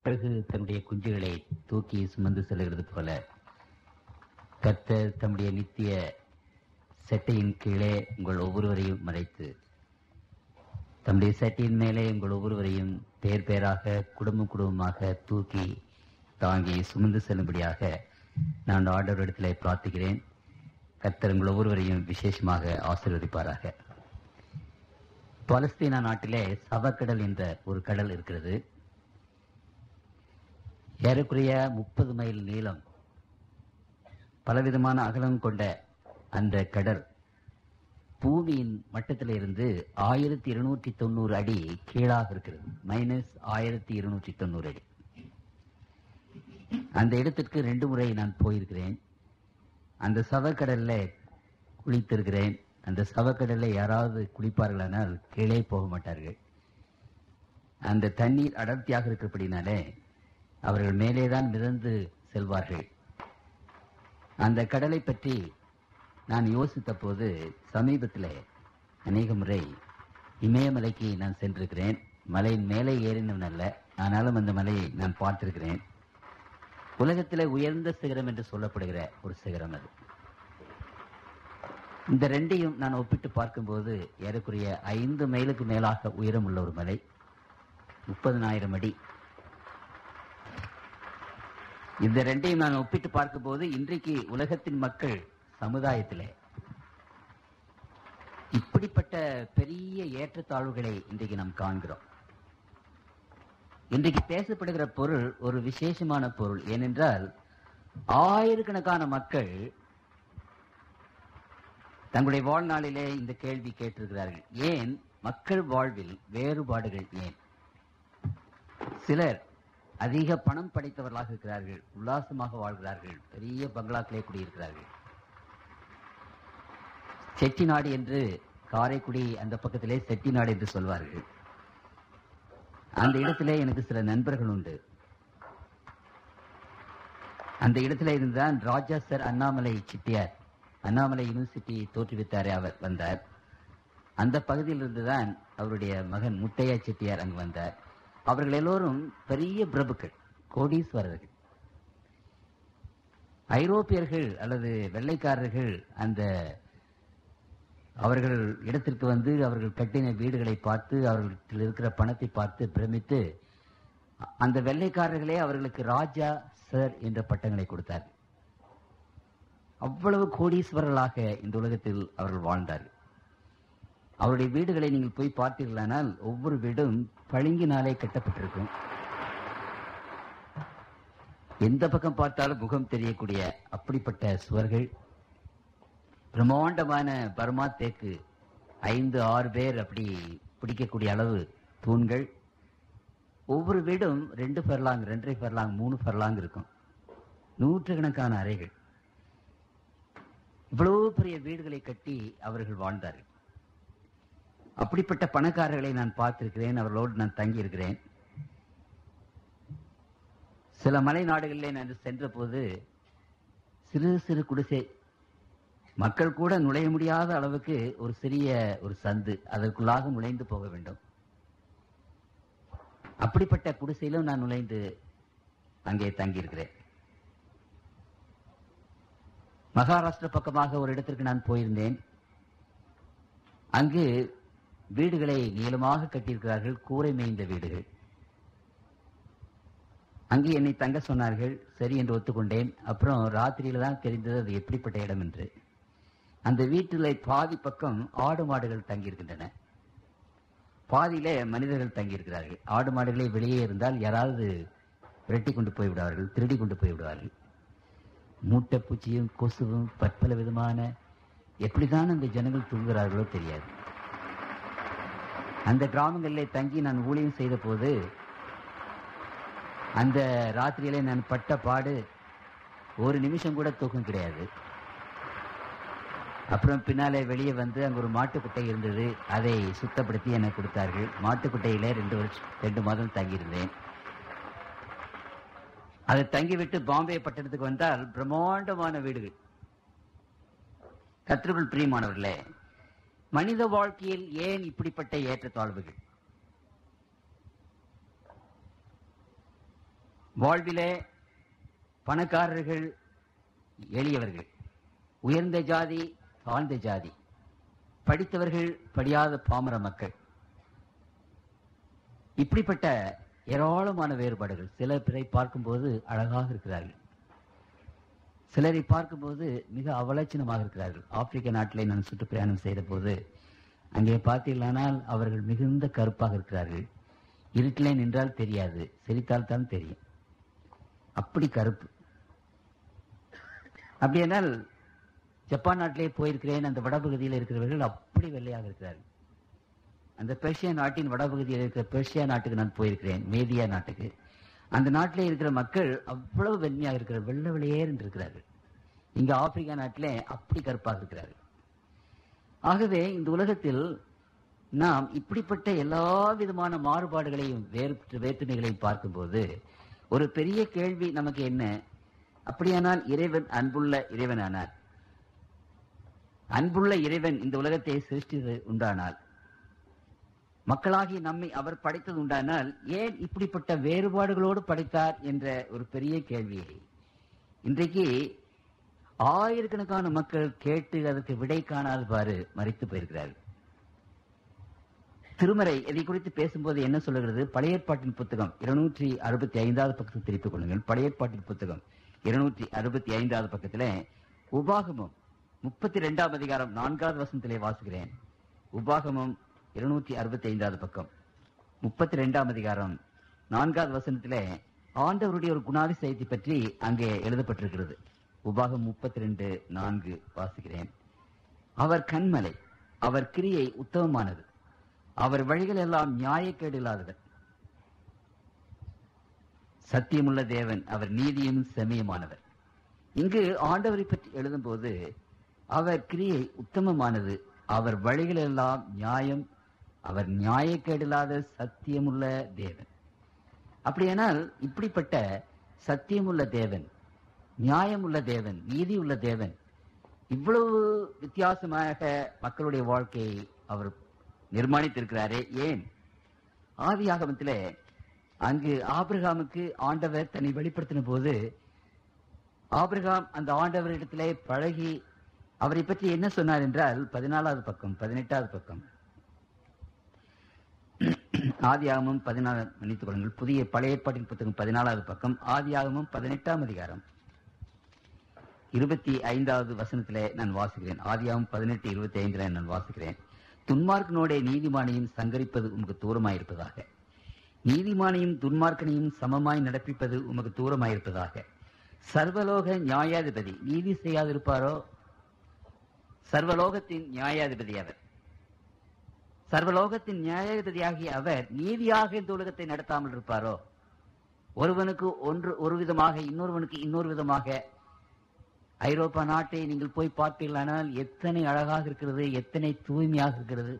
பிறகு தன்னுடைய குஞ்சுகளை தூக்கி சுமந்து செல்கிறது போல கர்த்தர் தம்முடைய நித்திய செட்டையின் கீழே உங்கள் ஒவ்வொருவரையும் மறைத்து தம்முடைய செட்டையின் மேலே உங்கள் ஒவ்வொருவரையும் பேர் பேராக குடும்பம் குடும்பமாக தூக்கி தாங்கி சுமந்து செல்லும்படியாக நான் ஆண்டவரிடத்திலே பிரார்த்திக்கிறேன் கர்த்தர் உங்கள் ஒவ்வொருவரையும் விசேஷமாக ஆசீர்வதிப்பாராக பாலஸ்தீனா நாட்டிலே சவக்கடல் என்ற ஒரு கடல் இருக்கிறது ஏறக்குறைய முப்பது மைல் நீளம் பலவிதமான அகலம் கொண்ட அந்த கடல் பூமியின் மட்டத்தில் இருந்து ஆயிரத்தி இருநூற்றி தொண்ணூறு அடி கீழாக இருக்கிறது மைனஸ் ஆயிரத்தி இருநூற்றி தொண்ணூறு அடி அந்த இடத்திற்கு ரெண்டு முறை நான் போயிருக்கிறேன் அந்த சவக்கடல்ல குளித்திருக்கிறேன் அந்த சவக்கடல்ல யாராவது குளிப்பார்களானால் கீழே போக மாட்டார்கள் அந்த தண்ணீர் அடர்த்தியாக இருக்கிறபடினாலே அவர்கள் மேலேதான் மிதந்து செல்வார்கள் அந்த கடலை பற்றி நான் யோசித்த போது சமீபத்தில் அநேக முறை இமயமலைக்கு நான் சென்றிருக்கிறேன் மலையின் மேலே ஏறினவன் அல்ல ஆனாலும் அந்த மலையை நான் பார்த்திருக்கிறேன் உலகத்திலே உயர்ந்த சிகரம் என்று சொல்லப்படுகிற ஒரு சிகரம் அது இந்த ரெண்டையும் நான் ஒப்பிட்டு பார்க்கும்போது ஏறக்குறைய ஐந்து மைலுக்கு மேலாக உயரம் உள்ள ஒரு மலை முப்பதனாயிரம் அடி இந்த ரெண்டையும் நான் ஒப்பிட்டு பார்க்கும்போது இன்றைக்கு உலகத்தின் மக்கள் சமுதாயத்திலே இப்படிப்பட்ட பெரிய ஏற்றத்தாழ்வுகளை இன்றைக்கு நாம் காண்கிறோம் இன்றைக்கு பேசப்படுகிற பொருள் ஒரு விசேஷமான பொருள் ஏனென்றால் ஆயிரக்கணக்கான மக்கள் தங்களுடைய வாழ்நாளிலே இந்த கேள்வி கேட்டிருக்கிறார்கள் ஏன் மக்கள் வாழ்வில் வேறுபாடுகள் ஏன் சிலர் அதிக பணம் படைத்தவர்களாக இருக்கிறார்கள் உல்லாசமாக வாழ்கிறார்கள் பெரிய பங்களாக்களே குடியிருக்கிறார்கள் செட்டிநாடு என்று காரைக்குடி அந்த பக்கத்திலே செட்டிநாடு என்று சொல்வார்கள் அந்த இடத்திலே எனக்கு சில நண்பர்கள் உண்டு அந்த இடத்துல இருந்துதான் ராஜா சார் அண்ணாமலை செட்டியார் அண்ணாமலை யூனிவர்சிட்டி தோற்றுவித்தாரே அவர் வந்தார் அந்த பகுதியில் இருந்துதான் அவருடைய மகன் முத்தையா செட்டியார் அங்கு வந்தார் அவர்கள் எல்லோரும் பெரிய பிரபுக்கள் கோடீஸ்வரர்கள் ஐரோப்பியர்கள் அல்லது வெள்ளைக்காரர்கள் அந்த அவர்கள் இடத்திற்கு வந்து அவர்கள் கட்டின வீடுகளை பார்த்து அவர்களிடத்தில் இருக்கிற பணத்தை பார்த்து பிரமித்து அந்த வெள்ளைக்காரர்களே அவர்களுக்கு ராஜா சர் என்ற பட்டங்களை கொடுத்தார்கள் அவ்வளவு கோடீஸ்வரர்களாக இந்த உலகத்தில் அவர்கள் வாழ்ந்தார்கள் அவருடைய வீடுகளை நீங்கள் போய் பார்த்தீர்களானால் ஒவ்வொரு வீடும் பளிங்கினாலே கட்டப்பட்டிருக்கும் எந்த பக்கம் பார்த்தாலும் முகம் தெரியக்கூடிய அப்படிப்பட்ட சுவர்கள் பிரம்மாண்டமான பர்மா தேக்கு ஐந்து ஆறு பேர் அப்படி பிடிக்கக்கூடிய அளவு தூண்கள் ஒவ்வொரு வீடும் ரெண்டு ஃபர்லாங் ரெண்டரை ஃபர்லாங் மூணு ஃபர்லாங் இருக்கும் நூற்றுக்கணக்கான அறைகள் இவ்வளவு பெரிய வீடுகளை கட்டி அவர்கள் வாழ்ந்தார்கள் அப்படிப்பட்ட பணக்காரர்களை நான் பார்த்திருக்கிறேன் அவர்களோடு நான் தங்கி இருக்கிறேன் சில மலை நாடுகளிலே நான் சென்ற போது சிறு சிறு குடிசை மக்கள் கூட நுழைய முடியாத அளவுக்கு ஒரு சிறிய ஒரு சந்து அதற்குள்ளாக நுழைந்து போக வேண்டும் அப்படிப்பட்ட குடிசையிலும் நான் நுழைந்து அங்கே தங்கியிருக்கிறேன் மகாராஷ்டிர பக்கமாக ஒரு இடத்திற்கு நான் போயிருந்தேன் அங்கு வீடுகளை நீளமாக கட்டியிருக்கிறார்கள் கூரை மேய்ந்த வீடுகள் அங்கு என்னை தங்க சொன்னார்கள் சரி என்று ஒத்துக்கொண்டேன் அப்புறம் ராத்திரியில தான் தெரிந்தது அது எப்படிப்பட்ட இடம் என்று அந்த வீட்டில் பாதி பக்கம் ஆடு மாடுகள் தங்கியிருக்கின்றன பாதியிலே மனிதர்கள் தங்கியிருக்கிறார்கள் ஆடு மாடுகளே வெளியே இருந்தால் யாராவது விரட்டி கொண்டு போய் விடுவார்கள் திருடி கொண்டு போய் விடுவார்கள் மூட்டை பூச்சியும் கொசுவும் பற்பல விதமான எப்படிதான் அந்த ஜனங்கள் தூங்குகிறார்களோ தெரியாது அந்த கிராமங்களிலே தங்கி நான் ஊழியம் செய்த போது அந்த ராத்திரியிலே நான் பட்ட பாடு ஒரு நிமிஷம் கூட தூக்கம் கிடையாது அப்புறம் பின்னாலே வெளியே வந்து அங்க ஒரு மாட்டுக்குட்டை இருந்தது அதை சுத்தப்படுத்தி எனக்கு கொடுத்தார்கள் மாட்டுக்குட்டையிலே ரெண்டு வருஷம் ரெண்டு மாதம் தங்கியிருந்தேன் அதை தங்கிவிட்டு பாம்பே பட்டணத்துக்கு வந்தால் பிரம்மாண்டமான வீடுகள் கத்திரிக்குள் பிரியமானவர்களே மனித வாழ்க்கையில் ஏன் இப்படிப்பட்ட ஏற்றத்தாழ்வுகள் வாழ்விலே பணக்காரர்கள் எளியவர்கள் உயர்ந்த ஜாதி தாழ்ந்த ஜாதி படித்தவர்கள் படியாத பாமர மக்கள் இப்படிப்பட்ட ஏராளமான வேறுபாடுகள் சில பேரை பார்க்கும்போது அழகாக இருக்கிறார்கள் சிலரை பார்க்கும்போது மிக அவலட்சணமாக இருக்கிறார்கள் ஆப்பிரிக்க நாட்டிலே நான் சுற்றுப்பிரயாணம் செய்த போது அங்கே பார்த்தீர்களானால் அவர்கள் மிகுந்த கருப்பாக இருக்கிறார்கள் இருட்டிலே நின்றால் தெரியாது சிரித்தால் தான் தெரியும் அப்படி கருப்பு அப்படியானால் ஜப்பான் நாட்டிலே போயிருக்கிறேன் அந்த வடபகுதியில் இருக்கிறவர்கள் அப்படி வெள்ளையாக இருக்கிறார்கள் அந்த பெர்ஷியா நாட்டின் வடபகுதியில் இருக்கிற பெர்ஷியா நாட்டுக்கு நான் போயிருக்கிறேன் மேதியா நாட்டுக்கு அந்த நாட்டிலே இருக்கிற மக்கள் அவ்வளவு வெண்மையாக இருக்கிற வெள்ளை வெளியேறு இருக்கிறார்கள் இங்க ஆப்பிரிக்கா நாட்டிலே அப்படி கருப்பாக இருக்கிறார்கள் ஆகவே இந்த உலகத்தில் நாம் இப்படிப்பட்ட எல்லா விதமான மாறுபாடுகளையும் வேறு வேற்றுமைகளையும் பார்க்கும்போது ஒரு பெரிய கேள்வி நமக்கு என்ன அப்படியானால் இறைவன் அன்புள்ள இறைவனானார் அன்புள்ள இறைவன் இந்த உலகத்தை சிருஷ்டித்து உண்டானால் மக்களாகி நம்மை அவர் படைத்தது உண்டானால் ஏன் இப்படிப்பட்ட வேறுபாடுகளோடு படைத்தார் என்ற ஒரு பெரிய கேள்வியை இன்றைக்கு ஆயிரக்கணக்கான மக்கள் கேட்டு அதற்கு விடை காணாதவாறு மறித்து போயிருக்கிறார்கள் திருமறை இதை குறித்து பேசும்போது என்ன சொல்லுகிறது பழைய ஏற்பாட்டின் புத்தகம் இருநூற்றி அறுபத்தி ஐந்தாவது பக்கத்தை திருப்பிக் கொள்ளுங்கள் பழைய ஏற்பாட்டின் புத்தகம் இருநூற்றி அறுபத்தி ஐந்தாவது பக்கத்திலே உபாகமம் முப்பத்தி ரெண்டாம் அதிகாரம் நான்காவது வசனத்திலே வாசுகிறேன் உபாகமம் இருநூற்றி அறுபத்தி ஐந்தாவது பக்கம் முப்பத்தி ரெண்டாம் அதிகாரம் நான்காவது வசனத்திலே ஆண்டவருடைய ஒரு குணாதிசயத்தை பற்றி அங்கே எழுதப்பட்டிருக்கிறது உபாகம் முப்பத்தி ரெண்டு நான்கு வாசிக்கிறேன் அவர் கண்மலை அவர் கிரியை உத்தமமானது அவர் வழிகள் எல்லாம் நியாயக்கேடு இல்லாதவர் சத்தியமுள்ள தேவன் அவர் நீதியும் செமியமானவர் இங்கு ஆண்டவரை பற்றி எழுதும்போது அவர் கிரியை உத்தமமானது அவர் வழிகள் எல்லாம் நியாயம் அவர் நியாயக்கேடில்லாத சத்தியமுள்ள தேவன் அப்படியானால் இப்படிப்பட்ட சத்தியமுள்ள தேவன் நியாயமுள்ள தேவன் நீதி உள்ள தேவன் இவ்வளவு வித்தியாசமாக மக்களுடைய வாழ்க்கையை அவர் நிர்மாணித்திருக்கிறாரே ஏன் ஆதியாகமத்திலே அங்கு ஆபிரகாமுக்கு ஆண்டவர் தன்னை வெளிப்படுத்தின போது ஆபிரகாம் அந்த ஆண்டவரிடத்திலே பழகி அவரை பற்றி என்ன சொன்னார் என்றால் பதினாலாவது பக்கம் பதினெட்டாவது பக்கம் ஆதியாகமும் பதினாலு மன்னித்துக் கொள்ளுங்கள் புதிய பழைய ஏற்பாட்டின் புத்தகம் பதினாலாவது பக்கம் ஆதியாகமும் பதினெட்டாம் அதிகாரம் இருபத்தி ஐந்தாவது வசனத்திலே நான் வாசிக்கிறேன் ஆதியாகமும் பதினெட்டு இருபத்தி ஐந்துல நான் வாசிக்கிறேன் துன்மார்க்கனோட நீதிமானையும் சங்கரிப்பது உமக்கு தூரமாயிருப்பதாக நீதிமானையும் துன்மார்க்கனையும் சமமாய் நடப்பிப்பது உமக்கு தூரமாயிருப்பதாக சர்வலோக நியாயாதிபதி நீதி செய்யாதிருப்பாரோ சர்வலோகத்தின் நியாயாதிபதி அவர் சர்வலோகத்தின் நியாயாதிபதியாகிய அவர் நீதியாக இந்த உலகத்தை நடத்தாமல் இருப்பாரோ ஒருவனுக்கு ஒன்று ஒரு விதமாக இன்னொருவனுக்கு இன்னொரு விதமாக ஐரோப்பா நாட்டை நீங்கள் போய் பார்த்தீர்களானால் எத்தனை அழகாக இருக்கிறது எத்தனை தூய்மையாக இருக்கிறது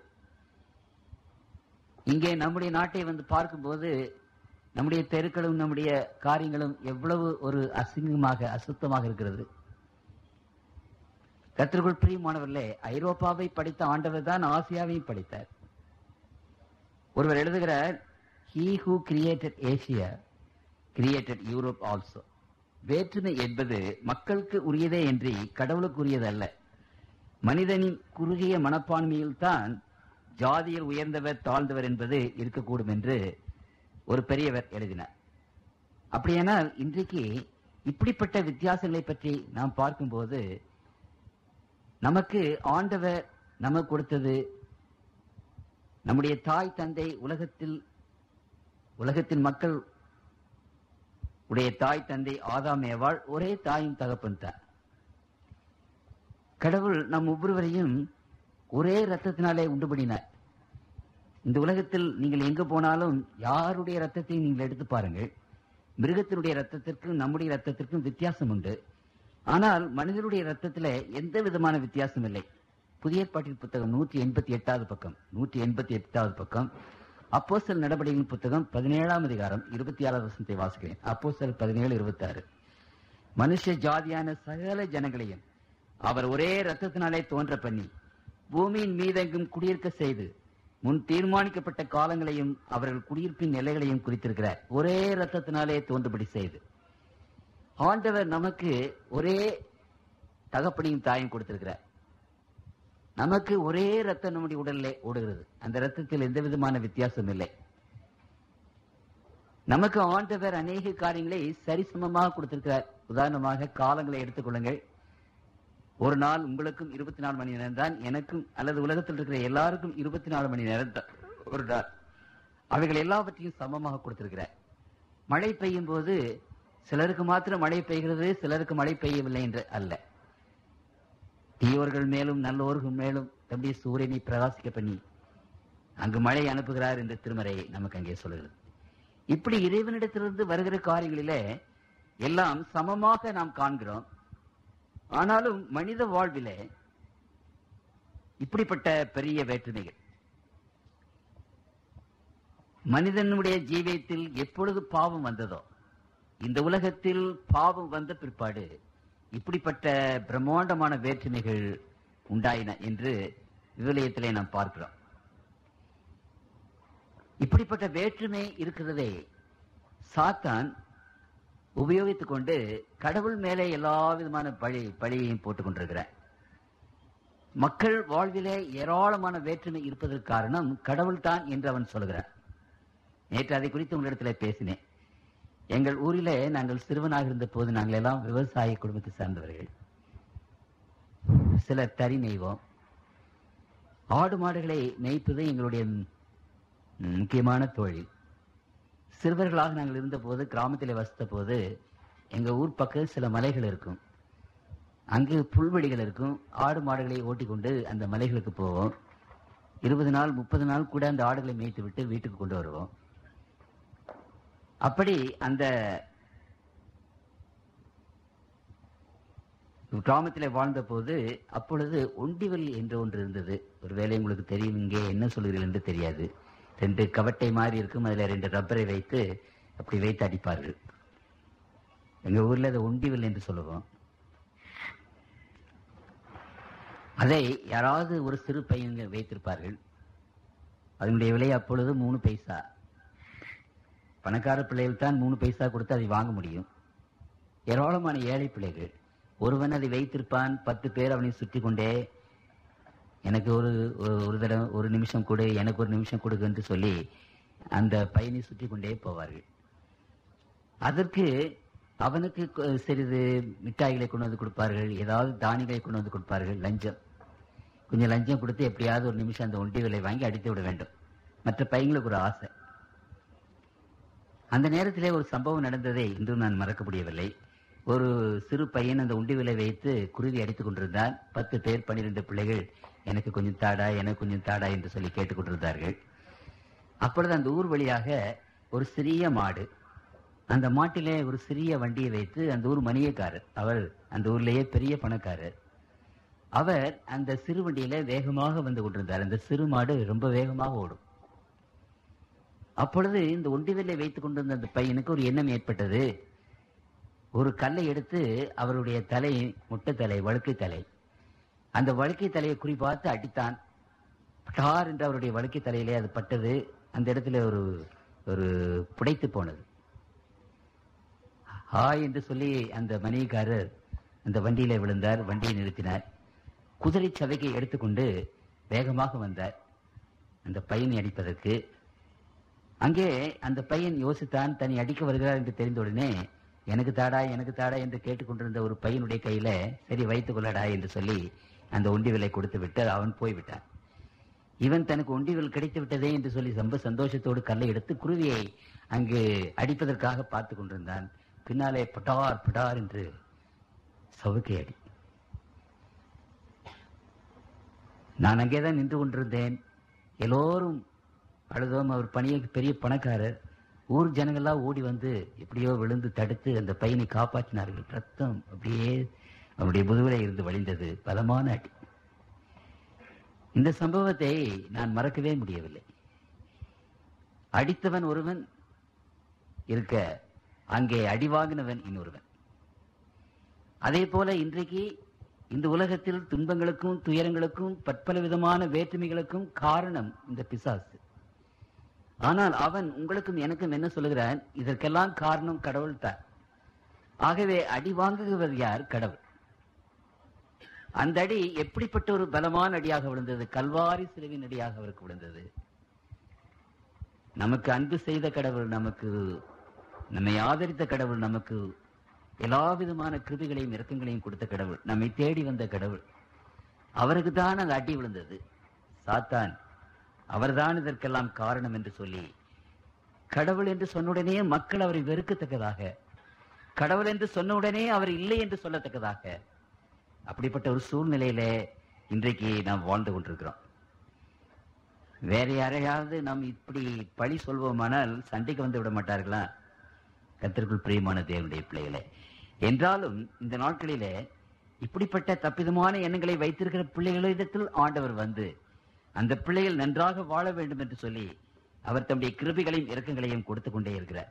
இங்கே நம்முடைய நாட்டை வந்து பார்க்கும்போது நம்முடைய தெருக்களும் நம்முடைய காரியங்களும் எவ்வளவு ஒரு அசிங்கமாக அசுத்தமாக இருக்கிறது கத்திற்குள் பிரியமானவர்களே ஐரோப்பாவை படித்த ஆண்டவர் தான் ஆசியாவையும் படித்தார் ஒருவர் எழுதுகிறார் he who created Asia created Europe also வேற்றுமை என்பது மக்களுக்கு உரியதே என்று கடவுளுக்கு உரியது அல்ல மனிதனின் குறுகிய மனப்பான்மையில் தான் ஜாதியில் உயர்ந்தவர் தாழ்ந்தவர் என்பது இருக்கக்கூடும் என்று ஒரு பெரியவர் எழுதினார் அப்படியானால் இன்றைக்கு இப்படிப்பட்ட வித்தியாசங்களை பற்றி நாம் பார்க்கும்போது நமக்கு ஆண்டவர் நமக்கு கொடுத்தது நம்முடைய தாய் தந்தை உலகத்தில் உலகத்தின் மக்கள் உடைய தாய் தந்தை ஆதாம் ஏவாள் ஒரே தாயும் தகப்பன் தான் கடவுள் நம் ஒவ்வொருவரையும் ஒரே ரத்தத்தினாலே உண்டு பண்ணினார் இந்த உலகத்தில் நீங்கள் எங்கு போனாலும் யாருடைய ரத்தத்தையும் நீங்கள் எடுத்து பாருங்கள் மிருகத்தினுடைய ரத்தத்திற்கும் நம்முடைய ரத்தத்திற்கும் வித்தியாசம் உண்டு ஆனால் மனிதனுடைய ரத்தத்தில் எந்த விதமான வித்தியாசம் இல்லை புதிய ஏற்பாட்டின் புத்தகம் நூற்றி எண்பத்தி எட்டாவது பக்கம் நூற்றி எண்பத்தி எட்டாவது பக்கம் அப்போஸ்தல் நடவடிக்கையின் புத்தகம் பதினேழாம் அதிகாரம் இருபத்தி ஆறாவது வசனத்தை வாசிக்கிறேன் அப்போஸ்தல் பதினேழு இருபத்தி ஆறு மனுஷ ஜாதியான சகல ஜனங்களையும் அவர் ஒரே ரத்தத்தினாலே தோன்ற பண்ணி பூமியின் மீதெங்கும் குடியிருக்க செய்து முன் தீர்மானிக்கப்பட்ட காலங்களையும் அவர்கள் குடியிருப்பின் நிலைகளையும் குறித்திருக்கிறார் ஒரே ரத்தத்தினாலே தோன்றுபடி செய்து ஆண்டவர் நமக்கு ஒரே தகப்பனையும் தாயும் கொடுத்திருக்கிறார் நமக்கு ஒரே ரத்தம் நம்முடைய உடலிலே ஓடுகிறது அந்த ரத்தத்தில் எந்த விதமான வித்தியாசம் இல்லை நமக்கு ஆண்டவர் அநேக காரியங்களை சரிசமமாக கொடுத்திருக்கிறார் உதாரணமாக காலங்களை எடுத்துக்கொள்ளுங்கள் ஒரு நாள் உங்களுக்கும் இருபத்தி நாலு மணி நேரம் தான் எனக்கும் அல்லது உலகத்தில் இருக்கிற எல்லாருக்கும் இருபத்தி நாலு மணி நேரம் தான் ஒரு நாள் அவைகள் எல்லாவற்றையும் சமமாக கொடுத்திருக்கிறார் மழை பெய்யும் போது சிலருக்கு மாத்திரம் மழை பெய்கிறது சிலருக்கு மழை பெய்யவில்லை என்று அல்ல தீயோர்கள் மேலும் நல்லோர்கள் மேலும் தம்பி சூரியனை பிரகாசிக்க பண்ணி அங்கு மழை அனுப்புகிறார் என்று திருமறை நமக்கு அங்கே சொல்லுகிறது இப்படி இறைவனிடத்திலிருந்து வருகிற காரியங்களிலே எல்லாம் சமமாக நாம் காண்கிறோம் ஆனாலும் மனித வாழ்விலே இப்படிப்பட்ட பெரிய வேற்றுமைகள் மனிதனுடைய ஜீவியத்தில் எப்பொழுது பாவம் வந்ததோ இந்த உலகத்தில் பாவம் வந்த பிற்பாடு இப்படிப்பட்ட பிரம்மாண்டமான வேற்றுமைகள் உண்டாயின என்று விவிலியத்திலே நாம் பார்க்கிறோம் இப்படிப்பட்ட வேற்றுமை இருக்கிறதே சாத்தான் உபயோகித்துக் கொண்டு கடவுள் மேலே எல்லா விதமான பழி பழியையும் போட்டுக் கொண்டிருக்கிறார் மக்கள் வாழ்விலே ஏராளமான வேற்றுமை இருப்பதற்கு காரணம் கடவுள் தான் என்று அவன் சொல்கிறார் நேற்று அதை குறித்து உங்களிடத்தில் பேசினேன் எங்கள் ஊரிலே நாங்கள் சிறுவனாக இருந்த போது நாங்கள் எல்லாம் விவசாய குடும்பத்தை சார்ந்தவர்கள் சிலர் தறி நெய்வோம் ஆடு மாடுகளை மேய்ப்பது எங்களுடைய ம், முக்கியமான தொழில் சிறுவர்களாக நாங்கள் இருந்தபோது கிராமத்தில் வசித்த போது எங்க ஊர் பக்கம் சில மலைகள் இருக்கும் அங்கு புல்வெளிகள் இருக்கும் ஆடு மாடுகளை ஓட்டிக்கொண்டு அந்த மலைகளுக்கு போவோம் இருபது நாள் முப்பது நாள் கூட அந்த ஆடுகளை மேய்த்து விட்டு வீட்டுக்கு கொண்டு வருவோம் அப்படி அந்த கிராமத்திலே வாழ்ந்த போது அப்பொழுது ஒண்டிவல் என்று ஒன்று இருந்தது ஒருவேளை உங்களுக்கு தெரியும் இங்கே என்ன சொல்கிறீர்கள் என்று தெரியாது ரெண்டு கவட்டை மாதிரி இருக்கும் அதுல ரெண்டு ரப்பரை வைத்து அப்படி வைத்து அடிப்பார்கள் எங்க ஊர்ல அதை ஒண்டிவல் என்று சொல்லுவோம் அதை யாராவது ஒரு சிறு பையன் வைத்திருப்பார்கள் அதனுடைய விலை அப்பொழுது மூணு பைசா பணக்கார பிள்ளைகள் தான் மூணு பைசா கொடுத்து அதை வாங்க முடியும் ஏராளமான ஏழை பிள்ளைகள் ஒருவன் அதை வைத்திருப்பான் பத்து பேர் அவனை சுற்றி கொண்டே எனக்கு ஒரு ஒரு- ஒரு தடவை ஒரு நிமிஷம் கொடு எனக்கு ஒரு நிமிஷம் கொடுக்கு என்று சொல்லி அந்த பையனை சுற்றி கொண்டே போவார்கள் அதற்கு அவனுக்கு கொ- சிறிது மிட்டாய்களை கொண்டு வந்து கொடுப்பார்கள் ஏதாவது தானியங்களை கொண்டு வந்து கொடுப்பார்கள் லஞ்சம் கொஞ்சம் லஞ்சம் கொடுத்து எப்படியாவது ஒரு நிமிஷம் அந்த ஒண்டி விலை வாங்கி அடித்து விட வேண்டும் மற்ற பையங்களுக்கு ஒரு ஆசை அந்த நேரத்திலே ஒரு சம்பவம் நடந்ததை இன்றும் நான் மறக்க முடியவில்லை ஒரு சிறு பையன் அந்த உண்டி விலை வைத்து குருவி அடித்துக் கொண்டிருந்தான் பத்து பேர் பன்னிரண்டு பிள்ளைகள் எனக்கு கொஞ்சம் தாடா எனக்கு கொஞ்சம் தாடா என்று சொல்லி கேட்டுக் கொண்டிருந்தார்கள் அப்பொழுது அந்த ஊர் வழியாக ஒரு சிறிய மாடு அந்த மாட்டிலே ஒரு சிறிய வண்டியை வைத்து அந்த ஊர் மணியக்காரர் அவர் அந்த ஊர்லேயே பெரிய பணக்காரர் அவர் அந்த சிறு வண்டியில வேகமாக வந்து கொண்டிருந்தார் அந்த சிறு மாடு ரொம்ப வேகமாக ஓடும் அப்பொழுது இந்த ஒண்டிவில்லை வைத்துக் கொண்டிருந்த அந்த பையனுக்கு ஒரு எண்ணம் ஏற்பட்டது ஒரு கல்லை எடுத்து அவருடைய தலை முட்டை தலை வழுக்கை தலை அந்த வழுக்கை தலையை குறிபார்த்து அடித்தான் டார் என்று அவருடைய வழுக்கை தலையிலே அது பட்டது அந்த இடத்துல ஒரு ஒரு புடைத்து போனது ஹாய் என்று சொல்லி அந்த மணியக்காரர் அந்த வண்டியில விழுந்தார் வண்டியை நிறுத்தினார் குதிரை சதையை எடுத்துக்கொண்டு வேகமாக வந்தார் அந்த பையனை அடிப்பதற்கு அங்கே அந்த பையன் யோசித்தான் தன்னை அடிக்க வருகிறார் என்று தெரிந்தவுடனே எனக்கு தாடா எனக்கு தாடா என்று கேட்டுக்கொண்டிருந்த ஒரு பையனுடைய கையில சரி வைத்துக் கொள்ளடா என்று சொல்லி அந்த ஒண்டிவிலை கொடுத்து விட்டு அவன் போய்விட்டான் இவன் தனக்கு ஒண்டிவில் கிடைத்து விட்டதே என்று சொல்லி ரொம்ப சந்தோஷத்தோடு கல்லை எடுத்து குருவியை அங்கு அடிப்பதற்காக பார்த்து கொண்டிருந்தான் பின்னாலே பட்டார் பட்டார் என்று சவுக்கை அடி நான் அங்கேதான் நின்று கொண்டிருந்தேன் எல்லோரும் அழுதோம் அவர் பணியை பெரிய பணக்காரர் ஊர் ஜனங்கள்லாம் ஓடி வந்து எப்படியோ விழுந்து தடுத்து அந்த பையனை காப்பாற்றினார்கள் ரத்தம் அப்படியே அவனுடைய முதுகிலே இருந்து வழிந்தது பலமான அடி இந்த சம்பவத்தை நான் மறக்கவே முடியவில்லை அடித்தவன் ஒருவன் இருக்க அங்கே அடி வாங்கினவன் இன்னொருவன் அதே போல இன்றைக்கு இந்த உலகத்தில் துன்பங்களுக்கும் துயரங்களுக்கும் பற்பல விதமான வேற்றுமைகளுக்கும் காரணம் இந்த பிசாசு ஆனால் அவன் உங்களுக்கும் எனக்கும் என்ன சொல்லுகிறான் இதற்கெல்லாம் காரணம் கடவுள் தான் ஆகவே அடி வாங்குகிறவர் யார் கடவுள் அந்த அடி எப்படிப்பட்ட ஒரு பலமான அடியாக விழுந்தது கல்வாரி சிலுவின் அடியாக அவருக்கு விழுந்தது நமக்கு அன்பு செய்த கடவுள் நமக்கு நம்மை ஆதரித்த கடவுள் நமக்கு எல்லா விதமான கிருபிகளையும் இரக்கங்களையும் கொடுத்த கடவுள் நம்மை தேடி வந்த கடவுள் அவருக்கு தான் அந்த அடி விழுந்தது சாத்தான் அவர்தான் இதற்கெல்லாம் காரணம் என்று சொல்லி கடவுள் என்று சொன்னுடனே மக்கள் அவரை வெறுக்கத்தக்கதாக கடவுள் என்று சொன்னவுடனே அவர் இல்லை என்று சொல்லத்தக்கதாக அப்படிப்பட்ட ஒரு சூழ்நிலையில இன்றைக்கு நாம் வாழ்ந்து கொண்டிருக்கிறோம் வேற யாரையாவது நாம் இப்படி பழி சொல்வோமானால் சண்டைக்கு வந்து விட மாட்டார்களா கத்திற்குள் பிரியமான தேவனுடைய பிள்ளைகளே என்றாலும் இந்த நாட்களிலே இப்படிப்பட்ட தப்பிதமான எண்ணங்களை வைத்திருக்கிற பிள்ளைகளிடத்தில் ஆண்டவர் வந்து அந்த பிள்ளைகள் நன்றாக வாழ வேண்டும் என்று சொல்லி அவர் தம்முடைய கிருபிகளையும் இரக்கங்களையும் கொடுத்து கொண்டே இருக்கிறார்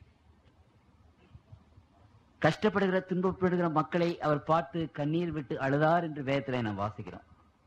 கஷ்டப்படுகிற துன்பப்படுகிற மக்களை அவர் பார்த்து கண்ணீர் விட்டு அழுதார் என்று வேதத்திலே நாம் வாசிக்கிறோம்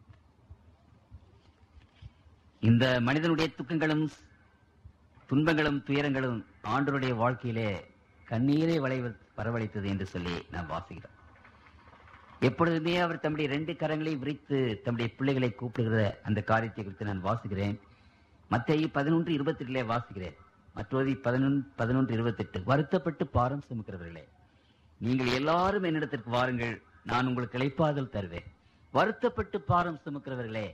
இந்த மனிதனுடைய துக்கங்களும் துன்பங்களும் துயரங்களும் ஆண்டவருடைய வாழ்க்கையிலே கண்ணீரை வளைவ வரவழைத்தது என்று சொல்லி நாம் வாசிக்கிறோம் எப்பொழுதுமே அவர் தம்முடைய ரெண்டு கரங்களை விரித்து தம்முடைய பிள்ளைகளை கூப்பிடுகிற அந்த காரியத்தை குறித்து நான் வாசிக்கிறேன் மத்திய பதினொன்று இருபத்தி எட்டிலே வாசிக்கிறேன் மற்றொரு பதினொன்று பதினொன்று இருபத்தெட்டு வருத்தப்பட்டு பாரம் சுமக்கிறவர்களே நீங்கள் எல்லாரும் என்னிடத்திற்கு வாருங்கள் நான் உங்களுக்கு இளைப்பாதல் தருவேன் வருத்தப்பட்டு பாரம் சுமக்கிறவர்களே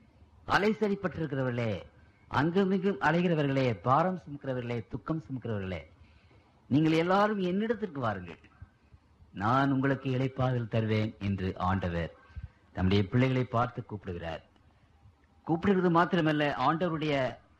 அலைசரிப்பட்டிருக்கிறவர்களே அங்குமிகும் அலைகிறவர்களே பாரம் சுமக்கிறவர்களே துக்கம் சுமக்கிறவர்களே நீங்கள் எல்லாரும் என்னிடத்திற்கு வாருங்கள் நான் உங்களுக்கு இளைப்பாதல் தருவேன் என்று ஆண்டவர் தம்முடைய பிள்ளைகளை பார்த்து கூப்பிடுகிறார் கூப்பிடுகிறது மாத்திரமல்ல ஆண்டவருடைய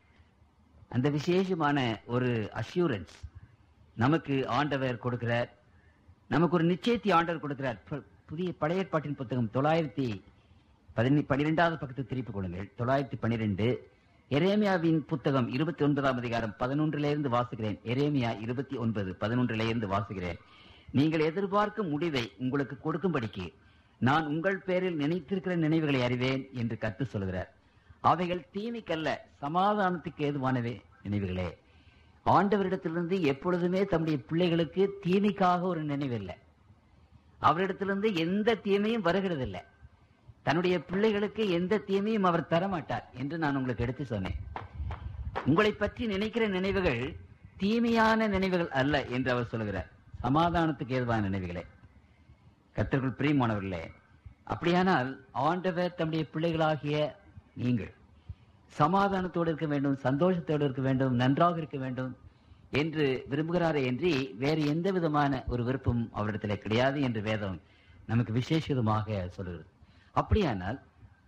அந்த விசேஷமான ஒரு அஷ்யூரன்ஸ் நமக்கு ஆண்டவர் கொடுக்கிறார் நமக்கு ஒரு நிச்சயத்தை ஆண்டவர் கொடுக்கிறார் பு- புதிய பழைய ஏற்பாட்டின் புத்தகம் தொள்ளாயிரத்தி பதினி பனிரெண்டாவது பக்கத்தை திருப்பிக் கொள்ளுங்கள் தொள்ளாயிரத்தி பனிரெண்டு எரேமியாவின் புத்தகம் இருபத்தி ஒன்பதாம் அதிகாரம் பதினொன்றிலே இருந்து வாசிக்கிறேன் எரேமியா இருபத்தி ஒன்பது பதினொன்றிலே இருந்து வாசிக்கிறேன் நீங்கள் எதிர்பார்க்கும் முடிவை உங்களுக்கு கொடுக்கும்படிக்கு நான் உங்கள் பேரில் நினைத்திருக்கிற நினைவுகளை அறிவேன் என்று கற்று சொல்கிறார் அவைகள் தீமைக்கல்ல சமாதானத்துக்கு ஏதுவானவே நினைவுகளே ஆண்டவரிடத்திலிருந்து எப்பொழுதுமே தம்முடைய பிள்ளைகளுக்கு தீமைக்காக ஒரு நினைவில்லை அவரிடத்திலிருந்து எந்த தீமையும் வருகிறதில்லை தன்னுடைய பிள்ளைகளுக்கு எந்த தீமையும் அவர் தரமாட்டார் என்று நான் உங்களுக்கு எடுத்து சொன்னேன் உங்களை பற்றி நினைக்கிற நினைவுகள் தீமையான நினைவுகள் அல்ல என்று அவர் சொல்கிறார் சமாதானத்துக்கு ஏதுவான நினைவுகளே கர்த்தர்கள் பிரியமானவர்களே அப்படியானால் ஆண்டவர் தம்முடைய பிள்ளைகளாகிய நீங்கள் சமாதானத்தோடு இருக்க வேண்டும் சந்தோஷத்தோடு இருக்க வேண்டும் நன்றாக இருக்க வேண்டும் என்று விரும்புகிறாரே என்று வேறு எந்த விதமான ஒரு விருப்பம் அவரிடத்தில் கிடையாது என்று வேதம் நமக்கு விசேஷமாக சொல்கிறது அப்படியானால்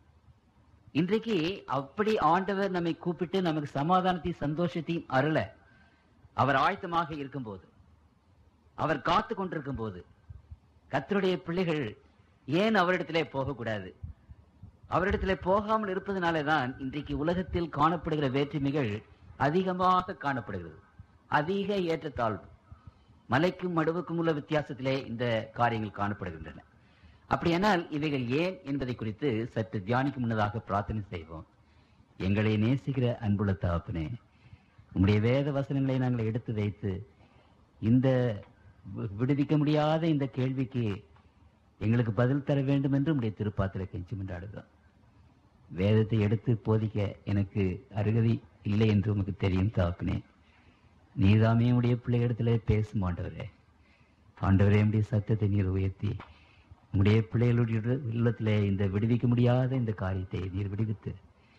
இன்றைக்கு அப்படி ஆண்டவர் நம்மை கூப்பிட்டு நமக்கு சமாதானத்தையும் சந்தோஷத்தையும் அருள அவர் ஆயத்தமாக இருக்கும்போது அவர் காத்து கொண்டிருக்கும் போது கர்த்தருடைய பிள்ளைகள் ஏன் அவரிடத்திலே போகக்கூடாது அவரிடத்திலே போகாமல் இருப்பதனாலே தான் இன்றைக்கு உலகத்தில் காணப்படுகிற வேற்றுமைகள் அதிகமாக காணப்படுகிறது அதிக ஏற்றத்தாழ்வு மலைக்கும் மடுவுக்கும் உள்ள வித்தியாசத்திலே இந்த காரியங்கள் காணப்படுகின்றன அப்படியானால் இவைகள் ஏன் என்பதை குறித்து சற்று தியானிக்க முன்னதாக பிரார்த்தனை செய்வோம் எங்களை நேசிக்கிற அன்புள்ள தகப்பனே உம்முடைய வேத வசனங்களை நாங்கள் எடுத்து வைத்து இந்த வி- விடுவிக்க முடியாத இந்த கேள்விக்கு எங்களுக்கு பதில் தர வேண்டும் என்று உடைய திருப்பாத்திர கெஞ்சி கொண்டாடுகிறோம் வேதத்தை எடுத்து போதிக்க எனக்கு அருகதை இல்லை என்று உமக்கு தெரியும் தாக்குனே நீதாமே உடைய பிள்ளைகளிடத்திலே பேசும் ஆண்டவரே ஆண்டவரே உடைய சத்தத்தை நீர் உயர்த்தி உடைய பிள்ளைகளுடைய உள்ளத்திலே இந்த விடுவிக்க முடியாத இந்த காரியத்தை நீர் விடுவித்து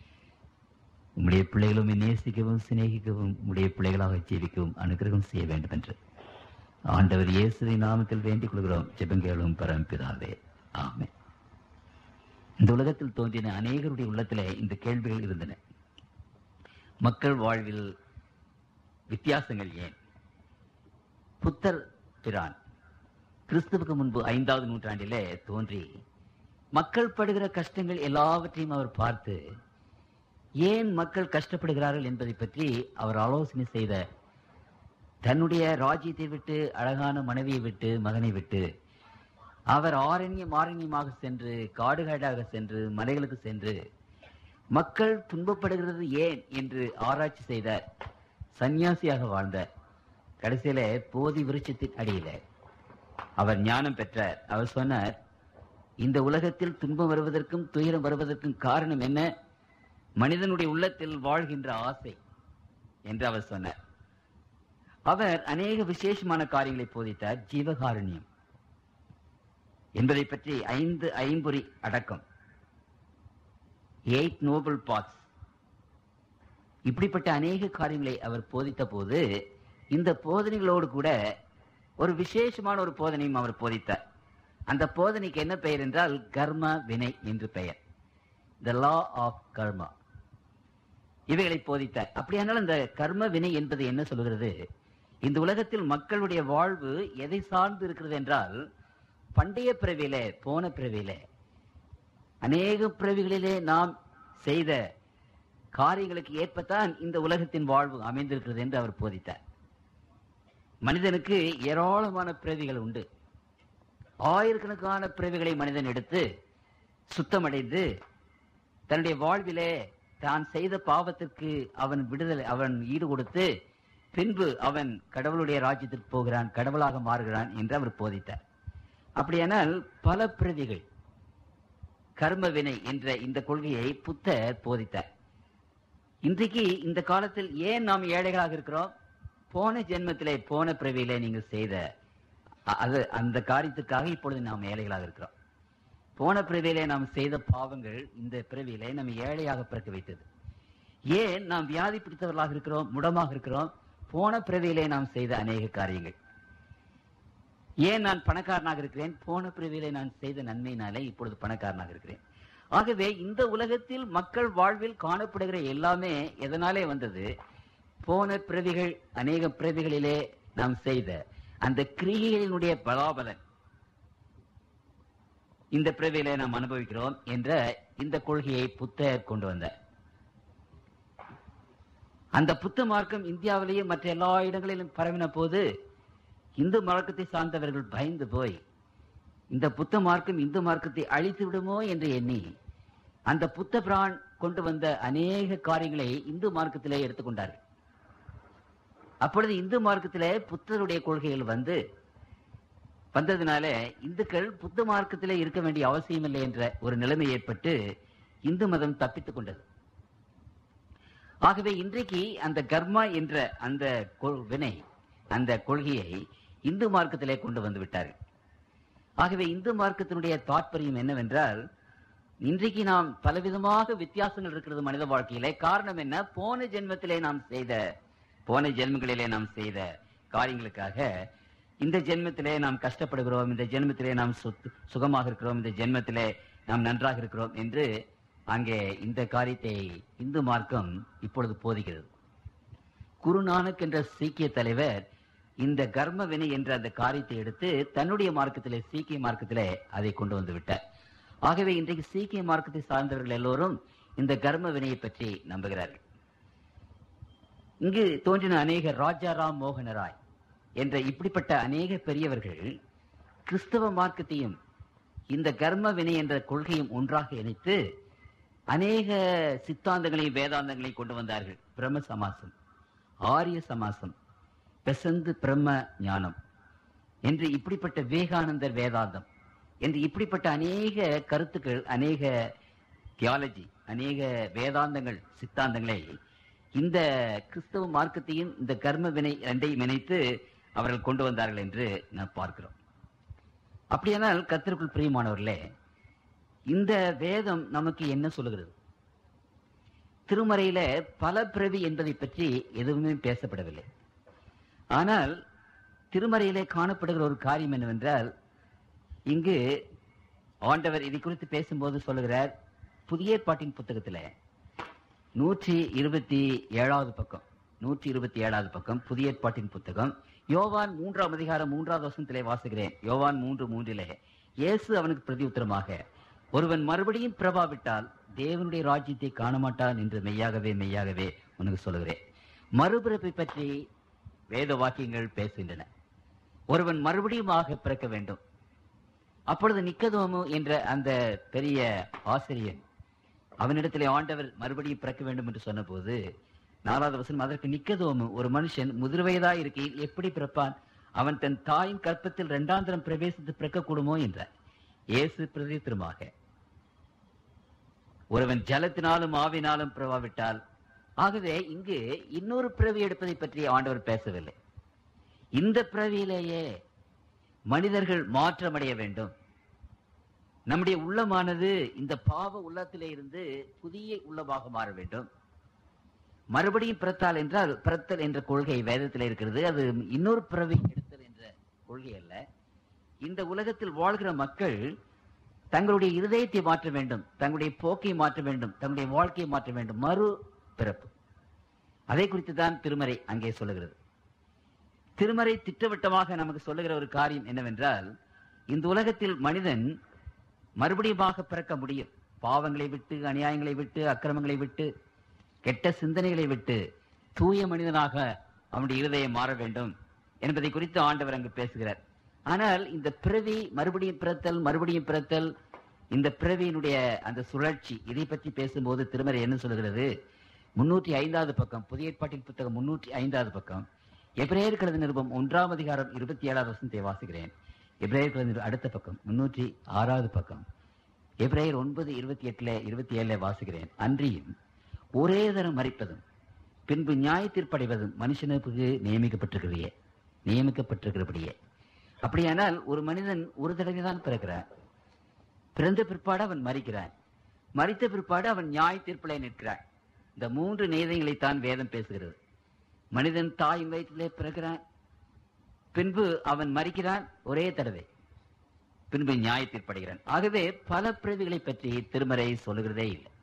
உம்முடைய பிள்ளைகளும் நேசிக்கவும் சிநேகிக்கவும் உம்முடைய பிள்ளைகளாக ஜீவிக்கவும் அனுகிரகம் செய்ய வேண்டும் என்று ஆண்டவர் இயேசுவின் நாமத்தில் வேண்டிக் கொள்கிறோம் ஜெபங்கேளும் பரம்பிதாவே ஆமென் இந்த உலகத்தில் தோன்றின அநேகருடைய உள்ளத்திலே இந்த கேள்விகள் இருந்தன மக்கள் வாழ்வில் வித்தியாசங்கள் ஏன் புத்தர் பிரான் கிறிஸ்துவுக்கு முன்பு ஐந்தாவது நூற்றாண்டிலே தோன்றி மக்கள் படுகிற கஷ்டங்கள் எல்லாவற்றையும் அவர் பார்த்து ஏன் மக்கள் கஷ்டப்படுகிறார்கள் என்பதை பற்றி அவர் ஆலோசனை செய்த தன்னுடைய ராஜ்யத்தை விட்டு அழகான மனைவியை விட்டு மகனை விட்டு அவர் ஆரண்யம் ஆரண்யமாக சென்று காடுகாடாக சென்று மலைகளுக்கு சென்று மக்கள் துன்பப்படுகிறது ஏன் என்று ஆராய்ச்சி செய்தார் சந்நியாசியாக வாழ்ந்தார் கடைசியில போதி விருட்சத்தின் அடியில அவர் ஞானம் பெற்றார் அவர் சொன்னார் இந்த உலகத்தில் துன்பம் வருவதற்கும் துயரம் வருவதற்கும் காரணம் என்ன மனிதனுடைய உள்ளத்தில் வாழ்கின்ற ஆசை என்று அவர் சொன்னார் அவர் அநேக விசேஷமான காரியங்களை போதித்தார் ஜீவகாருண்யம் என்பதை பற்றி ஐந்து ஐம்பொறி அடக்கம் எயிட் நோபல் பாத்ஸ் இப்படிப்பட்ட அநேக காரியங்களை அவர் போதித்த போது இந்த போதனைகளோடு கூட ஒரு விசேஷமான ஒரு போதனையும் அவர் போதித்தார் அந்த போதனைக்கு என்ன பெயர் என்றால் கர்ம வினை என்று பெயர் த லா ஆஃப் கர்மா இவைகளை போதித்தார் அப்படியானால் அந்த கர்ம வினை என்பது என்ன சொல்கிறது இந்த உலகத்தில் மக்களுடைய வாழ்வு எதை சார்ந்து இருக்கிறது என்றால் பண்டைய பிறவியிலே போன பிறவியிலே அநேக பிறவிகளிலே நாம் செய்த காரியங்களுக்கு ஏற்பத்தான் இந்த உலகத்தின் வாழ்வு அமைந்திருக்கிறது என்று அவர் போதித்தார் மனிதனுக்கு ஏராளமான பிறவிகள் உண்டு ஆயிரக்கணக்கான பிறவிகளை மனிதன் எடுத்து சுத்தமடைந்து தன்னுடைய வாழ்விலே தான் செய்த பாவத்திற்கு அவன் விடுதலை அவன் ஈடு கொடுத்து பின்பு அவன் கடவுளுடைய ராஜ்யத்திற்கு போகிறான் கடவுளாக மாறுகிறான் என்று அவர் போதித்தார் அப்படியானால் பல பிரதிகள் கர்ம வினை என்ற இந்த கொள்கையை புத்தர் போதித்தார் இன்றைக்கு இந்த காலத்தில் ஏன் நாம் ஏழைகளாக இருக்கிறோம் போன ஜென்மத்திலே போன பிறவியிலே நீங்கள் செய்த அ- அது அந்த காரியத்துக்காக இப்பொழுது நாம் ஏழைகளாக இருக்கிறோம் போன பிறவியிலே நாம் செய்த பாவங்கள் இந்த பிறவியிலே நம்ம ஏழையாக பிறக்க வைத்தது ஏன் நாம் வியாதி பிடித்தவர்களாக இருக்கிறோம் முடமாக இருக்கிறோம் போன பிறவியிலே நாம் செய்த அநேக காரியங்கள் ஏன் நான் பணக்காரனாக இருக்கிறேன் போன பிறவியிலே நான் செய்த நன்மையினாலே இப்பொழுது பணக்காரனாக இருக்கிறேன் ஆகவே இந்த உலகத்தில் மக்கள் வாழ்வில் காணப்படுகிற எல்லாமே எதனாலே வந்தது போன பிறவிகள் அநேக பிறவிகளிலே நாம் செய்த அந்த கிரியைகளினுடைய பலாபலன் இந்த பிறவியிலே நாம் அனுபவிக்கிறோம் என்ற இந்த கொள்கையை புத்தர் கொண்டு வந்தார் அந்த புத்த மார்க்கம் இந்தியாவிலேயே மற்ற எல்லா இடங்களிலும் பரவின போது இந்து மார்க்கத்தை சார்ந்தவர்கள் பயந்து போய் இந்த புத்த மார்க்கம் இந்து மார்க்கத்தை அழித்து விடுமோ என்று எண்ணி அந்த புத்த பிரான் கொண்டு வந்த அநேக காரியங்களை இந்து மார்க்கத்திலே எடுத்துக்கொண்டார்கள் அப்பொழுது இந்து மார்க்கத்திலே புத்தருடைய கொள்கைகள் வந்து வந்ததுனால இந்துக்கள் புத்த மார்க்கத்திலே இருக்க வேண்டிய அவசியமில்லை என்ற ஒரு நிலைமை ஏற்பட்டு இந்து மதம் தப்பித்துக் கொண்டது ஆகவே இன்றைக்கு அந்த கர்மா என்ற அந்த கொ- வினை அந்த கொள்கையை இந்து மார்க்கத்திலே கொண்டு வந்து விட்டார்கள் ஆகவே இந்து மார்க்கத்தினுடைய தாற்பயம் என்னவென்றால் இன்றைக்கு நாம் பலவிதமாக வித்தியாசங்கள் இருக்கிறது மனித வாழ்க்கையிலே காரணம் என்ன போன ஜென்மத்திலே நாம் செய்த போன ஜென்மங்களிலே நாம் செய்த காரியங்களுக்காக இந்த ஜென்மத்திலே நாம் கஷ்டப்படுகிறோம் இந்த ஜென்மத்திலே நாம் சுத் சுகமாக இருக்கிறோம் இந்த ஜென்மத்திலே நாம் நன்றாக இருக்கிறோம் என்று அங்கே இந்த காரியத்தை இந்து மார்க்கம் இப்பொழுது போதிக்கிறது குருநானக் என்ற சீக்கிய தலைவர் இந்த கர்ம வினை என்ற அந்த காரியத்தை எடுத்து தன்னுடைய மார்க்கத்திலே சீக்கிய மார்க்கத்திலே அதை கொண்டு வந்து விட்டார் ஆகவே இன்றைக்கு சீக்கிய மார்க்கத்தை சார்ந்தவர்கள் எல்லோரும் இந்த கர்ம வினையை பற்றி நம்புகிறார்கள் இங்கு தோன்றின அநேக ராஜாராம் மோகனராய் என்ற இப்படிப்பட்ட அநேக பெரியவர்கள் கிறிஸ்தவ மார்க்கத்தையும் இந்த கர்ம வினை என்ற கொள்கையும் ஒன்றாக இணைத்து அநேக சித்தாந்தங்களையும் வேதாந்தங்களையும் கொண்டு வந்தார்கள் பிரம்ம சமாசம் ஆரிய சமாசம் பெசந்து பிரம்ம ஞானம் என்று இப்படிப்பட்ட விவேகானந்தர் வேதாந்தம் என்று இப்படிப்பட்ட அநேக கருத்துக்கள் அநேக தியாலஜி அநேக வேதாந்தங்கள் சித்தாந்தங்களை இந்த கிறிஸ்தவ மார்க்கத்தையும் இந்த கர்ம வினை ரெண்டையும் இணைத்து அவர்கள் கொண்டு வந்தார்கள் என்று நாம் பார்க்கிறோம் அப்படியானால் கர்த்தருக்குள் பிரியமானவர்களே இந்த வேதம் நமக்கு என்ன சொல்லுகிறது திருமறையில பல பிறவி என்பதை பற்றி எதுவுமே பேசப்படவில்லை ஆனால் திருமறையிலே காணப்படுகிற ஒரு காரியம் என்னவென்றால் இங்கு ஆண்டவர் இதை குறித்து பேசும்போது சொல்லுகிறார் புதிய ஏற்பாட்டின் புத்தகத்துல நூற்றி இருபத்தி ஏழாவது பக்கம் நூற்றி இருபத்தி ஏழாவது பக்கம் புதிய ஏற்பாட்டின் புத்தகம் யோவான் மூன்றாம் அதிகாரம் மூன்றாவது வசனத்திலே வாசுகிறேன் யோவான் மூன்று மூன்றிலே இயேசு அவனுக்கு பிரதியுத்தரமாக ஒருவன் மறுபடியும் பிரபாவிட்டால் தேவனுடைய ராஜ்யத்தை காண மாட்டான் என்று மெய்யாகவே மெய்யாகவே உனக்கு சொல்லுகிறேன் மறுபிறப்பை பற்றி வேத வாக்கியங்கள் பேசுகின்றன ஒருவன் மறுபடியுமாக பிறக்க வேண்டும் அப்பொழுது நிக்கதோமு என்ற அந்த பெரிய ஆசிரியன் அவனிடத்திலே ஆண்டவர் மறுபடியும் பிறக்க வேண்டும் என்று சொன்னபோது நாலாவது வசனம் அதற்கு நிக்கதோமு ஒரு மனுஷன் முதிர்வயதா இருக்கையில் எப்படி பிறப்பான் அவன் தன் தாயின் கற்பத்தில் இரண்டாந்திரம் பிரவேசித்து பிறக்கக்கூடுமோ என்றார் இயேசு பிரதித்திரமாக ஒருவன் ஜலத்தினாலும் ஆவினாலும் பிறவாவிட்டால் ஆகவே இங்கு இன்னொரு பிறவி எடுப்பதை பற்றி ஆண்டவர் பேசவில்லை இந்த பிறவியிலேயே மனிதர்கள் மாற்றமடைய வேண்டும் நம்முடைய உள்ளமானது இந்த பாவ உள்ளத்திலே இருந்து புதிய உள்ளமாக மாற வேண்டும் மறுபடியும் பிறத்தால் என்றால் பிறத்தல் என்ற கொள்கை வேதத்தில் இருக்கிறது அது இன்னொரு பிறவி எடுத்தல் என்ற கொள்கை அல்ல இந்த உலகத்தில் வாழ்கிற மக்கள் தங்களுடைய இருதயத்தை மாற்ற வேண்டும் தங்களுடைய போக்கை மாற்ற வேண்டும் தங்களுடைய வாழ்க்கையை மாற்ற வேண்டும் மறு பிறப்பு அதை குறித்து தான் திருமறை அங்கே சொல்லுகிறது திருமறை திட்டவட்டமாக நமக்கு சொல்லுகிற ஒரு காரியம் என்னவென்றால் இந்த உலகத்தில் மனிதன் மறுபடியுமாக பிறக்க முடியும் பாவங்களை விட்டு அநியாயங்களை விட்டு அக்கிரமங்களை விட்டு கெட்ட சிந்தனைகளை விட்டு தூய மனிதனாக அவனுடைய இருதயம் மாற வேண்டும் என்பதை குறித்து ஆண்டவர் அங்கு பேசுகிறார் ஆனால் இந்த பிறவி மறுபடியும் பிறத்தல் மறுபடியும் பிறத்தல் இந்த பிறவியினுடைய அந்த சுழற்சி இதை பற்றி பேசும்போது திருமறை என்ன சொல்கிறது முன்னூற்றி ஐந்தாவது பக்கம் புதிய ஏற்பாட்டின் புத்தகம் முன்னூற்றி ஐந்தாவது பக்கம் எப்ரேயர் கழுத நிருபம் ஒன்றாம் அதிகாரம் இருபத்தி ஏழாவது வசனத்தை வாசிக்கிறேன் எப்ரேயர் கழுத நிருபம் அடுத்த பக்கம் முன்னூற்றி ஆறாவது பக்கம் எப்ரேயர் ஒன்பது இருபத்தி எட்டுல இருபத்தி ஏழுல வாசிக்கிறேன் அன்றியும் ஒரே தரம் மறிப்பதும் பின்பு நியாயத்தீர்ப்படைவதும் மனுஷனுக்கு நியமிக்கப்பட்டிருக்கிறதையே நியமிக்கப்பட்டிருக்கிறபடியே அப்படியானால் ஒரு மனிதன் ஒரு தடவை தான் பிறக்கிறான் பிறந்த பிற்பாடு அவன் மறிக்கிறான் மறித்த பிற்பாடு அவன் நியாய தீர்ப்பிலே நிற்கிறான் இந்த மூன்று நேதங்களைத்தான் வேதம் பேசுகிறது மனிதன் தாயின் வயிற்றிலே பிறக்கிறான் பின்பு அவன் மறிக்கிறான் ஒரே தடவை பின்பு நியாய தீர்ப்படைகிறான் ஆகவே பல பிறவிகளை பற்றி திருமறை சொல்லுகிறதே இல்லை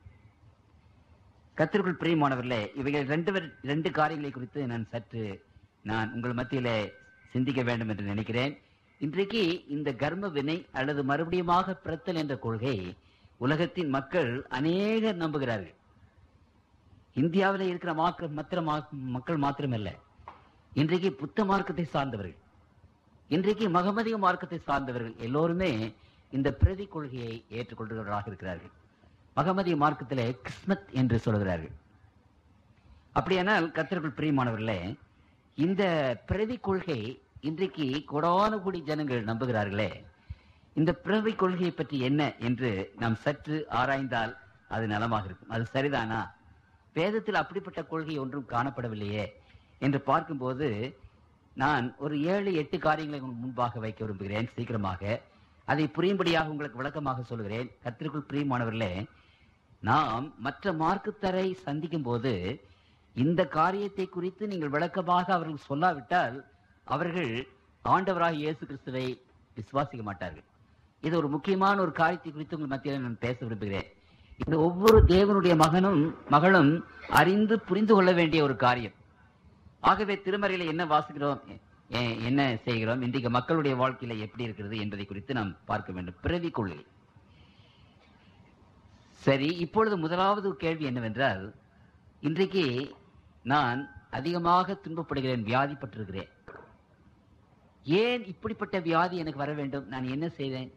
கத்திற்குள் பிரியமானவர்களே இவைகள் ரெண்டு வர்- ரெண்டு காரியங்களை குறித்து நான் சற்று நான் உங்கள் மத்தியிலே சிந்திக்க வேண்டும் என்று நினைக்கிறேன் இன்றைக்கு இந்த கர்ம வினை அல்லது மறுபடியுமாக பிறத்தல் என்ற கொள்கை உலகத்தின் மக்கள் அநேகர் நம்புகிறார்கள் இந்தியாவில் இருக்கிற மாக்க மற்ற மா- மக்கள் மாத்திரமல்ல இன்றைக்கு புத்த மார்க்கத்தை சார்ந்தவர்கள் இன்றைக்கு மகமதிய மார்க்கத்தை சார்ந்தவர்கள் எல்லோருமே இந்த பிரதி கொள்கையை ஏற்றுக்கொள்கிறவர்களாக இருக்கிறார்கள் மகமதிய மார்க்கத்திலே கிஸ்மத் என்று சொல்கிறார்கள் அப்படியானால் கத்திற்குள் பிரியமானவர்களே இந்த பிரதி கொள்கை இன்றைக்கு கொடான கூடி ஜனங்கள் நம்புகிறார்களே இந்த பிறவி கொள்கையை பற்றி என்ன என்று நாம் சற்று ஆராய்ந்தால் அது நலமாக இருக்கும் அது சரிதானா வேதத்தில் அப்படிப்பட்ட கொள்கை ஒன்றும் காணப்படவில்லையே என்று பார்க்கும்போது நான் ஒரு ஏழு எட்டு காரியங்களை உங்கள் முன்பாக வைக்க விரும்புகிறேன் சீக்கிரமாக அதை புரியும்படியாக உங்களுக்கு விளக்கமாக சொல்கிறேன் கத்திற்குள் பிரியமானவர்களே நாம் மற்ற மார்க்குத்தரை சந்திக்கும் போது இந்த காரியத்தை குறித்து நீங்கள் விளக்கமாக அவர்கள் சொல்லாவிட்டால் அவர்கள் ஆண்டவராக இயேசு கிறிஸ்துவை விசுவாசிக்க மாட்டார்கள் இது ஒரு முக்கியமான ஒரு காரியத்தை குறித்து உங்கள் மத்தியில் நான் பேச விரும்புகிறேன் இது ஒவ்வொரு தேவனுடைய மகனும் மகளும் அறிந்து புரிந்து கொள்ள வேண்டிய ஒரு காரியம் ஆகவே திருமறையில என்ன வாசிக்கிறோம் எ- என்ன செய்கிறோம் இன்றைக்கு மக்களுடைய வாழ்க்கையில எப்படி இருக்கிறது என்பதை குறித்து நாம் பார்க்க வேண்டும் பிறவி கொள்கை சரி இப்பொழுது முதலாவது கேள்வி என்னவென்றால் இன்றைக்கு நான் அதிகமாக துன்பப்படுகிறேன் வியாதிப்பட்டிருக்கிறேன் ஏன் இப்படிப்பட்ட வியாதி எனக்கு வர வேண்டும் நான் என்ன செய்தேன்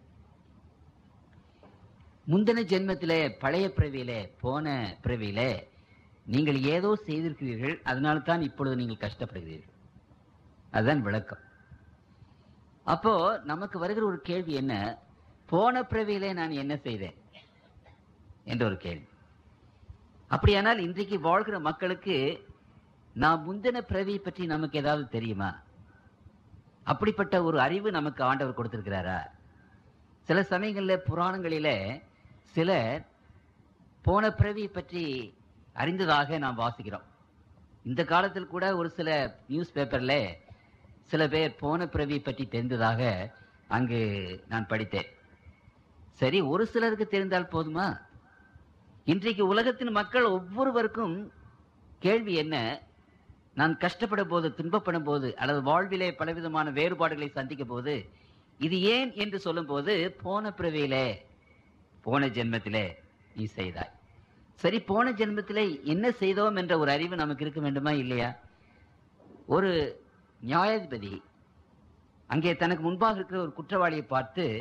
முந்தின ஜென்மத்திலே பழைய பிறவியிலே போன பிறவியிலே நீங்கள் ஏதோ செய்திருக்கிறீர்கள் அதனால தான் இப்பொழுது நீங்கள் கஷ்டப்படுகிறீர்கள் அதுதான் விளக்கம் அப்போ நமக்கு வருகிற ஒரு கேள்வி என்ன போன பிறவியிலே நான் என்ன செய்தேன் என்ற ஒரு கேள்வி அப்படியானால் இன்றைக்கு வாழ்கிற மக்களுக்கு நான் முந்தின பிறவியை பற்றி நமக்கு ஏதாவது தெரியுமா அப்படிப்பட்ட ஒரு அறிவு நமக்கு ஆண்டவர் கொடுத்திருக்கிறாரா சில சமயங்கள்ல புராணங்களிலே சிலர் போன பிறவியை பற்றி அறிந்ததாக நாம் வாசிக்கிறோம் இந்த காலத்தில் கூட ஒரு சில நியூஸ் பேப்பர்ல சில பேர் போன பிறவியை பற்றி தெரிந்ததாக அங்கு நான் படித்தேன் சரி ஒரு சிலருக்கு தெரிந்தால் போதுமா இன்றைக்கு உலகத்தின் மக்கள் ஒவ்வொருவருக்கும் கேள்வி என்ன நான் கஷ்டப்படும் போது துன்பப்படும் போது அல்லது வாழ்விலே பலவிதமான வேறுபாடுகளை சந்திக்கும் போது இது ஏன் என்று சொல்லும்போது போன பிறவியிலே போன ஜென்மத்திலே நீ செய்தாய் சரி போன ஜென்மத்திலே என்ன செய்தோம் என்ற ஒரு அறிவு நமக்கு இருக்க வேண்டுமா இல்லையா ஒரு நியாயாதிபதி அங்கே தனக்கு முன்பாக இருக்கிற ஒரு குற்றவாளியை பார்த்து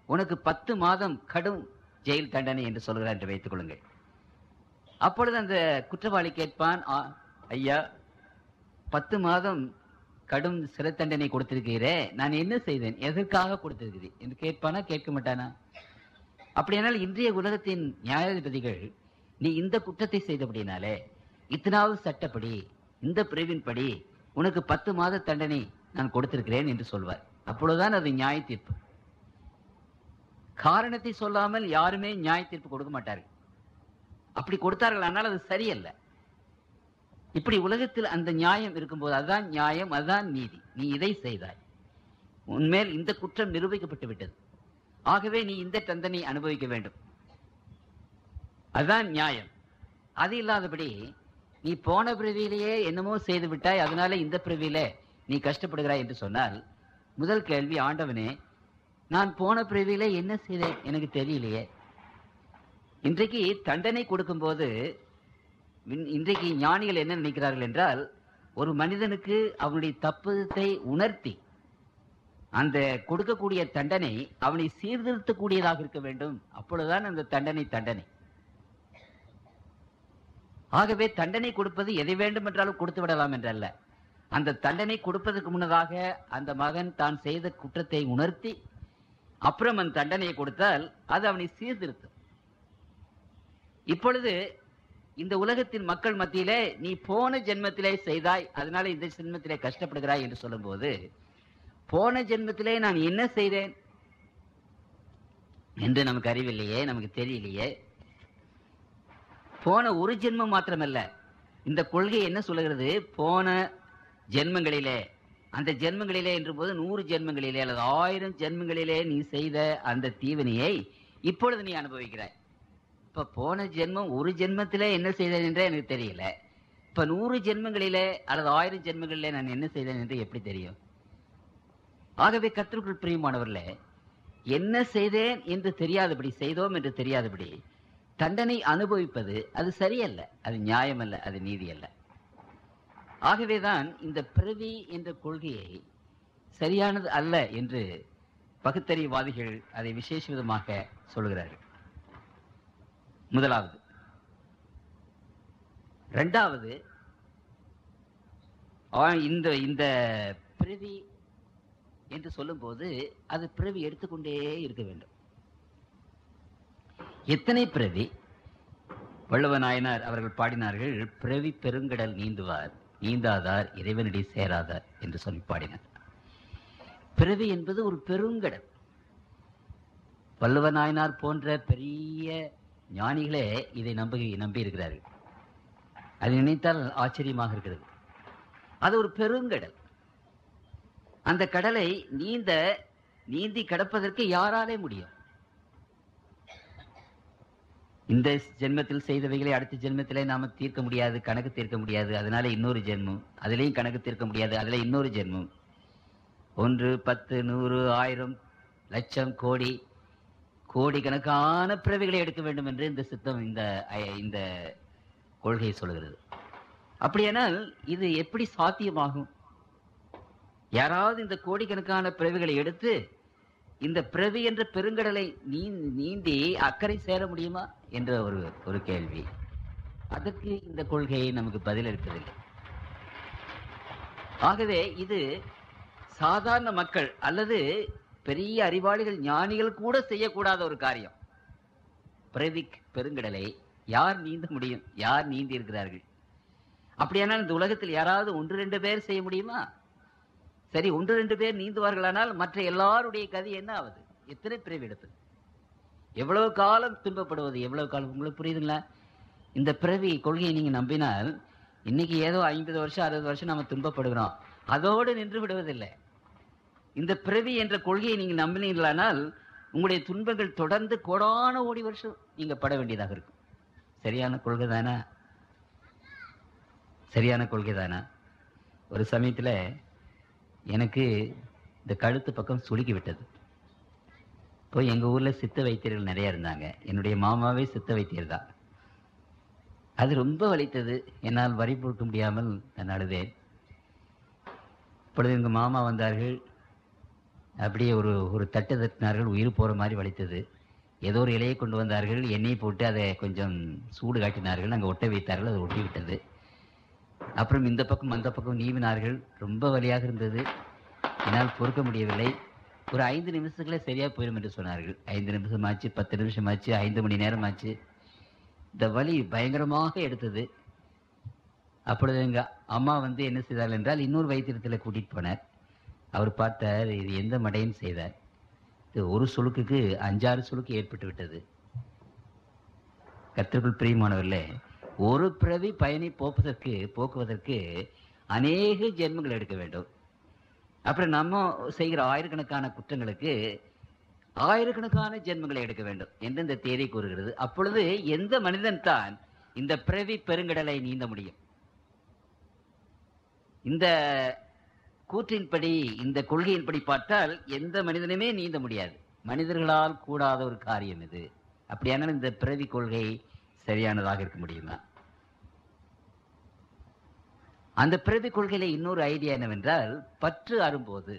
உனக்கு பத்து மாதம் கடும் ஜெயில் தண்டனை என்று சொல்கிறார் என்று வைத்துக் கொள்ளுங்கள் அப்பொழுது அந்த குற்றவாளி கேட்பான் "ஆ, ஐயா பத்து மாதம் கடும் சிறை தண்டனை கொடுத்திருக்கிறே நான் என்ன செய்தேன் எதற்காக கொடுத்திருக்கிறேன் என்று கேட்பானா கேட்க மாட்டானா அப்படியானால் இன்றைய உலகத்தின் நியாயாதிபதிகள் நீ இந்த குற்றத்தை செய்தபடினாலே இத்தனாவது சட்டப்படி இந்த பிரிவின்படி உனக்கு பத்து மாத தண்டனை நான் கொடுத்திருக்கிறேன் என்று சொல்வார் அப்பொழுதுதான் அது நியாய தீர்ப்பு காரணத்தை சொல்லாமல் யாருமே நியாய தீர்ப்பு கொடுக்க மாட்டார்கள் அப்படி கொடுத்தார்கள் ஆனால் அது சரியல்ல இப்படி உலகத்தில் அந்த நியாயம் இருக்கும்போது அதுதான் நியாயம் அதுதான் நீதி நீ இதை செய்தாய் உன்மேல் இந்த குற்றம் நிரூபிக்கப்பட்டு விட்டது ஆகவே நீ இந்த தண்டனை அனுபவிக்க வேண்டும் அதுதான் நியாயம் அது இல்லாதபடி நீ போன பிறவியிலேயே என்னமோ செய்து விட்டாய் அதனால இந்த பிறவியிலே நீ கஷ்டப்படுகிறாய் என்று சொன்னால் முதல் கேள்வி ஆண்டவனே நான் போன பிறவியிலே என்ன செய்தேன் எனக்கு தெரியலையே இன்றைக்கு தண்டனை கொடுக்கும்போது இன்- இன்றைக்கு ஞானிகள் என்ன நினைக்கிறார்கள் என்றால் ஒரு மனிதனுக்கு அவனுடைய தப்புதத்தை உணர்த்தி அந்த கொடுக்கக்கூடிய தண்டனை அவனை சீர்திருத்தக்கூடியதாக இருக்க வேண்டும் அப்பொழுதுதான் அந்த தண்டனை தண்டனை ஆகவே தண்டனை கொடுப்பது எதை வேண்டும் என்றாலும் கொடுத்து விடலாம் என்றல்ல அந்த தண்டனை கொடுப்பதற்கு முன்னதாக அந்த மகன் தான் செய்த குற்றத்தை உணர்த்தி அப்புறம் அந்த தண்டனையை கொடுத்தால் அது அவனை சீர்திருத்தும் இப்பொழுது இந்த உலகத்தின் மக்கள் மத்தியிலே நீ போன ஜென்மத்திலே செய்தாய் அதனால இந்த ஜென்மத்திலே கஷ்டப்படுகிறாய் என்று சொல்லும்போது போன ஜென்மத்திலே நான் என்ன செய்தேன் என்று நமக்கு அறிவில்லையே நமக்கு தெரியலையே போன ஒரு ஜென்மம் மாத்திரமல்ல இந்த கொள்கை என்ன சொல்லுகிறது போன ஜென்மங்களிலே அந்த ஜென்மங்களிலே என்று போது நூறு ஜென்மங்களிலே அல்லது ஆயிரம் ஜென்மங்களிலே நீ செய்த அந்த தீவினையை இப்பொழுது நீ அனுபவிக்கிறாய் இப்ப போன ஜென்மம் ஒரு ஜென்மத்திலே என்ன செய்தேன் என்றே எனக்கு தெரியல இப்ப நூறு ஜென்மங்களிலே அல்லது ஆயிரம் ஜென்மங்களிலே நான் என்ன செய்தேன் என்று எப்படி தெரியும் ஆகவே கத்திற்குள் பிரியமானவர்களே என்ன செய்தேன் என்று தெரியாதபடி செய்தோம் என்று தெரியாதபடி தண்டனை அனுபவிப்பது அது சரியல்ல அது நியாயமல்ல அது நீதி அல்ல ஆகவேதான் இந்த பிறவி என்ற கொள்கையை சரியானது அல்ல என்று பகுத்தறிவாதிகள் அதை விசேஷ விதமாக சொல்கிறார்கள் முதலாவது இரண்டாவது ஆ- இந்த இந்த பிறவி என்று சொல்லும்போது அது பிறவி எடுத்துக்கொண்டே இருக்க வேண்டும் எத்தனை பிறவி வள்ளுவ நாயனார் அவர்கள் பாடினார்கள் பிறவி பெருங்கடல் நீந்துவார் நீந்தாதார் இறைவனடி சேராதார் என்று சொல்லி பாடினார் பிறவி என்பது ஒரு பெருங்கடல் வள்ளுவ நாயனார் போன்ற பெரிய ஞானிகளே இதை நம்பி நம்பி இருக்கிறார்கள் அதை நினைத்தால் ஆச்சரியமாக இருக்கிறது அது ஒரு பெருங்கடல் அந்த கடலை நீந்த நீந்தி கடப்பதற்கு யாராலே முடியும் இந்த ஜென்மத்தில் செய்தவைகளை அடுத்த ஜென்மத்திலே நாம தீர்க்க முடியாது கணக்கு தீர்க்க முடியாது அதனால இன்னொரு ஜென்மம் அதுலேயும் கணக்கு தீர்க்க முடியாது அதுல இன்னொரு ஜென்மம் ஒன்று பத்து நூறு ஆயிரம் லட்சம் கோடி கோடிக்கணக்கான பிறவிகளை எடுக்க வேண்டும் என்று இந்த சித்தம் இந்த ஐ- இந்த கொள்கை சொல்கிறது அப்படியானால் இது எப்படி சாத்தியமாகும் யாராவது இந்த கோடிக்கணக்கான பிறவிகளை எடுத்து இந்த பிறவி என்ற பெருங்கடலை நீ நீந்தி அக்கறை சேர முடியுமா என்ற ஒரு ஒரு கேள்வி அதற்கு இந்த கொள்கையை நமக்கு பதில் இருப்பதில்லை ஆகவே இது சாதாரண மக்கள் அல்லது பெரிய அறிவாளிகள் ஞானிகள் கூட செய்யக்கூடாத ஒரு காரியம் பிறவி பெருங்கடலை யார் நீந்த முடியும் யார் நீந்தி இருக்கிறார்கள் அப்படியானால் இந்த உலகத்தில் யாராவது ஒன்று ரெண்டு பேர் செய்ய முடியுமா சரி ஒன்று ரெண்டு பேர் நீந்துவார்களானால் மற்ற எல்லாருடைய கதி என்ன ஆகுது எத்தனை பிறவி எடுப்பது எவ்வளவு காலம் துன்பப்படுவது எவ்வளவு காலம் உங்களுக்கு புரியுதுங்களா இந்த பிறவி கொள்கையை நீங்க நம்பினால் இன்னைக்கு ஏதோ ஐம்பது வருஷம் அறுபது வருஷம் நம்ம துன்பப்படுகிறோம் அதோடு நின்று விடுவதில்லை இந்த பிறவி என்ற கொள்கையை நீங்க நம்பினீர்களானால் உங்களுடைய துன்பங்கள் தொடர்ந்து கோடான கோடி வருஷம் நீங்க பட வேண்டியதாக இருக்கும் சரியான கொள்கை தானா சரியான கொள்கை தானா ஒரு சமயத்துல எனக்கு இந்த கழுத்து பக்கம் சுளுக்கி விட்டது போய் எங்க ஊர்ல சித்த வைத்தியர்கள் நிறைய இருந்தாங்க என்னுடைய மாமாவே சித்த வைத்தியர் தான் அது ரொம்ப வலித்தது என்னால் வரி பொறுக்க முடியாமல் நான் அழுதேன் இப்பொழுது எங்க மாமா வந்தார்கள் அப்படியே ஒரு ஒரு தட்டு தட்டினார்கள் உயிர் போற மாதிரி வலித்தது ஏதோ ஒரு இலையை கொண்டு வந்தார்கள் எண்ணெய் போட்டு அதை கொஞ்சம் சூடு காட்டினார்கள் அங்கே ஒட்ட வைத்தார்கள் அது ஒட்டி விட்டது அப்புறம் இந்த பக்கம் அந்த பக்கம் நீவினார்கள் ரொம்ப வலியாக இருந்தது என்னால் பொறுக்க முடியவில்லை ஒரு ஐந்து நிமிஷத்துக்குள்ளே சரியா போயிடும் என்று சொன்னார்கள் ஐந்து நிமிஷம் ஆச்சு பத்து நிமிஷம் ஆச்சு ஐந்து மணி நேரம் ஆச்சு இந்த வலி பயங்கரமாக எடுத்தது அப்பொழுது எங்க அம்மா வந்து என்ன செய்தார் என்றால் இன்னொரு வைத்தியத்தில் கூட்டிட்டு போனார் அவர் பார்த்தார் இது எந்த மடையும் செய்தார் இது ஒரு சுளுக்குக்கு அஞ்சாறு சுளுக்கு ஏற்பட்டு விட்டது கத்திற்குள் பிரியமானவர்களே ஒரு பிறவி பயனை போக்குவதற்கு போக்குவதற்கு அநேக ஜென்மங்கள் எடுக்க வேண்டும் அப்புறம் நம்ம செய்கிற ஆயிரக்கணக்கான குற்றங்களுக்கு ஆயிரக்கணக்கான ஜென்மங்களை எடுக்க வேண்டும் என்று இந்த தேதி கூறுகிறது அப்பொழுது எந்த மனிதன் தான் இந்த பிறவி பெருங்கடலை நீந்த முடியும் இந்த கூற்றின்படி இந்த கொள்கையின்படி பார்த்தால் எந்த மனிதனுமே நீந்த முடியாது மனிதர்களால் கூடாத ஒரு காரியம் இது அப்படியானால் இந்த பிறவி கொள்கை சரியானதாக இருக்க முடியுமா அந்த பிறவி கொள்கையில இன்னொரு ஐடியா என்னவென்றால் பற்று அரும்போது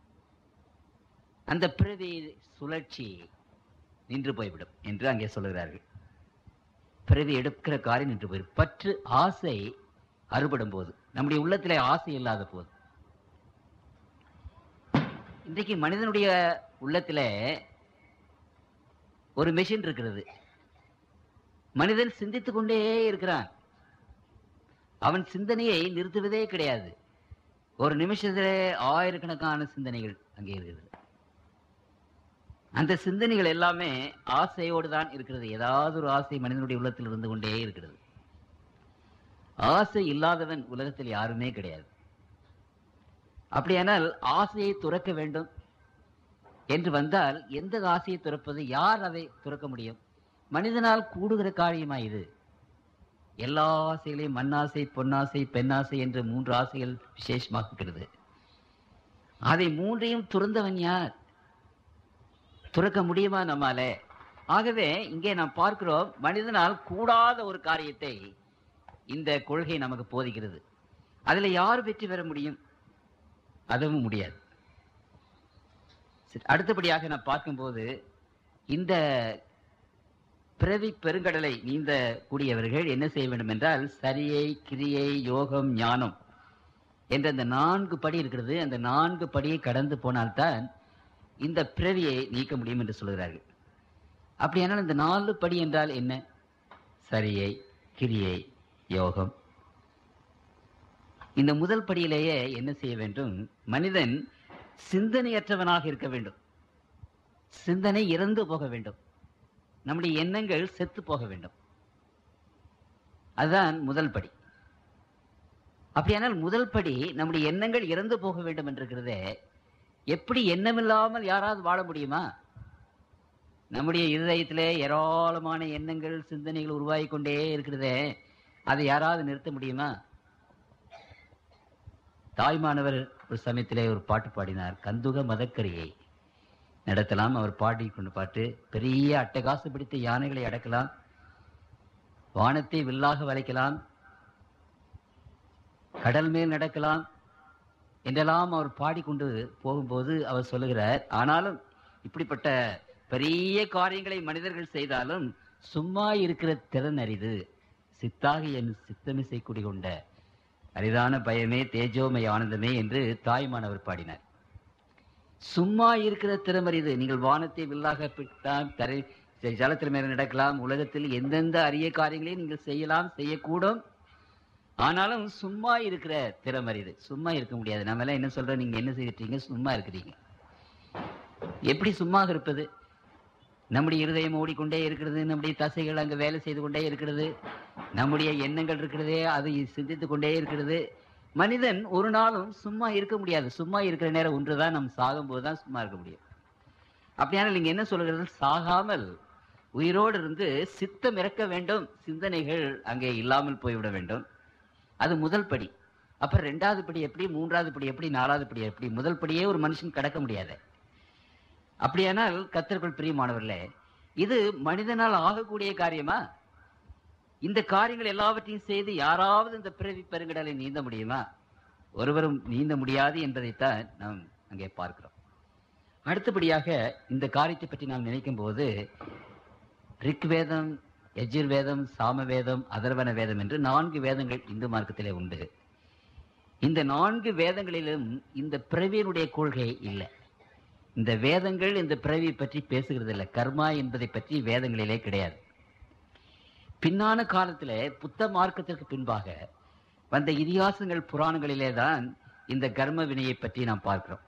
அந்த பிறவி சுழற்சி நின்று போய்விடும் என்று அங்கே சொல்லுகிறார்கள் பிறவி எடுக்கிற காரியம் நின்று போயிடும் பற்று ஆசை அறுபடும் போது நம்முடைய உள்ளத்திலே ஆசை இல்லாத போது இன்றைக்கு மனிதனுடைய உள்ளத்திலே ஒரு மெஷின் இருக்கிறது மனிதன் சிந்தித்துக் கொண்டே இருக்கிறான் அவன் சிந்தனையை நிறுத்துவதே கிடையாது ஒரு நிமிஷத்திலே ஆயிரக்கணக்கான சிந்தனைகள் அங்கே இருக்கிறது அந்த சிந்தனைகள் எல்லாமே ஆசையோடு தான் இருக்கிறது ஏதாவது ஒரு ஆசை மனிதனுடைய உள்ளத்தில் இருந்து கொண்டே இருக்கிறது ஆசை இல்லாதவன் உலகத்தில் யாருமே கிடையாது அப்படியானால் ஆசையை துறக்க வேண்டும் என்று வந்தால் எந்த ஆசையை துறப்பது யார் அதை துறக்க முடியும் மனிதனால் கூடுகிற காரியமா இது எல்லா ஆசைகளையும் மண்ணாசை பொன்னாசை பெண்ணாசை என்ற மூன்று ஆசைகள் விசேஷமாக இருக்கிறது அதை மூன்றையும் துறந்தவன் யார் துறக்க முடியுமா நம்மால ஆகவே இங்கே நாம் பார்க்கிறோம் மனிதனால் கூடாத ஒரு காரியத்தை இந்த கொள்கை நமக்கு போதிக்கிறது அதுல யார் வெற்றி பெற முடியும் அதுவும் முடியாது சரி, அடுத்தபடியாக நான் பார்க்கும்போது இந்த பிறவி பெருங்கடலை நீந்த கூடியவர்கள் என்ன செய்ய வேண்டும் என்றால் சரியை கிரியை யோகம் ஞானம் என்ற அந்த நான்கு படி இருக்கிறது அந்த நான்கு படியை கடந்து போனால்தான் இந்த பிறவியை நீக்க முடியும் என்று சொல்கிறார்கள் அப்படியானால் இந்த நாலு படி என்றால் என்ன சரியை கிரியை யோகம் இந்த முதல் படியிலேயே என்ன செய்ய வேண்டும் மனிதன் சிந்தனையற்றவனாக இருக்க வேண்டும் சிந்தனை இறந்து போக வேண்டும் நம்முடைய எண்ணங்கள் செத்து போக வேண்டும் அதுதான் முதல் படி அப்படியானால் முதல் படி நம்முடைய எண்ணங்கள் இறந்து போக வேண்டும் என்றிருக்கிறதே எப்படி எண்ணமில்லாமல் யாராவது வாழ முடியுமா நம்முடைய இருதயத்திலே ஏராளமான எண்ணங்கள் சிந்தனைகள் உருவாகி கொண்டே இருக்கிறதே அதை யாராவது நிறுத்த முடியுமா தாய்மானவர் ஒரு சமயத்திலே ஒரு பாட்டு பாடினார் கந்துக மதக்கரியை நடத்தலாம் அவர் பாடி கொண்டு பாட்டு பெரிய அட்டகாசு பிடித்த யானைகளை அடக்கலாம் வானத்தை வில்லாக வளைக்கலாம் கடல் மேல் நடக்கலாம் என்றெல்லாம் அவர் பாடிக்கொண்டு போகும்போது அவர் சொல்லுகிறார் ஆனாலும் இப்படிப்பட்ட பெரிய காரியங்களை மனிதர்கள் செய்தாலும் சும்மா இருக்கிற திறன் அரிது சித்தாக என் சித்தமிசை குடிகொண்ட அரிதான பயமே தேஜோமய ஆனந்தமே என்று தாய்மானவர் பாடினார் சும்மா இருக்கிற திறமறிது நீங்கள் வானத்தை வில்லாக பிட்டாம் தரை ஜலத்தில் மேல நடக்கலாம் உலகத்தில் எந்தெந்த அரிய காரியங்களையும் நீங்கள் செய்யலாம் செய்யக்கூடும் ஆனாலும் சும்மா இருக்கிற திறமறிது சும்மா இருக்க முடியாது நம்ம எல்லாம் என்ன சொல்றோம் நீங்க என்ன செய்துட்டீங்க சும்மா இருக்கிறீங்க எப்படி சும்மா இருப்பது நம்முடைய இருதயம் ஓடிக்கொண்டே இருக்கிறது நம்முடைய தசைகள் அங்க வேலை செய்து கொண்டே இருக்கிறது நம்முடைய எண்ணங்கள் இருக்கிறதே அது சிந்தித்துக் கொண்டே இருக்கிறது மனிதன் ஒரு நாளும் சும்மா இருக்க முடியாது சும்மா இருக்கிற நேரம் ஒன்றுதான் நம்ம சாகும்போது தான் சும்மா இருக்க முடியும் அப்படியானால் நீங்க என்ன சொல்கிறது சாகாமல் உயிரோடு இருந்து சித்தம் இறக்க வேண்டும் சிந்தனைகள் அங்கே இல்லாமல் போய்விட வேண்டும் அது முதல் படி அப்புறம் ரெண்டாவது படி எப்படி மூன்றாவது படி எப்படி நாலாவது படி எப்படி முதல் படியே ஒரு மனுஷன் கடக்க முடியாது அப்படியானால் கத்தர்கள் பிரியமானவர்களே இது மனிதனால் ஆகக்கூடிய காரியமா இந்த காரியங்கள் எல்லாவற்றையும் செய்து யாராவது இந்த பிறவி பெருங்கடலை நீந்த முடியுமா ஒருவரும் நீந்த முடியாது என்பதைத்தான் நாம் அங்கே பார்க்கிறோம் அடுத்தபடியாக இந்த காரியத்தை பற்றி நாம் நினைக்கும் போது ரிக் வேதம் யஜுர் வேதம் சாம வேதம் அதர்வன வேதம் என்று நான்கு வேதங்கள் இந்து மார்க்கத்திலே உண்டு இந்த நான்கு வேதங்களிலும் இந்த பிறவியினுடைய கொள்கை இல்லை இந்த வேதங்கள் இந்த பிறவியை பற்றி பேசுகிறது இல்லை கர்மா என்பதை பற்றி வேதங்களிலே கிடையாது பின்னான காலத்திலே புத்த மார்க்கத்திற்கு பின்பாக வந்த இதிகாசங்கள் புராணங்களிலே தான் இந்த கர்ம வினையை பற்றி நாம் பார்க்கிறோம்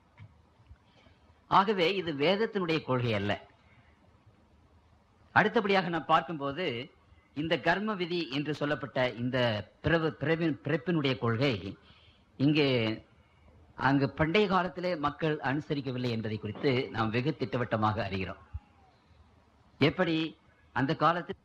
ஆகவே இது வேதத்தினுடைய கொள்கை அல்ல அடுத்தபடியாக நாம் பார்க்கும்போது இந்த கர்ம விதி என்று சொல்லப்பட்ட இந்த பிறவு பிறவின் பிறப்பினுடைய கொள்கை இங்கே அங்கு பண்டைய காலத்திலே மக்கள் அனுசரிக்கவில்லை என்பதை குறித்து நாம் வெகு திட்டவட்டமாக அறிகிறோம் எப்படி அந்த காலத்தில்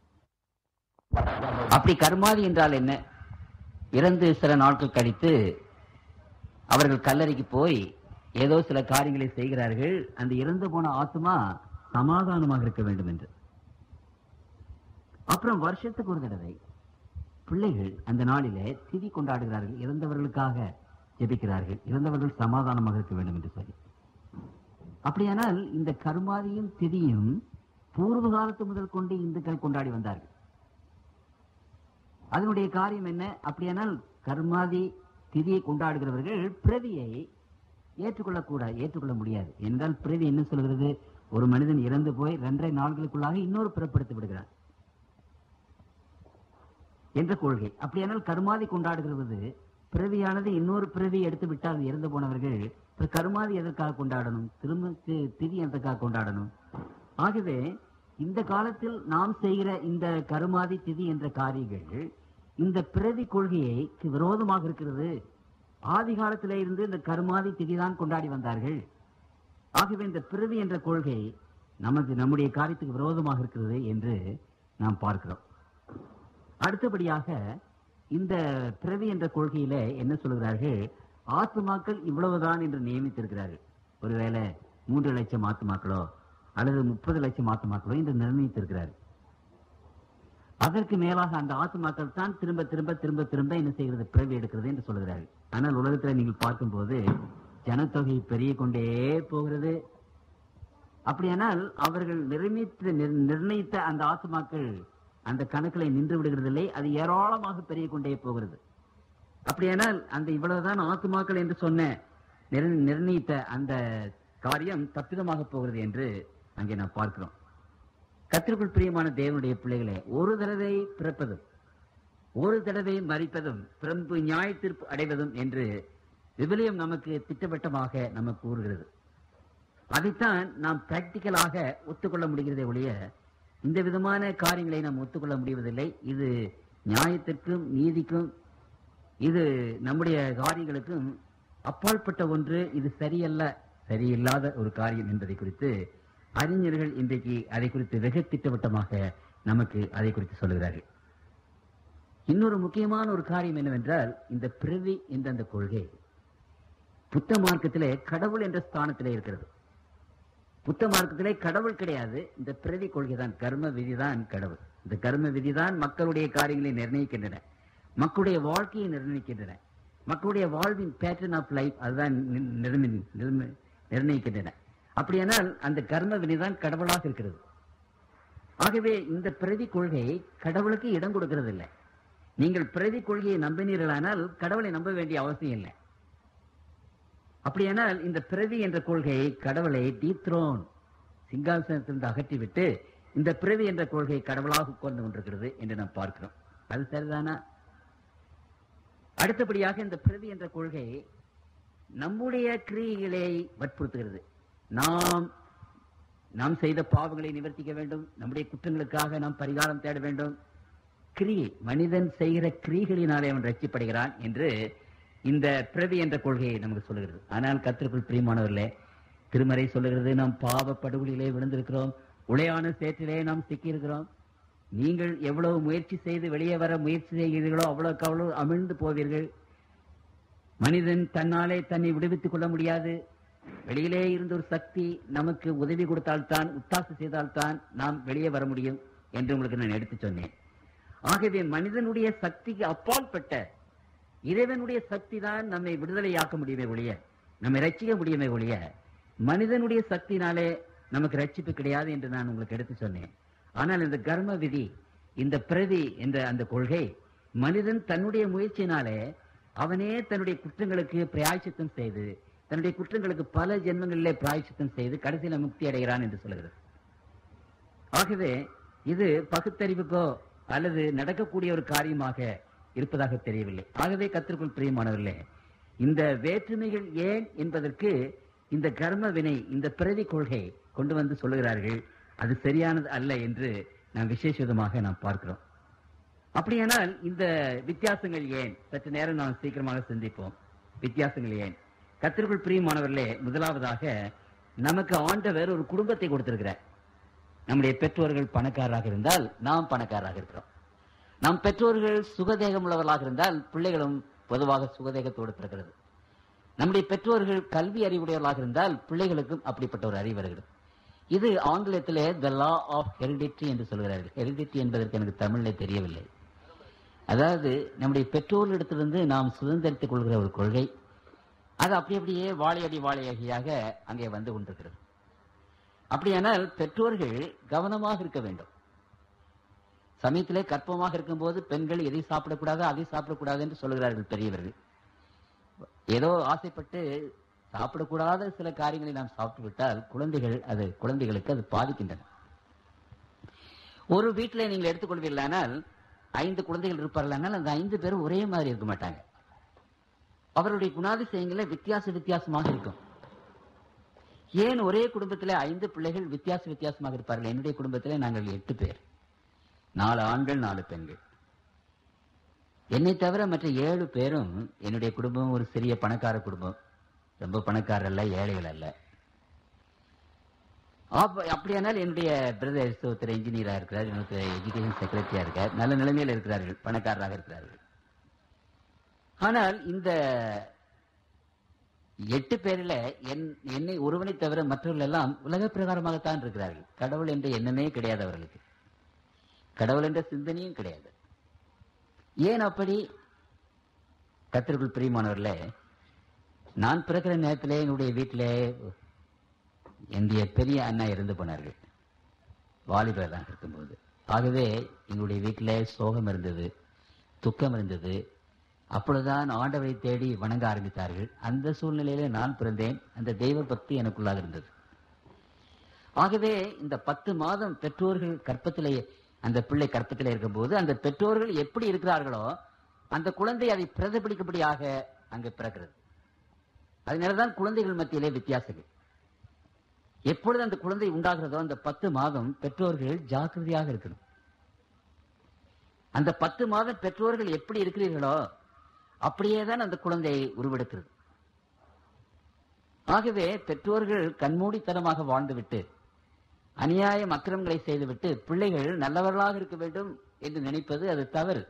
அப்படி கர்மாதி என்றால் என்ன இறந்து சில நாட்கள் கழித்து அவர்கள் கல்லறைக்கு போய் ஏதோ சில காரியங்களை செய்கிறார்கள் அந்த இறந்து போன ஆத்மா சமாதானமாக இருக்க வேண்டும் என்று அப்புறம் வருஷத்துக்கு ஒரு தடவை பிள்ளைகள் அந்த நாளிலே திதி கொண்டாடுகிறார்கள் இறந்தவர்களுக்காக ஜெபிக்கிறார்கள் இறந்தவர்கள் சமாதானமாக இருக்க வேண்டும் என்று சொல்லி அப்படியானால் இந்த கருமாதியும் திதியும் பூர்வ காலத்து முதல் கொண்டு இந்துக்கள் கொண்டாடி வந்தார்கள் அதனுடைய காரியம் என்ன அப்படியானால் கர்மாதி திதியை கொண்டாடுகிறவர்கள் பிரதியை ஏற்றுக்கொள்ளக்கூடாது ஏற்றுக்கொள்ள முடியாது என்றால் பிரதி என்ன சொல்கிறது ஒரு மனிதன் இறந்து போய் இரண்டரை நாட்களுக்குள்ளாக இன்னொரு பிறப்படுத்தி விடுகிறான் என்ற கொள்கை அப்படியானால் கருமாதி கொண்டாடுகிறது பிறவியானது இன்னொரு பிறவி எடுத்து விட்டால் இறந்து போனவர்கள் இப்ப கருமாதி எதற்காக கொண்டாடணும் திரும்ப தி- திதி எதற்காக கொண்டாடணும் ஆகவே இந்த காலத்தில் நாம் செய்கிற இந்த கருமாதி திதி என்ற காரியங்கள் இந்த பிறவி கொள்கைக்கு விரோதமாக இருக்கிறது ஆதி காலத்திலே இருந்து இந்த கருமாதி திதி தான் கொண்டாடி வந்தார்கள் ஆகவே இந்த பிறவி என்ற கொள்கை நமக்கு நம்முடைய காரியத்துக்கு விரோதமாக இருக்கிறது என்று நாம் பார்க்கிறோம் அடுத்தபடியாக இந்த பிறவி என்ற கொள்கையில என்ன சொல்கிறார்கள் ஆத்மாக்கள் இவ்வளவுதான் என்று நியமித்திருக்கிறார்கள் ஒருவேளை மூன்று லட்சம் ஆத்மாக்களோ அல்லது முப்பது லட்சம் ஆத்மாக்களோ என்று நிர்ணயித்திருக்கிறார்கள் அதற்கு மேலாக அந்த ஆத்மாக்கள் தான் திரும்ப திரும்ப திரும்ப திரும்ப என்ன செய்கிறது பிறவி எடுக்கிறது என்று சொல்கிறார்கள் ஆனால் உலகத்தில் நீங்கள் பார்க்கும்போது ஜனத்தொகை பெருகிக் கொண்டே போகிறது அப்படியானால் அவர்கள் நிர்ணயித்த நிர்- நிர்ணயித்த அந்த ஆத்மாக்கள் அந்த கணக்கில் நின்று விடுகிறதில்லை அது ஏராளமாக பெருகிக் கொண்டே போகிறது அப்படியானால் அந்த இவ்வளவுதான் ஆத்மாக்கள் என்று சொன்ன நிர்- நிர்ணயித்த அந்த காரியம் தப்பிதமாக போகிறது என்று அங்கே நாம் பார்க்கிறோம் கத்திற்குள் பிரியமான தேவனுடைய பிள்ளைகளே ஒரு தடவை பிறப்பதும் ஒரு தடவை மறிப்பதும் பிறப்பு நியாய தீர்ப்பு அடைவதும் என்று விவிலியம் நமக்கு திட்டவட்டமாக நமக்கு கூறுகிறது அதைத்தான் நாம் பிராக்டிக்கலாக ஒத்துக்கொள்ள முடிகிறதே ஒழிய இந்த விதமான காரியங்களை நாம் ஒத்துக்கொள்ள முடிவதில்லை இது நியாயத்திற்கும் நீதிக்கும் இது நம்முடைய காரியங்களுக்கும் அப்பாற்பட்ட ஒன்று இது சரியல்ல சரியில்லாத ஒரு காரியம் என்பதை குறித்து அறிஞர்கள் இன்றைக்கு அதை குறித்து வெகு திட்டவட்டமாக நமக்கு அதை குறித்து சொல்லுகிறார்கள் இன்னொரு முக்கியமான ஒரு காரியம் என்னவென்றால் இந்த பிறவி என்ற அந்த கொள்கை புத்த மார்க்கத்திலே கடவுள் என்ற ஸ்தானத்திலே இருக்கிறது புத்த மார்க்கத்திலே கடவுள் கிடையாது இந்த பிரதி கொள்கை தான் கர்ம விதிதான் கடவுள் இந்த கர்ம விதிதான் மக்களுடைய காரியங்களை நிர்ணயிக்கின்றன மக்களுடைய வாழ்க்கையை நிர்ணயிக்கின்றன மக்களுடைய வாழ்வின் பேட்டர்ன் ஆஃப் லைஃப் அதுதான் நி- நிர்மி- நிர்மி- நிர்ணயிக்கின்றன அப்படியானால் அந்த கர்ம விதிதான் கடவுளாக இருக்கிறது ஆகவே இந்த பிரதி கொள்கை கடவுளுக்கு இடம் கொடுக்கிறது இல்லை நீங்கள் பிரதி கொள்கையை நம்பினீர்களானால் கடவுளை நம்ப வேண்டிய அவசியம் இல்லை அப்படியானால் இந்த பிறவி என்ற கொள்கை கடவுளை டீத்ரோன் சிங்காசனத்திலிருந்து அகற்றிவிட்டு இந்த பிறவி என்ற கொள்கை கடவுளாக உட்கார்ந்து கொண்டிருக்கிறது என்று நாம் பார்க்கிறோம் அது சரிதானா அடுத்தபடியாக இந்த பிறவி என்ற கொள்கை நம்முடைய கிரியைகளை வற்புறுத்துகிறது நாம் நாம் செய்த பாவங்களை நிவர்த்திக்க வேண்டும் நம்முடைய குற்றங்களுக்காக நாம் பரிகாரம் தேட வேண்டும் கிரியை மனிதன் செய்கிற கிரிகளினாலே அவன் ரட்சிப்படுகிறான் என்று இந்த பிறவி என்ற கொள்கையை நமக்கு சொல்லுகிறது ஆனால் கத்திற்குள் பிரியமானவர்களே திருமறை சொல்லுகிறது நாம் பாவ படுகொலியிலே விழுந்திருக்கிறோம் உளையான சேற்றிலே நாம் சிக்கியிருக்கிறோம் நீங்கள் எவ்வளவு முயற்சி செய்து வெளியே வர முயற்சி செய்கிறீர்களோ அவ்வளவுக்கு அவ்வளவு அமிழ்ந்து போவீர்கள் மனிதன் தன்னாலே தன்னை விடுவித்துக் கொள்ள முடியாது வெளியிலே இருந்த ஒரு சக்தி நமக்கு உதவி கொடுத்தால்தான் உத்தாசு செய்தால்தான் நாம் வெளியே வர முடியும் என்று உங்களுக்கு நான் எடுத்துச் சொன்னேன் ஆகவே மனிதனுடைய சக்திக்கு அப்பாற்பட்ட இறைவனுடைய சக்தி தான் நம்மை விடுதலையாக்க முடியுமே ஒழிய நம்மை ரட்சிக்க முடியுமே ஒழிய மனிதனுடைய சக்தினாலே நமக்கு ரட்சிப்பு கிடையாது என்று நான் உங்களுக்கு எடுத்து சொன்னேன் ஆனால் இந்த கர்ம விதி இந்த பிரதி என்ற அந்த கொள்கை மனிதன் தன்னுடைய முயற்சியினாலே அவனே தன்னுடைய குற்றங்களுக்கு பிராயச்சித்தம் செய்து தன்னுடைய குற்றங்களுக்கு பல ஜென்மங்களிலே பிராயச்சித்தம் செய்து கடைசியில முக்தி அடைகிறான் என்று சொல்கிறது ஆகவே இது பகுத்தறிவுக்கோ அல்லது நடக்கக்கூடிய ஒரு காரியமாக இருப்பதாக தெரியவில்லை ஆகவே கத்திற்குள் பிரியமானவர்களே இந்த வேற்றுமைகள் ஏன் என்பதற்கு இந்த கர்ம வினை இந்த பிரதி கொள்கை கொண்டு வந்து சொல்லுகிறார்கள் அது சரியானது அல்ல என்று நாம் விசேஷமாக நாம் பார்க்கிறோம் அப்படியானால் இந்த வித்தியாசங்கள் ஏன் சற்று நேரம் நாம் சீக்கிரமாக சிந்திப்போம் வித்தியாசங்கள் ஏன் கத்திற்குள் பிரியமானவர்களே முதலாவதாக நமக்கு ஆண்டவர் ஒரு குடும்பத்தை கொடுத்திருக்கிறார் நம்முடைய பெற்றோர்கள் பணக்காரராக இருந்தால் நாம் பணக்காரராக இருக்கிறோம் நம் பெற்றோர்கள் சுகதேகம் உள்ளவர்களாக இருந்தால் பிள்ளைகளும் பொதுவாக சுகதேகத்தோடு பிறக்கிறது நம்முடைய பெற்றோர்கள் கல்வி அறிவுடையவர்களாக இருந்தால் பிள்ளைகளுக்கும் அப்படிப்பட்ட ஒரு அறிவு வருகிறது இது ஆங்கிலத்திலே த லா ஆஃப் ஹெரிடிட்டி என்று சொல்கிறார்கள் ஹெரிடிட்டி என்பதற்கு எனக்கு தமிழில் தெரியவில்லை அதாவது நம்முடைய பெற்றோர்களிடத்திலிருந்து நாம் சுதந்திரித்துக் கொள்கிற ஒரு கொள்கை அது அப்படி அப்படியே வாழையடி வாழையடியாக அங்கே வந்து கொண்டிருக்கிறது அப்படியானால் பெற்றோர்கள் கவனமாக இருக்க வேண்டும் சமயத்திலே கற்பமாக இருக்கும்போது பெண்கள் எதை சாப்பிடக்கூடாது அதை சாப்பிடக்கூடாது என்று சொல்லுகிறார்கள் பெரியவர்கள் ஏதோ ஆசைப்பட்டு சாப்பிடக்கூடாத சில காரியங்களை நாம் சாப்பிட்டு விட்டால் குழந்தைகள் அது குழந்தைகளுக்கு அது பாதிக்கின்றன ஒரு வீட்டில் நீங்கள் எடுத்துக்கொள்வீர்களானால் ஐந்து குழந்தைகள் இருப்பார்களானால் அந்த ஐந்து பேரும் ஒரே மாதிரி இருக்க மாட்டாங்க அவருடைய குணாதிசயங்கள வித்தியாச வித்தியாசமாக இருக்கும் ஏன் ஒரே குடும்பத்திலே ஐந்து பிள்ளைகள் வித்தியாச வித்தியாசமாக இருப்பார்கள் என்னுடைய குடும்பத்திலே நாங்கள் எட்டு பேர் நாலு ஆண்கள் நாலு பெண்கள் என்னை தவிர மற்ற ஏழு பேரும் என்னுடைய குடும்பம் ஒரு சிறிய பணக்கார குடும்பம் ரொம்ப பணக்காரர் அல்ல ஏழைகள் அல்ல அப்ப- அப்படியானால் என்னுடைய பிரதர்ஸ் ஒருத்தர் இன்ஜினியரா இருக்கிறார் இன்னொருத்தர் எஜுகேஷன் செக்ரட்டரியா இருக்கார் நல்ல நிலைமையில் இருக்கிறார்கள் பணக்காரராக இருக்கிறார்கள் ஆனால் இந்த எட்டு பேரில் என் என்னை ஒருவனை தவிர மற்றவர்கள் எல்லாம் உலக பிரகாரமாகத்தான் இருக்கிறார்கள் கடவுள் என்ற எண்ணமே கிடையாது அவர்களுக்கு கடவுள் என்ற சிந்தனையும் கிடையாது ஏன் அப்படி கத்திற்குள் பிரியமானவர்களே நான் பிறக்கிற நேரத்திலே என்னுடைய வீட்டிலே என்னுடைய பெரிய அண்ணா இறந்து போனார்கள் வாலிபராக இருக்கும்போது ஆகவே எங்களுடைய வீட்டிலே சோகம் இருந்தது துக்கம் இருந்தது அப்பொழுதுதான் ஆண்டவரை தேடி வணங்க ஆரம்பித்தார்கள் அந்த சூழ்நிலையிலே நான் பிறந்தேன் அந்த தெய்வ பக்தி எனக்குள்ளாக இருந்தது ஆகவே இந்த பத்து மாதம் பெற்றோர்கள் கற்பத்திலே அந்த பிள்ளை கற்பத்திலே இருக்கும்போது அந்த பெற்றோர்கள் எப்படி இருக்கிறார்களோ அந்த குழந்தை அதை பிரதிபலிக்கும்படியாக அங்கு பிறக்கிறது அதனாலதான் குழந்தைகள் மத்தியிலே வித்தியாசங்கள் எப்பொழுது அந்த குழந்தை உண்டாகிறதோ அந்த பத்து மாதம் பெற்றோர்கள் ஜாக்கிரதையாக இருக்கணும் அந்த பத்து மாதம் பெற்றோர்கள் எப்படி இருக்கிறீர்களோ அப்படியே தான் அந்த குழந்தை உருவெடுக்கிறது ஆகவே பெற்றோர்கள் கண்மூடித்தனமாக வாழ்ந்துவிட்டு அநியாயம் அக்கிரமங்களை செய்துவிட்டு பிள்ளைகள் நல்லவர்களாக இருக்க வேண்டும் என்று நினைப்பது அது தவறு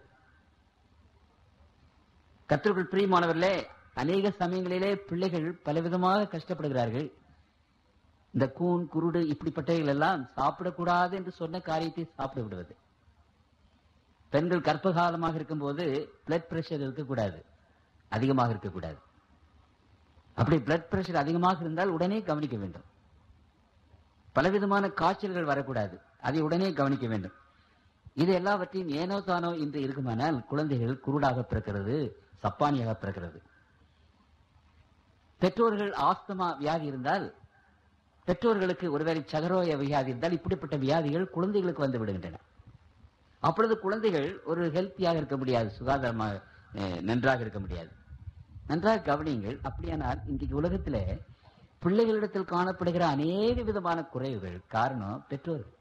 கத்திற்குள் பிரியமானவர்களே அநேக சமயங்களிலே பிள்ளைகள் பலவிதமாக கஷ்டப்படுகிறார்கள் இந்த கூன் குருடு இப்படிப்பட்டவைகள் எல்லாம் சாப்பிடக்கூடாது என்று சொன்ன காரியத்தை சாப்பிட விடுவது பெண்கள் கர்ப்பகாலமாக இருக்கும்போது பிளட் பிரஷர் இருக்கக்கூடாது அதிகமாக இருக்கக்கூடாது அப்படி பிளட் பிரஷர் அதிகமாக இருந்தால் உடனே கவனிக்க வேண்டும் பலவிதமான காய்ச்சல்கள் வரக்கூடாது அதை உடனே கவனிக்க வேண்டும் இது எல்லாவற்றையும் ஏனோ தானோ இன்று இருக்குமானால் குழந்தைகள் குருடாக பிறக்கிறது சப்பானியாக பிறக்கிறது பெற்றோர்கள் ஆஸ்துமா வியாதி இருந்தால் பெற்றோர்களுக்கு ஒருவேளை சகரோய வியாதி இருந்தால் இப்படிப்பட்ட வியாதிகள் குழந்தைகளுக்கு வந்து விடுகின்றன அப்பொழுது குழந்தைகள் ஒரு ஹெல்த்தியாக இருக்க முடியாது சுகாதாரமாக அஹ், நன்றாக இருக்க முடியாது நன்றாக கவனியுங்கள் அப்படியானால் இன்றைக்கு உலகத்துல பிள்ளைகளிடத்தில் காணப்படுகிற அநேக விதமான குறைவுகள் காரணம் பெற்றோர்கள்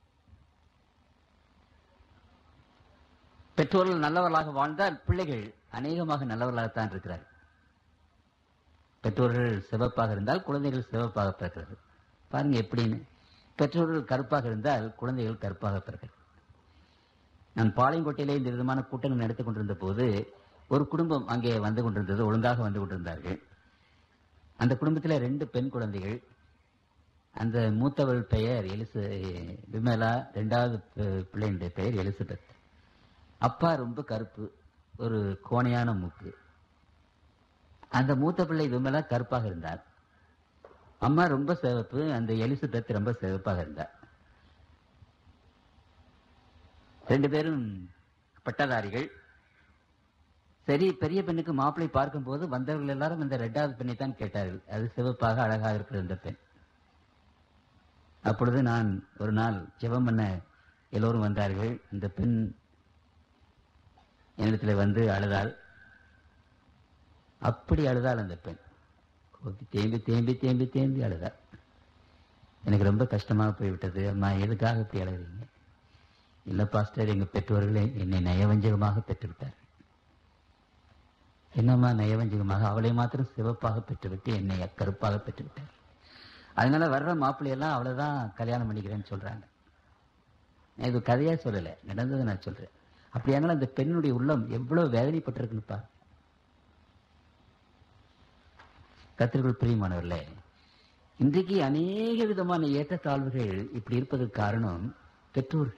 பெற்றோர்கள் நல்லவர்களாக வாழ்ந்தால் பிள்ளைகள் அநேகமாக நல்லவர்களாகத்தான் இருக்கிறார்கள் பெற்றோர்கள் சிவப்பாக இருந்தால் குழந்தைகள் சிவப்பாக பிறக்கிறது பாருங்க எப்படின்னு பெற்றோர்கள் கருப்பாக இருந்தால் குழந்தைகள் கருப்பாக பிறக்கிறது நான் பாளையங்கோட்டையிலே இந்த விதமான கூட்டங்கள் நடத்திக் கொண்டிருந்த போது ஒரு குடும்பம் அங்கே வந்து கொண்டிருந்தது ஒழுங்காக வந்து கொண்டிருந்தார்கள் அந்த குடும்பத்தில் ரெண்டு பெண் குழந்தைகள் அந்த மூத்தவள் பெயர் எலிசு விமலா ரெண்டாவது பி- பிள்ளையினுடைய பெயர் எலிசபெத் அப்பா ரொம்ப கருப்பு ஒரு கோணையான மூக்கு அந்த மூத்த பிள்ளை விமலா கருப்பாக இருந்தார் அம்மா ரொம்ப சிவப்பு அந்த எலிசபெத் ரொம்ப சிவப்பாக இருந்தா ரெண்டு பேரும் பட்டதாரிகள் சரி பெரிய பெண்ணுக்கு மாப்பிளை பார்க்கும்போது வந்தவர்கள் எல்லாரும் இந்த ரெண்டாவது பெண்ணை தான் கேட்டார்கள் அது சிவப்பாக அழகாக இருக்கிற இந்த பெண் அப்பொழுது நான் ஒரு நாள் ஜெபம் பண்ண எல்லோரும் வந்தார்கள் இந்த பெண் என்னிடத்தில் வந்து அழுதாள் அப்படி அழுதாள் அந்த பெண் கொதி தேம்பி தேம்பி தேம்பி தேம்பி அழுதாள் எனக்கு ரொம்ப கஷ்டமாக போய்விட்டது அம்மா எதுக்காக இப்படி அழுகிறீங்க இல்லை பாஸ்டர் எங்க பெற்றோர்களே என்னை நயவஞ்சகமாக பெற்றுவிட்டார் என்னம்மா நயவஞ்சகமாக அவளை மாத்திரம் சிவப்பாக பெற்றுவிட்டு என்னை கருப்பாக பெற்றுவிட்டார் அதனால வர்ற மாப்பிள்ளையெல்லாம் அவ்வளவுதான் கல்யாணம் பண்ணிக்கிறேன்னு சொல்றாங்க நான் இது கதையா சொல்லல நடந்ததை நான் சொல்றேன் அப்படியானாலும் அந்த பெண்ணுடைய உள்ளம் எவ்வளவு வேதனைப்பட்டிருக்குன்னு பாரு கத்திரிக்குள் பிரியமானவர்களே இன்றைக்கு அநேக விதமான ஏற்றத்தாழ்வுகள் இப்படி இருப்பதற்கு காரணம் பெற்றோர்கள்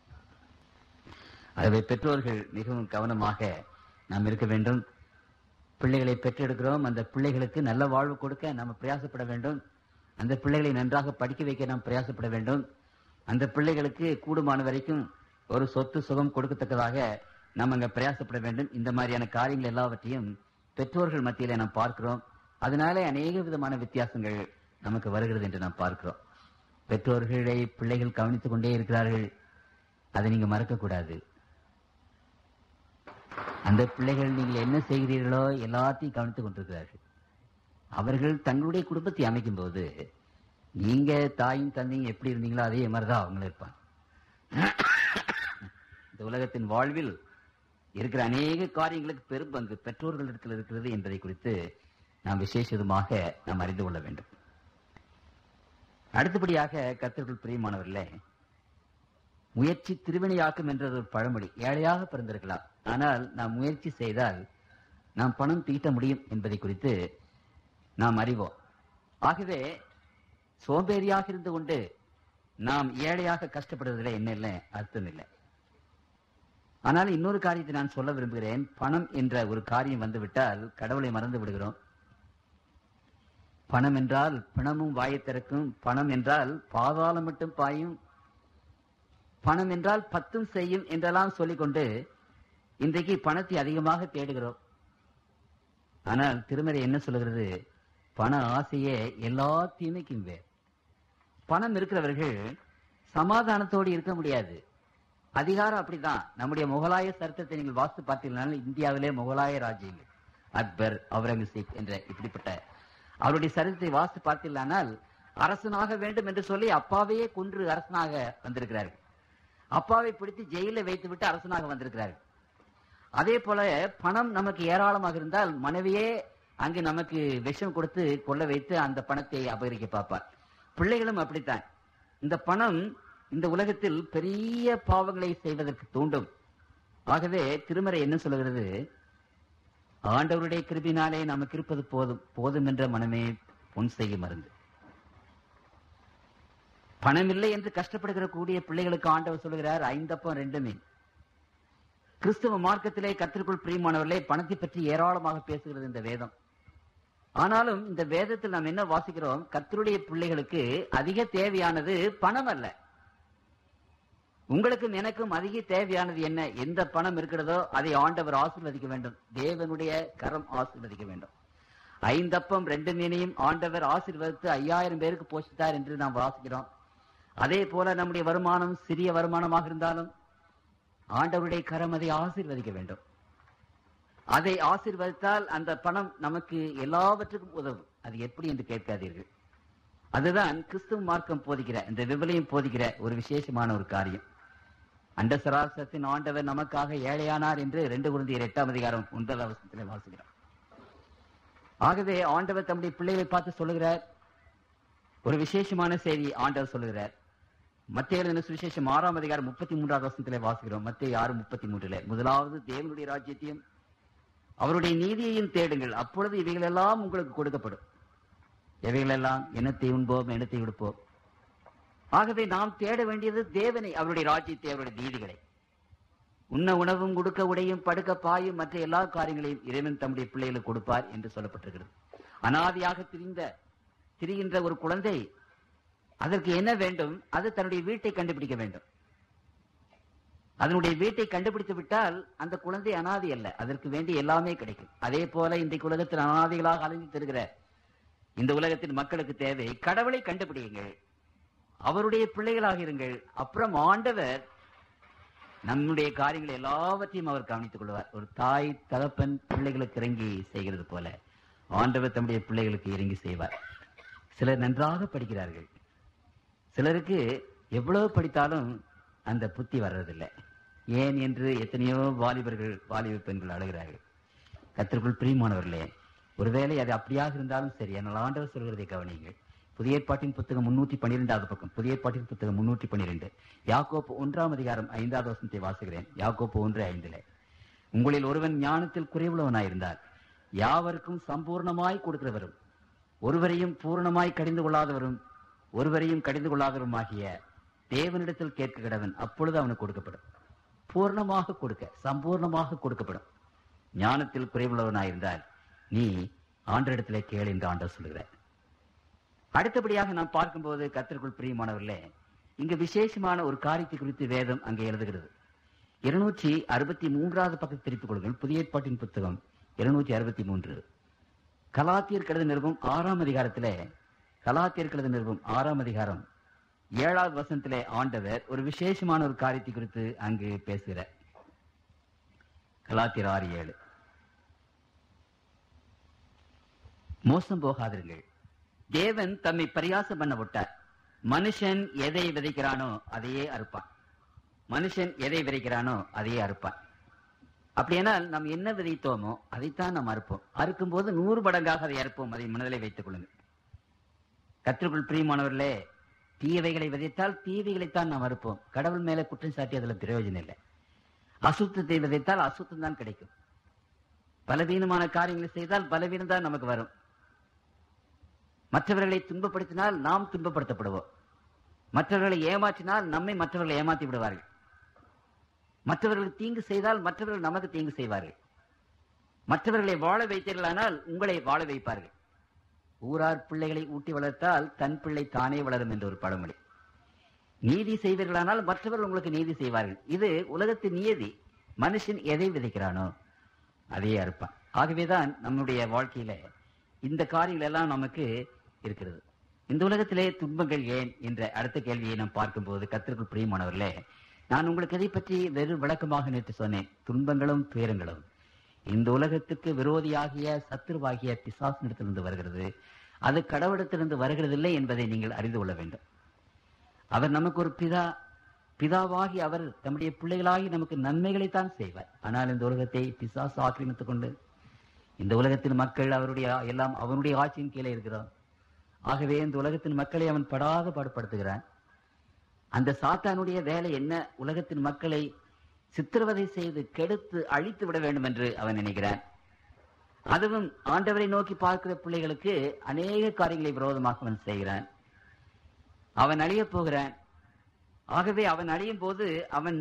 ஆகவே பெற்றோர்கள் மிகவும் கவனமாக நாம் இருக்க வேண்டும் பிள்ளைகளை பெற்றெடுக்கிறோம் அந்த பிள்ளைகளுக்கு நல்ல வாழ்வு கொடுக்க நாம் பிரயாசப்பட வேண்டும் அந்த பிள்ளைகளை நன்றாக படிக்க வைக்க நாம் பிரயாசப்பட வேண்டும் அந்த பிள்ளைகளுக்கு கூடுமான வரைக்கும் ஒரு சொத்து சுகம் கொடுக்கத்தக்கதாக நாம் அங்க பிரயாசப்பட வேண்டும் இந்த மாதிரியான காரியங்கள் எல்லாவற்றையும் பெற்றோர்கள் மத்தியிலே நாம் பார்க்கிறோம் அதனாலே அநேக விதமான வித்தியாசங்கள் நமக்கு வருகிறது என்று நாம் பார்க்கிறோம் பெற்றோர்களை பிள்ளைகள் கவனித்துக் கொண்டே இருக்கிறார்கள் அதை நீங்க மறக்க கூடாது அந்த பிள்ளைகள் நீங்கள் என்ன செய்கிறீர்களோ எல்லாத்தையும் கவனித்துக் கொண்டிருக்கிறார்கள் அவர்கள் தங்களுடைய குடும்பத்தை அமைக்கும் போது நீங்க தாயும் தந்தையும் எப்படி இருந்தீங்களோ அதே மாதிரிதான் அவங்களும் இருப்பாங்க இந்த உலகத்தின் வாழ்வில் இருக்கிற அநேக காரியங்களுக்கு பெரும் பங்கு பெற்றோர்களிடத்தில் இருக்கிறது என்பதை குறித்து நாம் விசேஷமாக நாம் அறிந்து கொள்ள வேண்டும் அடுத்தபடியாக கத்தர்கள் பிரியமானவர்களே முயற்சி திருவினையாக்கும் என்றது ஒரு பழமொழி ஏழையாக பிறந்திருக்கலாம் ஆனால் நாம் முயற்சி செய்தால் நாம் பணம் தீட்ட முடியும் என்பதை குறித்து நாம் அறிவோம் ஆகவே சோம்பேறியாக இருந்து கொண்டு நாம் ஏழையாக கஷ்டப்படுவதில் என்ன இல்லை அர்த்தம் இல்லை ஆனால் இன்னொரு காரியத்தை நான் சொல்ல விரும்புகிறேன் பணம் என்ற ஒரு காரியம் வந்துவிட்டால் கடவுளை மறந்து விடுகிறோம் பணம் என்றால் பிணமும் வாயைத் திறக்கும் பணம் என்றால் பாதாளம் மட்டும் பாயும் பணம் என்றால் பத்தும் செய்யும் என்றெல்லாம் சொல்லிக்கொண்டு இன்றைக்கு பணத்தை அதிகமாக தேடுகிறோம் ஆனால் திருமறை என்ன சொல்லுகிறது பண ஆசையே எல்லா தீமைக்கும் வேர் பணம் இருக்கிறவர்கள் சமாதானத்தோடு இருக்க முடியாது அதிகாரம் அப்படிதான் நம்முடைய முகலாய சரித்திரத்தை நீங்கள் வாஸ்து பார்த்தீங்கன்னா இந்தியாவிலே முகலாய ராஜ்யங்கள் அக்பர் அவுரங்கசீப் என்ற இப்படிப்பட்ட அவருடைய சரித்திரத்தை வாஸ்து பார்த்தீர்களானால் அரசனாக வேண்டும் என்று சொல்லி அப்பாவையே கொன்று அரசனாக வந்திருக்கிறார்கள் அப்பாவை பிடித்து ஜெயில வைத்து விட்டு அரசனாக வந்திருக்கிறார்கள் அதே போல பணம் நமக்கு ஏராளமாக இருந்தால் மனைவியே அங்கு நமக்கு விஷம் கொடுத்து கொள்ள வைத்து அந்த பணத்தை அபகரிக்க பார்ப்பார் பிள்ளைகளும் அப்படித்தான் இந்த பணம் இந்த உலகத்தில் பெரிய பாவங்களை செய்வதற்கு தூண்டும் ஆகவே திருமறை என்ன சொல்லுகிறது ஆண்டவருடைய கிருபினாலே நமக்கு இருப்பது போதும் போதும் என்ற மனமே பொன் செய்ய மருந்து பணம் இல்லை என்று கஷ்டப்படுகிற கூடிய பிள்ளைகளுக்கு ஆண்டவர் சொல்லுகிறார் ஐந்தப்பம் ரெண்டு மீன் கிறிஸ்துவ மார்க்கத்திலே கத்திற்குள் பிரியமானவர்களே பணத்தை பற்றி ஏராளமாக பேசுகிறது இந்த வேதம் ஆனாலும் இந்த வேதத்தில் நாம் என்ன வாசிக்கிறோம் கர்த்தருடைய பிள்ளைகளுக்கு அதிக தேவையானது பணம் அல்ல உங்களுக்கும் எனக்கும் அதிக தேவையானது என்ன எந்த பணம் இருக்கிறதோ அதை ஆண்டவர் ஆசீர்வதிக்க வேண்டும் தேவனுடைய கரம் ஆசீர்வதிக்க வேண்டும் ஐந்தப்பம் ரெண்டு மீனையும் ஆண்டவர் ஆசீர்வதித்து ஐயாயிரம் பேருக்கு போஷித்தார் என்று நாம் வாசிக்கிறோம் அதே போல நம்முடைய வருமானம் சிறிய வருமானமாக இருந்தாலும் ஆண்டவருடைய கரம் அதை ஆசீர்வதிக்க வேண்டும் அதை ஆசீர்வதித்தால் அந்த பணம் நமக்கு எல்லாவற்றுக்கும் உதவும் அது எப்படி என்று கேட்காதீர்கள் அதுதான் கிறிஸ்துவ மார்க்கம் போதிக்கிற இந்த விவிலியம் போதிக்கிற ஒரு விசேஷமான ஒரு காரியம் அண்ட சராசத்தின் ஆண்டவர் நமக்காக ஏழையானார் என்று ரெண்டு குருந்தியர் எட்டாம் அதிகாரம் ஒன்பது அவசரத்திலே வாசிக்கிறோம் ஆகவே ஆண்டவர் தம்முடைய பிள்ளைகளை பார்த்து சொல்லுகிறார் ஒரு விசேஷமான செய்தி ஆண்டவர் சொல்லுகிறார் மத்திய எழுதின சுவிசேஷம் ஆறாம் அதிகாரம் முப்பத்தி மூன்றாவது வசனத்திலே வாசிக்கிறோம் மத்திய ஆறு முப்பத்தி மூன்றுல முதலாவது தேவனுடைய ராஜ்யத்தையும் அவருடைய நீதியையும் தேடுங்கள் அப்பொழுது இவைகளெல்லாம் உங்களுக்கு கொடுக்கப்படும் எவைகளெல்லாம் என்னத்தை உண்போம் என்னத்தை விடுப்போம் ஆகவே நாம் தேட வேண்டியது தேவனை அவருடைய ராஜ்யத்தை அவருடைய நீதிகளை உண்ண உணவும் கொடுக்க உடையும் படுக்க பாயும் மற்ற எல்லா காரியங்களையும் இறைவன் தம்முடைய பிள்ளைகளுக்கு கொடுப்பார் என்று சொல்லப்பட்டிருக்கிறது அனாதியாக திரிந்த திரிகின்ற ஒரு குழந்தை அதற்கு என்ன வேண்டும் அது தன்னுடைய வீட்டை கண்டுபிடிக்க வேண்டும் அதனுடைய வீட்டை கண்டுபிடித்து விட்டால் அந்த குழந்தை அனாதி அல்ல அதற்கு வேண்டிய எல்லாமே கிடைக்கும் அதே போல இன்றைக்கு உலகத்தில் அனாதிகளாக அலைஞ்சு தருகிற இந்த உலகத்தின் மக்களுக்கு தேவை கடவுளை கண்டுபிடியுங்கள் அவருடைய பிள்ளைகளாக இருங்கள் அப்புறம் ஆண்டவர் நம்முடைய காரியங்களை எல்லாவற்றையும் அவர் கவனித்துக் கொள்வார் ஒரு தாய் தகப்பன் பிள்ளைகளுக்கு இறங்கி செய்கிறது போல ஆண்டவர் தம்முடைய பிள்ளைகளுக்கு இறங்கி செய்வார் சிலர் நன்றாக படிக்கிறார்கள் சிலருக்கு எவ்வளவு படித்தாலும் அந்த புத்தி வர்றதில்லை ஏன் என்று எத்தனையோ வாலிபர்கள் வாலிப பெண்கள் அழுகிறார்கள் கத்திற்குள் பிரியமானவர்களே ஒருவேளை அது அப்படியாக இருந்தாலும் சரி ஆனால் ஆண்டவர் சொல்கிறதை கவனியுங்கள் புதிய ஏற்பாட்டின் புத்தகம் முன்னூற்றி பன்னிரெண்டாவது பக்கம் புதிய ஏற்பாட்டின் புத்தகம் முன்னூற்றி பன்னிரெண்டு யாக்கோப்பு ஒன்றாம் அதிகாரம் ஐந்தாவது வசனத்தை வாசுகிறேன் யாக்கோப்பு ஒன்று ஐந்தில் உங்களில் ஒருவன் ஞானத்தில் குறைவுள்ளவனாயிருந்தால் யாவருக்கும் சம்பூர்ணமாய் கொடுக்கிறவரும் ஒருவரையும் பூரணமாய் கடிந்து கொள்ளாதவரும் ஒருவரையும் கடிந்து கொள்ளாதவருமாகிய தேவனிடத்தில் கேட்க கிடவன் அப்பொழுது அவனுக்கு கொடுக்கப்படும் பூர்ணமாக கொடுக்க சம்பூர்ணமாக கொடுக்கப்படும் ஞானத்தில் குறைவுள்ளவனாயிருந்தால் நீ ஆண்டரிடத்திலே கேள் என்று ஆண்டவர் சொல்லுகிறார் அடுத்தபடியாக நாம் பார்க்கும்போது கத்திற்குள் பிரியமானவர்களே இங்கு விசேஷமான ஒரு காரியத்தை குறித்து வேதம் அங்கே எழுதுகிறது இருநூற்றி அறுபத்தி மூன்றாவது பக்கத்தை திருப்பிக் கொள்ளுங்கள் புதிய ஏற்பாட்டின் புத்தகம் இருநூற்றி அறுபத்தி மூன்று கலாத்தியர் கழுத நிறுவம் ஆறாம் அதிகாரத்திலே கலாத்தியர் கழுத நிறுவம் ஆறாம் அதிகாரம் ஏழாவது வசனத்திலே ஆண்டவர் ஒரு விசேஷமான ஒரு காரியத்தை குறித்து அங்கு பேசுகிறார் கலாத்தியர் ஆறு ஏழு மோசம் போகாதிருங்கள் தேவன் தம்மை பரியாசம் பண்ண விட்டார் மனுஷன் எதை விதைக்கிறானோ அதையே அறுப்பான் மனுஷன் எதை விதைக்கிறானோ அதையே அறுப்பான் அப்படியானால் நாம் என்ன விதைத்தோமோ அதைத்தான் நாம் அறுப்போம் அறுக்கும் போது நூறு மடங்காக அதை அறுப்போம் அதை மனதிலே வைத்துக் கொள்ளுங்கள் கத்திற்குள் பிரியமானவர்களே தீயவைகளை விதைத்தால் தீவைகளைத்தான் நாம் அறுப்போம் கடவுள் மேல குற்றம் சாட்டி அதுல பிரயோஜனம் இல்லை அசுத்தத்தை விதைத்தால் அசுத்தம் தான் கிடைக்கும் பலவீனமான காரியங்களை செய்தால் பலவீனம் தான் நமக்கு வரும் மற்றவர்களை துன்பப்படுத்தினால் நாம் துன்பப்படுத்தப்படுவோம் மற்றவர்களை ஏமாற்றினால் நம்மை மற்றவர்களை ஏமாற்றி விடுவார்கள் மற்றவர்களுக்கு தீங்கு செய்தால் மற்றவர்கள் நமக்கு தீங்கு செய்வார்கள் மற்றவர்களை வாழ வைத்தீர்களானால் உங்களை வாழ வைப்பார்கள் ஊரார் பிள்ளைகளை ஊட்டி வளர்த்தால் தன் பிள்ளை தானே வளரும் என்ற ஒரு பழமொழி நீதி செய்வீர்களானால் மற்றவர்கள் உங்களுக்கு நீதி செய்வார்கள் இது உலகத்தின் நியதி மனுஷன் எதை விதைக்கிறானோ அதையே அறுப்பான் ஆகவேதான் நம்முடைய வாழ்க்கையில இந்த காரியங்கள் எல்லாம் நமக்கு இருக்கிறது இந்த உலகத்திலே துன்பங்கள் ஏன் என்ற அடுத்த கேள்வியை நாம் பார்க்கும்போது கத்திற்குள் பிரியமானவர்களே நான் உங்களுக்கு இதை பற்றி வெறும் விளக்கமாக நேற்று சொன்னேன் துன்பங்களும் துயரங்களும் இந்த உலகத்துக்கு விரோதியாகிய சத்துருவாகிய பிசாசினிடத்திலிருந்து வருகிறது அது கடவுளத்திலிருந்து வருகிறதில்லை என்பதை நீங்கள் அறிந்து கொள்ள வேண்டும் அவர் நமக்கு ஒரு பிதா பிதாவாகி அவர் தம்முடைய பிள்ளைகளாகி நமக்கு நன்மைகளைத்தான் செய்வார் ஆனால் இந்த உலகத்தை பிசாசு ஆக்கிரமித்துக் கொண்டு இந்த உலகத்தின் மக்கள் அவருடைய எல்லாம் அவனுடைய ஆட்சியின் கீழே இருக்கிறோம் ஆகவே இந்த உலகத்தின் மக்களை அவன் படாத பாடுபடுத்துகிறான் அந்த சாத்தானுடைய வேலை என்ன உலகத்தின் மக்களை சித்திரவதை செய்து கெடுத்து அழித்து விட வேண்டும் என்று அவன் நினைக்கிறான் அதுவும் ஆண்டவரை நோக்கி பார்க்கிற பிள்ளைகளுக்கு அநேக காரியங்களை விரோதமாக அவன் செய்கிறான் அவன் அழியப் போகிறான் ஆகவே அவன் அழியும் போது அவன்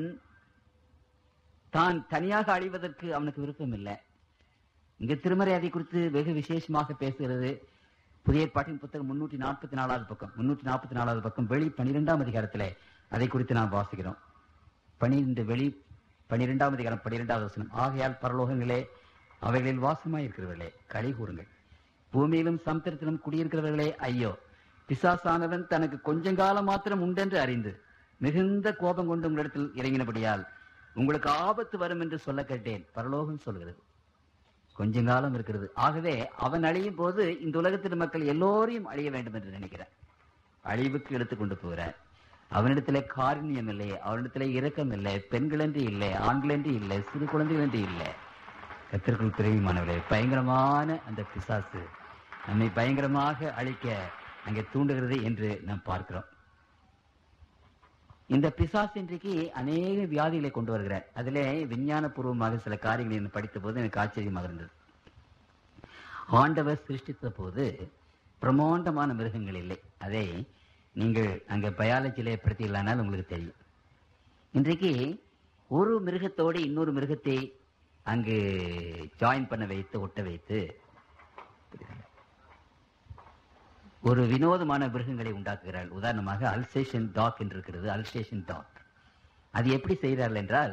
தான் தனியாக அழிவதற்கு அவனுக்கு விருப்பம் இல்லை இங்க திருமறை அதை குறித்து வெகு விசேஷமாக பேசுகிறது புதிய ஏற்பாட்டின் புத்தகம் முன்னூற்றி நாற்பத்தி நாலாவது பக்கம் முன்னூற்றி நாற்பத்தி நாலாவது பக்கம் வெளி பனிரெண்டாம் அதிகாரத்திலே அதை குறித்து நாம் வாசிக்கிறோம் பனிரெண்டு வெளி பனிரெண்டாம் அதிகாரம் பனிரெண்டாவது வசனம் ஆகையால் பரலோகங்களே அவைகளில் வாசமாய் இருக்கிறவர்களே களி கூறுங்கள் பூமியிலும் சமுத்திரத்திலும் குடியிருக்கிறவர்களே ஐயோ பிசாசானவன் தனக்கு கொஞ்ச காலம் மாத்திரம் உண்டென்று அறிந்து மிகுந்த கோபம் கொண்டு உங்களிடத்தில் இறங்கினபடியால் உங்களுக்கு ஆபத்து வரும் என்று சொல்ல கேட்டேன் பரலோகம் சொல்கிறது கொஞ்ச காலம் இருக்கிறது ஆகவே அவன் அழியும் போது இந்த உலகத்தின் மக்கள் எல்லோரையும் அழிய வேண்டும் என்று நினைக்கிறார் அழிவுக்கு எடுத்துக்கொண்டு போகிறார் அவனிடத்திலே காரணியம் இல்லை அவனிடத்திலே இரக்கம் இல்லை பெண்கள் என்று இல்லை ஆண்கள் என்று இல்லை சிறு குழந்தைகள் என்று இல்லை கத்திற்குள் பிரிவிமானவர்களே பயங்கரமான அந்த பிசாசு நம்மை பயங்கரமாக அழிக்க அங்கே தூண்டுகிறது என்று நாம் பார்க்கிறோம் இந்த பிசாசு இன்றைக்கு அநேக வியாதிகளை கொண்டு வருகிறார் அதிலே விஞ்ஞான பூர்வமாக சில காரியங்களை நான் படித்த போது எனக்கு ஆச்சரியமாக இருந்தது ஆண்டவர் சிருஷ்டித்த போது பிரமாண்டமான மிருகங்கள் இல்லை அதை நீங்கள் அங்க பயாலஜியிலே படுத்தீங்களானால் உங்களுக்கு தெரியும் இன்றைக்கு ஒரு மிருகத்தோடு இன்னொரு மிருகத்தை அங்கு ஜாயின் பண்ண வைத்து ஒட்ட வைத்து ஒரு வினோதமான மிருகங்களை உண்டாக்குகிறாள் உதாரணமாக அல்சேஷன் டாக் என்று இருக்கிறது அல்சேஷன் டாக் அது எப்படி செய்கிறார்கள் என்றால்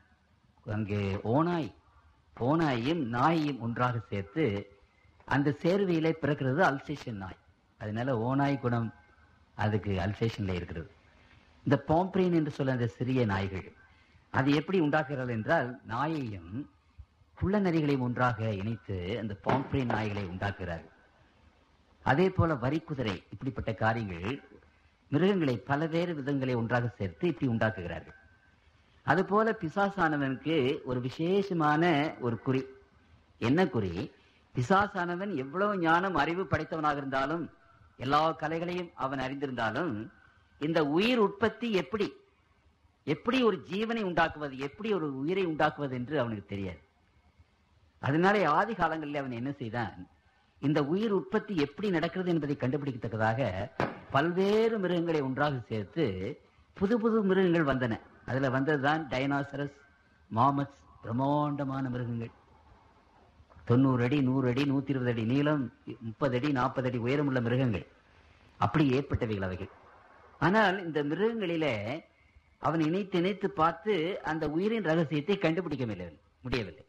அங்கே ஓனாய் ஓனாயையும் நாயையும் ஒன்றாக சேர்த்து அந்த சேர்வையிலே பிறக்கிறது அல்சேஷன் நாய் அதனால ஓனாய் குணம் அதுக்கு அல்சேஷன்ல இருக்கிறது இந்த பாம்ப்ரீன் என்று சொல்ல அந்த சிறிய நாய்கள் அது எப்படி உண்டாக்குகிறார்கள் என்றால் நாயையும் குள்ள நரிகளையும் ஒன்றாக இணைத்து அந்த பாம்ப்ரீன் நாய்களை உண்டாக்குகிறார்கள் அதே போல வரிக்குதிரை இப்படிப்பட்ட காரியங்கள் மிருகங்களை பலவேறு விதங்களை ஒன்றாக சேர்த்து இப்படி உண்டாக்குகிறார்கள் அதுபோல பிசாசானவனுக்கு ஒரு விசேஷமான ஒரு குறி என்ன குறி பிசாசானவன் எவ்வளவு ஞானம் அறிவு படைத்தவனாக இருந்தாலும் எல்லா கலைகளையும் அவன் அறிந்திருந்தாலும் இந்த உயிர் உற்பத்தி எப்படி எப்படி ஒரு ஜீவனை உண்டாக்குவது எப்படி ஒரு உயிரை உண்டாக்குவது என்று அவனுக்கு தெரியாது அதனாலே ஆதி காலங்களில் அவன் என்ன செய்தான் இந்த உயிர் உற்பத்தி எப்படி நடக்கிறது என்பதை கண்டுபிடிக்கத்தக்கதாக பல்வேறு மிருகங்களை ஒன்றாக சேர்த்து புது புது மிருகங்கள் வந்தன அதுல வந்ததுதான் டைனாசரஸ் மாமத்ஸ் பிரம்மாண்டமான மிருகங்கள் தொண்ணூறு அடி நூறு அடி நூத்தி இருபது அடி நீளம் முப்பது அடி நாற்பது அடி உயரமுள்ள மிருகங்கள் அப்படி ஏற்பட்டவைகள் அவைகள் ஆனால் இந்த மிருகங்களிலே அவன் இணைத்து இணைத்து பார்த்து அந்த உயிரின் ரகசியத்தை கண்டுபிடிக்க முடியவில்லை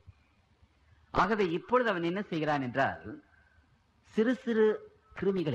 ஆகவே இப்பொழுது அவன் என்ன செய்கிறான் என்றால் சிறு சிறு கிருமிகளை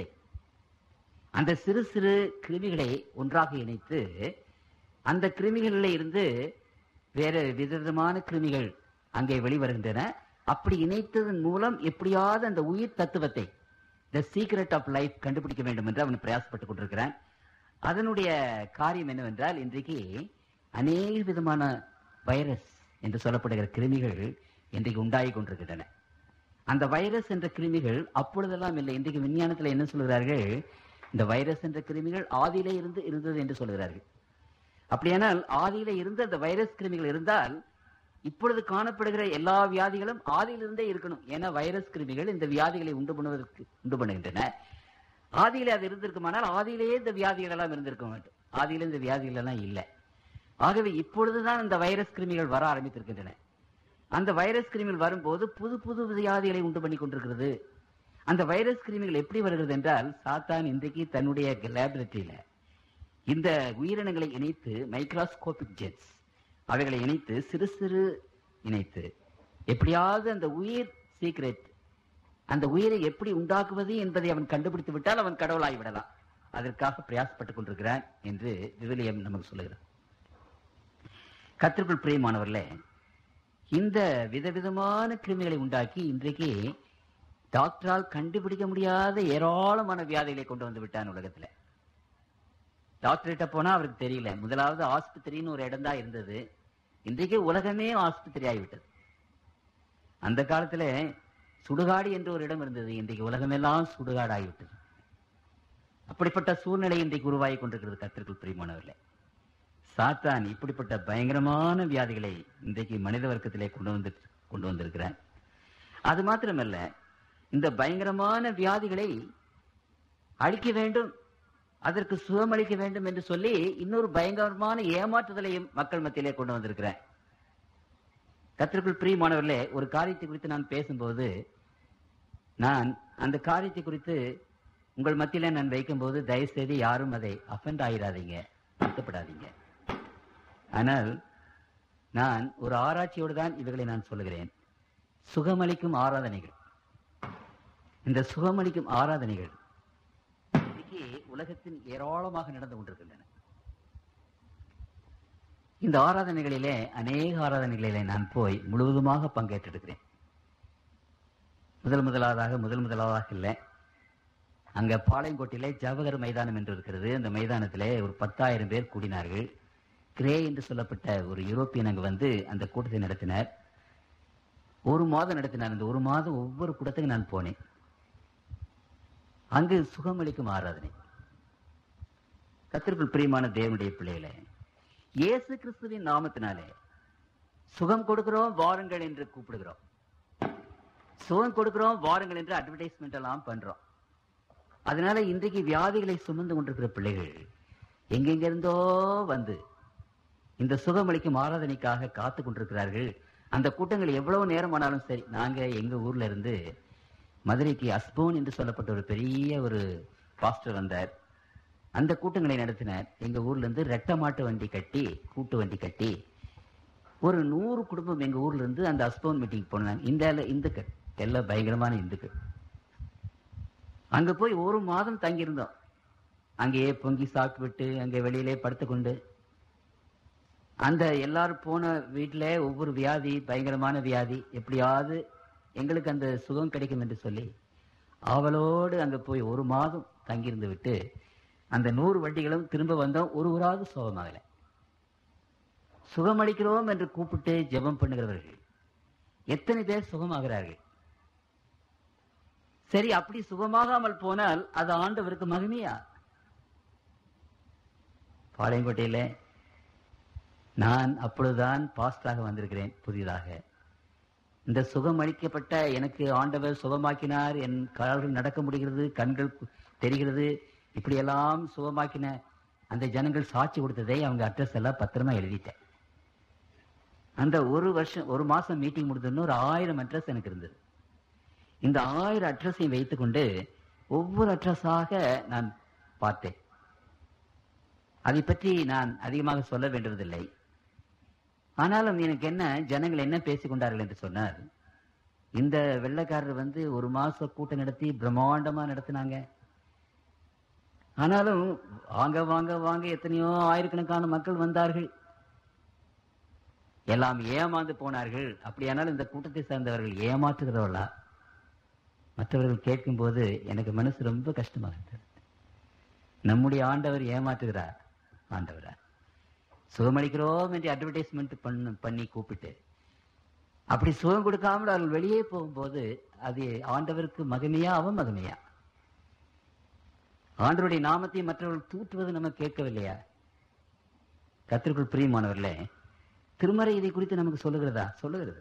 அந்த சிறு சிறு கிருமிகளை ஒன்றாக இணைத்து அந்த கிருமிகளில் இருந்து வேற விதவிதமான கிருமிகள் அங்கே வெளிவருகின்றன அப்படி இணைத்ததன் மூலம் எப்படியாவது அந்த உயிர் தத்துவத்தை த சீக்ரெட் ஆஃப் லைஃப் கண்டுபிடிக்க வேண்டும் என்று அவன் பிரயாசப்பட்டுக் கொண்டிருக்கிறான் அதனுடைய காரியம் என்னவென்றால் இன்றைக்கு அநேக விதமான வைரஸ் என்று சொல்லப்படுகிற கிருமிகள் இன்றைக்கு உண்டாகி கொண்டிருக்கின்றன அந்த வைரஸ் என்ற கிருமிகள் அப்பொழுதெல்லாம் இல்லை இன்றைக்கு விஞ்ஞானத்தில் என்ன சொல்கிறார்கள் இந்த வைரஸ் என்ற கிருமிகள் ஆதியிலே இருந்து இருந்தது என்று சொல்கிறார்கள் அப்படியானால் ஆதியில இருந்து அந்த வைரஸ் கிருமிகள் இருந்தால் இப்பொழுது காணப்படுகிற எல்லா வியாதிகளும் ஆதியிலிருந்தே இருக்கணும் ஏன்னா வைரஸ் கிருமிகள் இந்த வியாதிகளை உண்டு பண்ணுவதற்கு உண்டு பண்ணுகின்றன ஆதியிலே அது இருந்திருக்குமானால் ஆதியிலேயே இந்த வியாதிகள் எல்லாம் இருந்திருக்க வேண்டும் ஆதியில இந்த வியாதிகள் எல்லாம் இல்லை ஆகவே இப்பொழுதுதான் இந்த வைரஸ் கிருமிகள் வர ஆரம்பித்திருக்கின்றன அந்த வைரஸ் கிருமிகள் வரும்போது புது புது வியாதிகளை உண்டு பண்ணி கொண்டிருக்கிறது அந்த வைரஸ் கிருமிகள் எப்படி வருகிறது என்றால் சாத்தான் இன்றைக்கு தன்னுடைய லேபரட்டரியில இந்த உயிரினங்களை இணைத்து மைக்ரோஸ்கோபிக் ஜெட்ஸ் அவைகளை இணைத்து சிறு சிறு இணைத்து எப்படியாவது அந்த உயிர் சீக்ரெட் அந்த உயிரை எப்படி உண்டாக்குவது என்பதை அவன் கண்டுபிடித்து விட்டால் அவன் கடவுளாகி விடலாம் அதற்காக பிரயாசப்பட்டுக் கொண்டிருக்கிறான் என்று விவிலியம் நமக்கு சொல்லுகிறார் கத்திற்குள் பிரியமானவர்களே இந்த விதவிதமான கிருமிகளை உண்டாக்கி இன்றைக்கு டாக்டரால் கண்டுபிடிக்க முடியாத ஏராளமான வியாதிகளை கொண்டு வந்து விட்டான் உலகத்துல டாக்டர்கிட்ட போனா அவருக்கு தெரியல முதலாவது ஆஸ்பத்திரின்னு ஒரு இடம் தான் இருந்தது இன்றைக்கு உலகமே ஆஸ்பத்திரி ஆகிவிட்டது அந்த காலத்துல சுடுகாடு என்று ஒரு இடம் இருந்தது இன்றைக்கு உலகமெல்லாம் சுடுகாடு ஆகிவிட்டது அப்படிப்பட்ட சூழ்நிலை இன்றைக்கு உருவாகி கொண்டிருக்கிறது கத்திற்குள் பிரியமானவர்களே சாத்தான் இப்படிப்பட்ட பயங்கரமான வியாதிகளை இன்றைக்கு மனித வர்க்கத்திலே கொண்டு வந்து கொண்டு வந்திருக்கிறான் அது மாத்திரமல்ல இந்த பயங்கரமான வியாதிகளை அழிக்க வேண்டும் அதற்கு சுகமளிக்க வேண்டும் என்று சொல்லி இன்னொரு பயங்கரமான ஏமாற்றுதலையும் மக்கள் மத்தியிலே கொண்டு வந்திருக்கிறேன் கத்திற்குள் பிரியமானவர்களே ஒரு காரியத்தை குறித்து நான் பேசும்போது நான் அந்த காரியத்தை குறித்து உங்கள் மத்தியில நான் வைக்கும்போது தயவு செய்து யாரும் அதை அஃபெண்ட் ஆயிடாதீங்க வருத்தப்படாதீங்க ஆனால் நான் ஒரு ஆராய்ச்சியோடு தான் இவைகளை நான் சொல்லுகிறேன் சுகமளிக்கும் ஆராதனைகள் இந்த சுகமளிக்கும் ஆராதனைகள் இன்னைக்கு உலகத்தின் ஏராளமாக நடந்து கொண்டிருக்கின்றன இந்த ஆராதனைகளிலே அநேக ஆராதனைகளிலே நான் போய் முழுவதுமாக பங்கேற்றிருக்கிறேன் முதல் முதலாவதாக முதல் முதலாவதாக இல்லை அங்க பாளையங்கோட்டிலே ஜவஹர் மைதானம் என்று இருக்கிறது அந்த மைதானத்திலே ஒரு பத்தாயிரம் பேர் கூடினார்கள் கிரே என்று சொல்லப்பட்ட ஒரு யூரோப்பியன் அங்கு வந்து அந்த கூட்டத்தை நடத்தினார் ஒரு மாதம் நடத்தினார் அந்த ஒரு மாதம் ஒவ்வொரு கூட்டத்துக்கு நான் போனேன் அங்கு சுகமளிக்கும் ஆராதனை கத்திற்குள் பிரியமான தேவனுடைய பிள்ளைகளே இயேசு கிறிஸ்துவின் நாமத்தினாலே சுகம் கொடுக்கிறோம் வாருங்கள் என்று கூப்பிடுகிறோம் சுகம் கொடுக்கிறோம் வாருங்கள் என்று அட்வர்டைஸ்மெண்ட் எல்லாம் பண்றோம் அதனால இன்றைக்கு வியாதிகளை சுமந்து கொண்டிருக்கிற பிள்ளைகள் எங்கெங்கிருந்தோ வந்து இந்த சுகமளிக்கும் ஆராதனைக்காக காத்து கொண்டிருக்கிறார்கள் அந்த கூட்டங்கள் எவ்வளவு நேரம் ஆனாலும் சரி நாங்க எங்க ஊர்ல இருந்து மதுரைக்கு அஸ்போன் என்று சொல்லப்பட்ட ஒரு பெரிய ஒரு பாஸ்டர் வந்தார் அந்த கூட்டங்களை நடத்தினார் எங்க ஊர்ல இருந்து ரெட்ட மாட்டு வண்டி கட்டி கூட்டு வண்டி கட்டி ஒரு நூறு குடும்பம் எங்க ஊர்ல இருந்து அந்த அஸ்போன் மீட்டிங் போனாங்க இந்த இந்துக்கள் எல்லாம் பயங்கரமான இந்துக்கள் அங்க போய் ஒரு மாதம் தங்கியிருந்தோம் அங்கேயே பொங்கி சாப்பிட்டு விட்டு அங்கே வெளியிலே படுத்துக்கொண்டு அந்த எல்லாரும் போன வீட்டுல ஒவ்வொரு வியாதி பயங்கரமான வியாதி எப்படியாவது எங்களுக்கு அந்த சுகம் கிடைக்கும் என்று சொல்லி அவளோடு அங்க போய் ஒரு மாதம் தங்கியிருந்து விட்டு அந்த நூறு வண்டிகளும் திரும்ப வந்தோம் ஒரு ஊராவது சுகமாகல சுகமளிக்கிறோம் என்று கூப்பிட்டு ஜெபம் பண்ணுகிறவர்கள் எத்தனை பேர் சுகமாகிறார்கள் சரி அப்படி சுகமாகாமல் போனால் அது ஆண்டவருக்கு மகிமையா பாளையங்கோட்டையில நான் அப்பொழுதுதான் பாஸ்டாக வந்திருக்கிறேன் புதிதாக இந்த சுகம் அளிக்கப்பட்ட எனக்கு ஆண்டவர் சுகமாக்கினார் என் கால்கள் நடக்க முடிகிறது கண்கள் கு- தெரிகிறது இப்படியெல்லாம் சுகமாக்கின அந்த ஜனங்கள் சாட்சி கொடுத்ததை அவங்க அட்ரஸ் எல்லாம் பத்திரமா எழுதிட்டேன் அந்த ஒரு வருஷம் ஒரு மாசம் மீட்டிங் முடிஞ்சோன்னு ஒரு ஆயிரம் அட்ரஸ் எனக்கு இருந்தது இந்த ஆயிரம் அட்ரஸையும் வைத்துக்கொண்டு ஒவ்வொரு அட்ரஸாக நான் பார்த்தேன் அதை பற்றி நான் அதிகமாக சொல்ல வேண்டுவதில்லை ஆனாலும் எனக்கு என்ன ஜனங்கள் என்ன பேசிக் கொண்டார்கள் என்று சொன்னார் இந்த வெள்ளைக்காரர் வந்து ஒரு மாச கூட்டம் நடத்தி பிரம்மாண்டமா நடத்தினாங்க ஆனாலும் வாங்க வாங்க வாங்க எத்தனையோ ஆயிரக்கணக்கான மக்கள் வந்தார்கள் எல்லாம் ஏமாந்து போனார்கள் அப்படியானால் இந்த கூட்டத்தை சேர்ந்தவர்கள் ஏமாற்றுகிறவர்களா மற்றவர்கள் கேட்கும்போது எனக்கு மனசு ரொம்ப கஷ்டமாக இருந்தது நம்முடைய ஆண்டவர் ஏமாற்றுகிறார் ஆண்டவரா சுகமளிக்கிறோம் என்று அட்வர்டைஸ்மெண்ட் பண்ண பண்ணி கூப்பிட்டு அப்படி சுகம் கொடுக்காமல் அவர்கள் வெளியே போகும்போது அது ஆண்டவருக்கு மகிமையா அவன் மகிமையா ஆண்டவருடைய நாமத்தை மற்றவர்கள் தூற்றுவது நம்ம கேட்கவில்லையா கத்திற்குள் பிரியமானவர்களே திருமறை இதை குறித்து நமக்கு சொல்லுகிறதா சொல்லுகிறது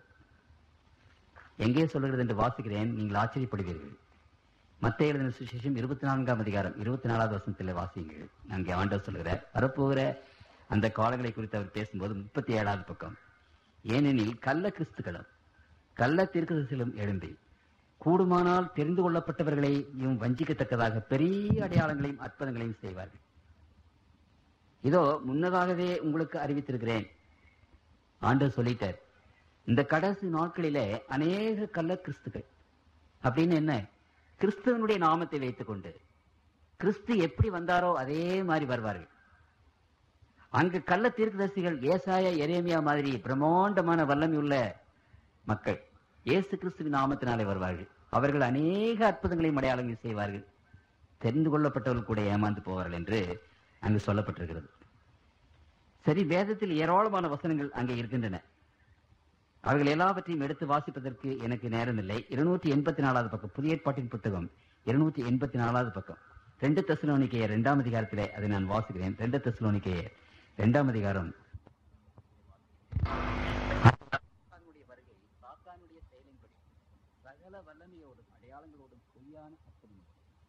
எங்கே சொல்லுகிறது என்று வாசிக்கிறேன் நீங்கள் ஆச்சரியப்படுவீர்கள் மத்திய எழுதின சுசேஷம் இருபத்தி நான்காம் அதிகாரம் இருபத்தி நாலாவது வசனத்தில் வாசியுங்கள் அங்கே ஆண்டவர் சொல்லுகிறார் வரப்போகிற அந்த காலங்களை குறித்து அவர் பேசும்போது முப்பத்தி ஏழாவது பக்கம் ஏனெனில் கள்ள கிறிஸ்துகளும் கள்ள தீர்க்கதரிசிகளும் எழும்பி கூடுமானால் தெரிந்து கொள்ளப்பட்டவர்களையும் வஞ்சிக்கத்தக்கதாக பெரிய அடையாளங்களையும் அற்புதங்களையும் செய்வார்கள் இதோ முன்னதாகவே உங்களுக்கு அறிவித்திருக்கிறேன் ஆண்டவர் சொல்லிட்டார் இந்த கடைசி நாட்களிலே அநேக கள்ள கிறிஸ்துக்கள் அப்படின்னு என்ன கிறிஸ்துவனுடைய நாமத்தை வைத்துக்கொண்டு கிறிஸ்து எப்படி வந்தாரோ அதே மாதிரி வருவார்கள் அங்கு கள்ள தீர்க்கதரிசிகள் ஏசாயா எரேமியா மாதிரி பிரம்மாண்டமான வல்லமை உள்ள மக்கள் இயேசு கிறிஸ்துவின் நாமத்தினாலே வருவார்கள் அவர்கள் அநேக அற்புதங்களையும் அடையாளங்கள் செய்வார்கள் தெரிந்து கொள்ளப்பட்டவர்கள் கூட ஏமாந்து போவார்கள் என்று அங்கு சொல்லப்பட்டிருக்கிறது சரி வேதத்தில் ஏராளமான வசனங்கள் அங்கே இருக்கின்றன அவர்கள் எல்லாவற்றையும் எடுத்து வாசிப்பதற்கு எனக்கு நேரமில்லை இருநூற்றி எண்பத்தி நாலாவது பக்கம் புதிய ஏற்பாட்டின் புத்தகம் இருநூற்றி எண்பத்தி நாலாவது பக்கம் ரெண்டு தெசலோனிக்கையர் இரண்டாம் அதிகாரத்திலே அதை நான் வாசிக்கிறேன் ரெண்டு தெசலோனிக்கையர் இரண்டாம் அதிகாரம் சாத்தானுடைய வருகை சாத்தானுடைய செயலின்படி சகல வல்லமையோடும் அடையாளங்களோடும் பொய்யான அற்புதம்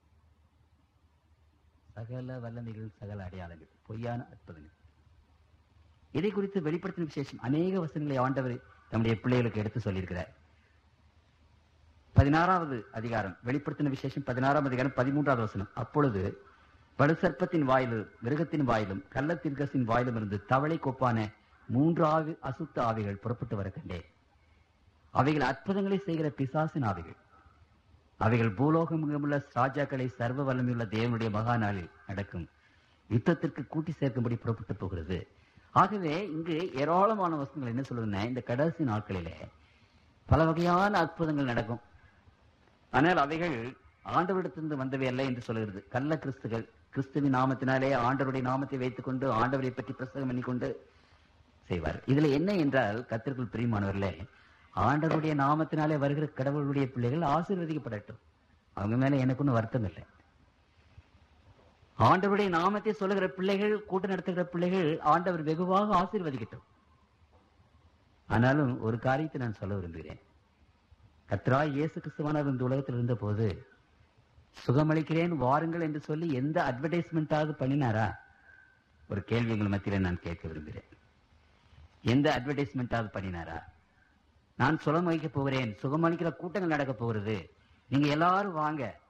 சகல வல்லமைகள் சகல அடையாளங்கள் பொய்யான அற்புதங்கள் இதை குறித்து வெளிப்படுத்தின விசேஷம் அநேக வசனங்களை ஆண்டவர் தம்முடைய பிள்ளைகளுக்கு எடுத்து சொல்லியிருக்கிறார் பதினாறாவது அதிகாரம் வெளிப்படுத்தின விசேஷம் பதினாறாம் அதிகாரம் பதிமூன்றாவது வசனம் அப்பொழுது வலுசர்ப்பத்தின் வாயிலும் மிருகத்தின் வாயிலும் கள்ளத்திற்கசின் வாயிலும் இருந்து தவளை கொப்பான மூன்று ஆவி அசுத்த ஆவிகள் புறப்பட்டு வர கண்டேன் அவைகள் அற்புதங்களை செய்கிற பிசாசின் ஆவிகள் அவைகள் பூலோகமுள்ள ராஜாக்களை சர்வ வல்லமையுள்ள தேவனுடைய மகா நாளில் நடக்கும் யுத்தத்திற்கு கூட்டி சேர்க்கும்படி புறப்பட்டு போகிறது ஆகவே இங்கு ஏராளமான வசனங்கள் என்ன சொல்லுதுன்னா இந்த கடைசி நாட்களிலே பல வகையான அற்புதங்கள் நடக்கும் ஆனால் அவைகள் ஆண்டவரிடத்திலிருந்து வந்தவை அல்ல என்று சொல்கிறது கள்ள கிறிஸ்துகள் கிறிஸ்துவின் நாமத்தினாலே ஆண்டவருடைய நாமத்தை வைத்துக் கொண்டு ஆண்டவரை பற்றி பிரசங்கம் பண்ணிக்கொண்டு செய்வார் இதுல என்ன என்றால் கத்திற்குள் பிரியமானவர்களே ஆண்டவருடைய நாமத்தினாலே வருகிற கடவுளுடைய பிள்ளைகள் ஆசீர்வதிக்கப்படட்டும் அவங்க மேல எனக்கு ஒன்றும் வருத்தம் இல்லை ஆண்டவருடைய நாமத்தை சொல்லுகிற பிள்ளைகள் கூட்டம் நடத்துகிற பிள்ளைகள் ஆண்டவர் வெகுவாக ஆசீர்வதிக்கட்டும் ஆனாலும் ஒரு காரியத்தை நான் சொல்ல விரும்புகிறேன் கத்ரா இயேசு கிறிஸ்துவானவர் இந்த உலகத்தில் இருந்த போது சுகமளிக்கிறேன் வாருங்கள் என்று சொல்லி எந்த அட்வர்டைஸ்மெண்டாவது பண்ணினாரா ஒரு கேள்வி உங்கள் மத்தியில நான் கேட்க விரும்புகிறேன் எந்த அட்வர்டைஸ்மெண்டாவது பண்ணினாரா நான் சுகம் வைக்க போகிறேன் சுகமளிக்கிற கூட்டங்கள் நடக்க போகிறது நீங்க எல்லாரும் வாங்க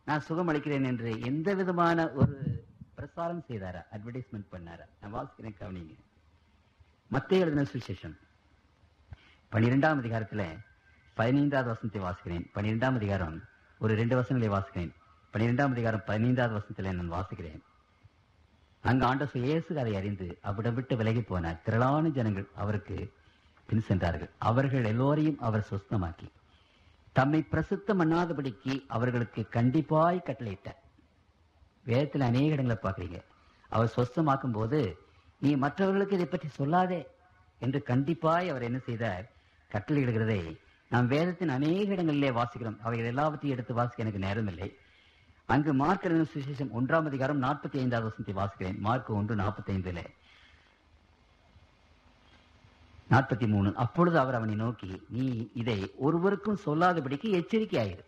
நான் சுகமளிக்கிறேன் என்று எந்த விதமான ஒரு பிரசாரம் செய்தாரா அட்வர்டைஸ்மெண்ட் பண்ணாரா நான் வாசிக்கிறேன் கவனிங்க மத்திய எழுதின சுவிசேஷம் பனிரெண்டாம் அதிகாரத்துல பதினைந்தாவது வசனத்தை வாசிக்கிறேன் பனிரெண்டாம் அதிகாரம் ஒரு ரெண்டு வசனங்களை வாசிக்கிறேன் பனிரெண்டாம் அதிகாரம் பதினைந்தாவது வசனத்துல நான் வாசிக்கிறேன் அங்கு ஆண்டவர் இயேசு அதை அறிந்து அவிடம் விட்டு விலகி போன திரளான ஜனங்கள் அவருக்கு பின் சென்றார்கள் அவர்கள் எல்லோரையும் அவர் சுஸ்தமாக்கி தம்மை பிரசித்தம் பண்ணாதபடிக்கு அவர்களுக்கு கண்டிப்பாய் கட்டளையிட்டார் வேதத்தில் அநேக இடங்களை பார்க்குறீங்க அவர் சொஸ்தமாக்கும் போது நீ மற்றவர்களுக்கு இதை பற்றி சொல்லாதே என்று கண்டிப்பாய் அவர் என்ன செய்தார் கட்டளையிடுகிறதை நாம் வேதத்தின் அநேக இடங்களிலே வாசிக்கிறோம் அவைகள் எல்லாவற்றையும் எடுத்து வாசிக்க எனக்கு நேரமில்லை அங்கு மார்க் எழுதின சுவிசேஷம் ஒன்றாம் அதிகாரம் நாற்பத்தி ஐந்தாவது வசனத்தை வாசிக்கிறேன் மார்க் ஒன்று நாற்பத்தி ஐந்துல நாற்பத்தி மூணு அப்பொழுது அவர் அவனை நோக்கி நீ இதை ஒருவருக்கும் சொல்லாதபடிக்கு எச்சரிக்கையாயிரு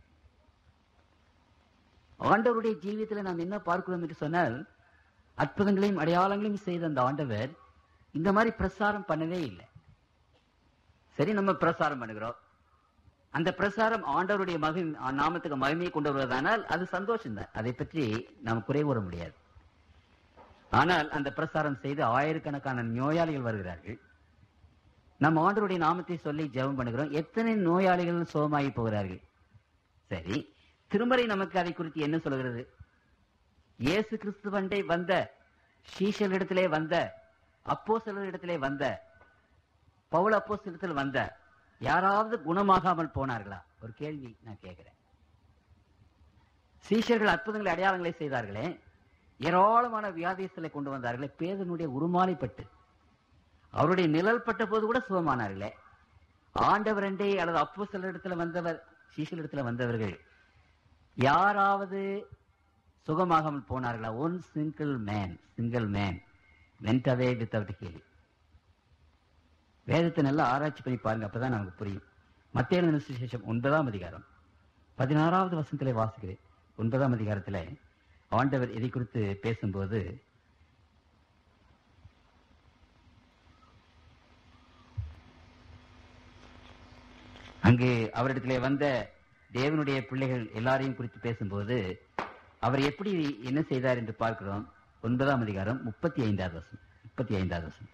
ஆண்டவருடைய ஜீவியத்தில் நாம் என்ன பார்க்கிறோம் என்று சொன்னால் அற்புதங்களையும் அடையாளங்களையும் செய்த அந்த ஆண்டவர் இந்த மாதிரி பிரசாரம் பண்ணவே இல்லை சரி நம்ம பிரசாரம் பண்ணுகிறோம் அந்த பிரசாரம் ஆண்டவருடைய மகி நாமத்துக்கு மகிமையை கொண்டு வருவதானால் அது சந்தோஷம் தான் அதை பற்றி நாம் குறை கூற முடியாது ஆனால் அந்த பிரசாரம் செய்து ஆயிரக்கணக்கான நோயாளிகள் வருகிறார்கள் நம்ம ஆண்டவருடைய நாமத்தை சொல்லி ஜெபம் பண்ணுகிறோம் எத்தனை நோயாளிகள் சுகமாகி போகிறார்கள் சரி திருமறை நமக்கு அதை குறித்து என்ன சொல்கிறது இயேசு கிறிஸ்துவண்டை வந்த இடத்திலே வந்த அப்போ இடத்திலே வந்த பவுல் அப்போ இடத்தில் வந்த யாராவது குணமாகாமல் போனார்களா ஒரு கேள்வி நான் கேட்கிறேன் சீஷர்கள் அற்புதங்களை அடையாளங்களை செய்தார்களே ஏராளமான வியாதியஸ்தலை கொண்டு வந்தார்களே பேதனுடைய உருமாலைப்பட்டு அவருடைய நிழல் பட்ட போது கூட சுகமானார்களே ஆண்டவர் அண்டே அல்லது அப்போ சில இடத்துல வந்தவர் சீஷல் இடத்துல வந்தவர்கள் யாராவது சுகமாகாமல் போனார்களா one single man single man went away without கேள்வி வேதத்தை நல்லா ஆராய்ச்சி பண்ணி பாருங்க அப்பதான் நமக்கு புரியும் மத்திய சுசேஷம் ஒன்பதாம் அதிகாரம் பதினாறாவது வசனத்திலே வாசிக்கிறேன் ஒன்பதாம் அதிகாரத்துல ஆண்டவர் இதை குறித்து பேசும்போது அங்கு அவரிடத்திலே வந்த தேவனுடைய பிள்ளைகள் எல்லாரையும் குறித்து பேசும்போது அவர் எப்படி என்ன செய்தார் என்று பார்க்கிறோம் ஒன்பதாம் அதிகாரம் முப்பத்தி ஐந்தாவது வசனம் முப்பத்தி ஐந்தாவது வசனம்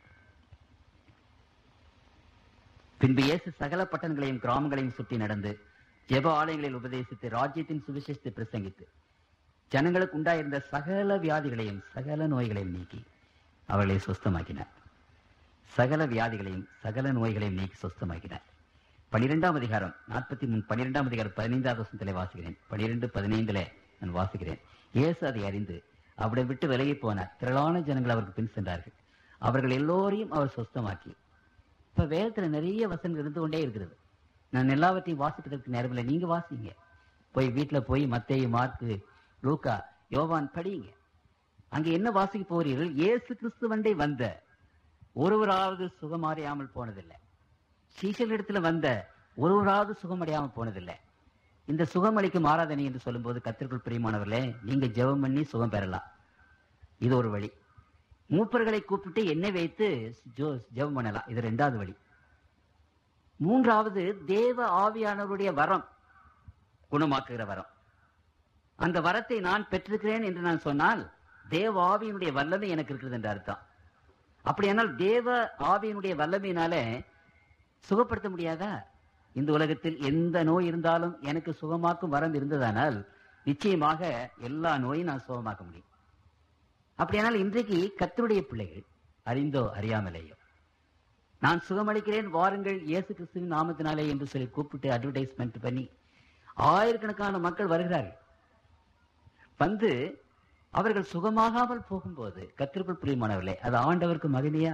பின்பு இயேசு சகல பட்டணங்களையும் கிராமங்களையும் சுற்றி நடந்து ஜெப ஆலயங்களில் உபதேசித்து ராஜ்யத்தின் சுவிசேஷத்தை பிரசங்கித்து ஜனங்களுக்கு உண்டாயிருந்த சகல வியாதிகளையும் சகல நோய்களையும் நீக்கி அவர்களை சுஸ்தமாக்கினார் சகல வியாதிகளையும் சகல நோய்களையும் நீக்கி சுஸ்தமாக்கினார் பனிரெண்டாம் அதிகாரம் நாற்பத்தி மூணு பனிரெண்டாம் அதிகாரம் பதினைந்தாவது வருஷத்திலே வாசிக்கிறேன் பனிரெண்டு பதினைந்துல நான் வாசிக்கிறேன் இயேசு அதை அறிந்து அவரை விட்டு விலகி போனார் திரளான ஜனங்கள் அவருக்கு பின் சென்றார்கள் அவர்கள் எல்லோரையும் அவர் சொஸ்தமாக்கி இப்ப வேதத்துல நிறைய வசனங்கள் இருந்து கொண்டே இருக்கிறது நான் எல்லாவற்றையும் வாசிப்பதற்கு நேரமில்லை நீங்க வாசிங்க போய் வீட்டுல போய் மத்தேயு மார்க்கு லூக்கா யோவான் படியுங்க அங்க என்ன வாசிக்க போகிறீர்கள் இயேசு கிறிஸ்துவண்டை வந்த ஒருவராவது சுகமடையாமல் போனதில்லை சீசலிடத்துல வந்த ஒருவராவது சுகமடையாமல் போனதில்லை இந்த சுகம் அளிக்கும் ஆராதனை என்று சொல்லும்போது கத்திற்குள் பிரியமானவர்களே நீங்க ஜெபம் பண்ணி சுகம் பெறலாம் இது ஒரு வழி மூப்பர்களை கூப்பிட்டு எண்ணெய் வைத்து ஜோ- ஜெபம் பண்ணலாம் இது ரெண்டாவது வழி மூன்றாவது தேவ ஆவியானவருடைய வரம் குணமாக்குகிற வரம் அந்த வரத்தை நான் பெற்றிருக்கிறேன் என்று நான் சொன்னால் தேவ ஆவியினுடைய வல்லமை எனக்கு இருக்கிறது என்று அர்த்தம் அப்படியானால் தேவ ஆவியினுடைய வல்லமையினால சுகப்படுத்த முடியாதா இந்த உலகத்தில் எந்த நோய் இருந்தாலும் எனக்கு சுகமாக்கும் வரம் இருந்ததானால் நிச்சயமாக எல்லா நோயும் நான் சுகமாக்க முடியும் அப்படியானால் இன்றைக்கு கத்தருடைய பிள்ளைகள் அறிந்தோ அறியாமலேயோ நான் சுகமளிக்கிறேன் வாருங்கள் இயேசு கிறிஸ்துவின் நாமத்தினாலே என்று சொல்லி கூப்பிட்டு அட்வர்டைஸ்மெண்ட் பண்ணி ஆயிரக்கணக்கான மக்கள் வருகிறார்கள் வந்து அவர்கள் சுகமாகாமல் போகும்போது கத்திற்குள் பிரியமானவர்களே அது ஆண்டவருக்கு மகிமையா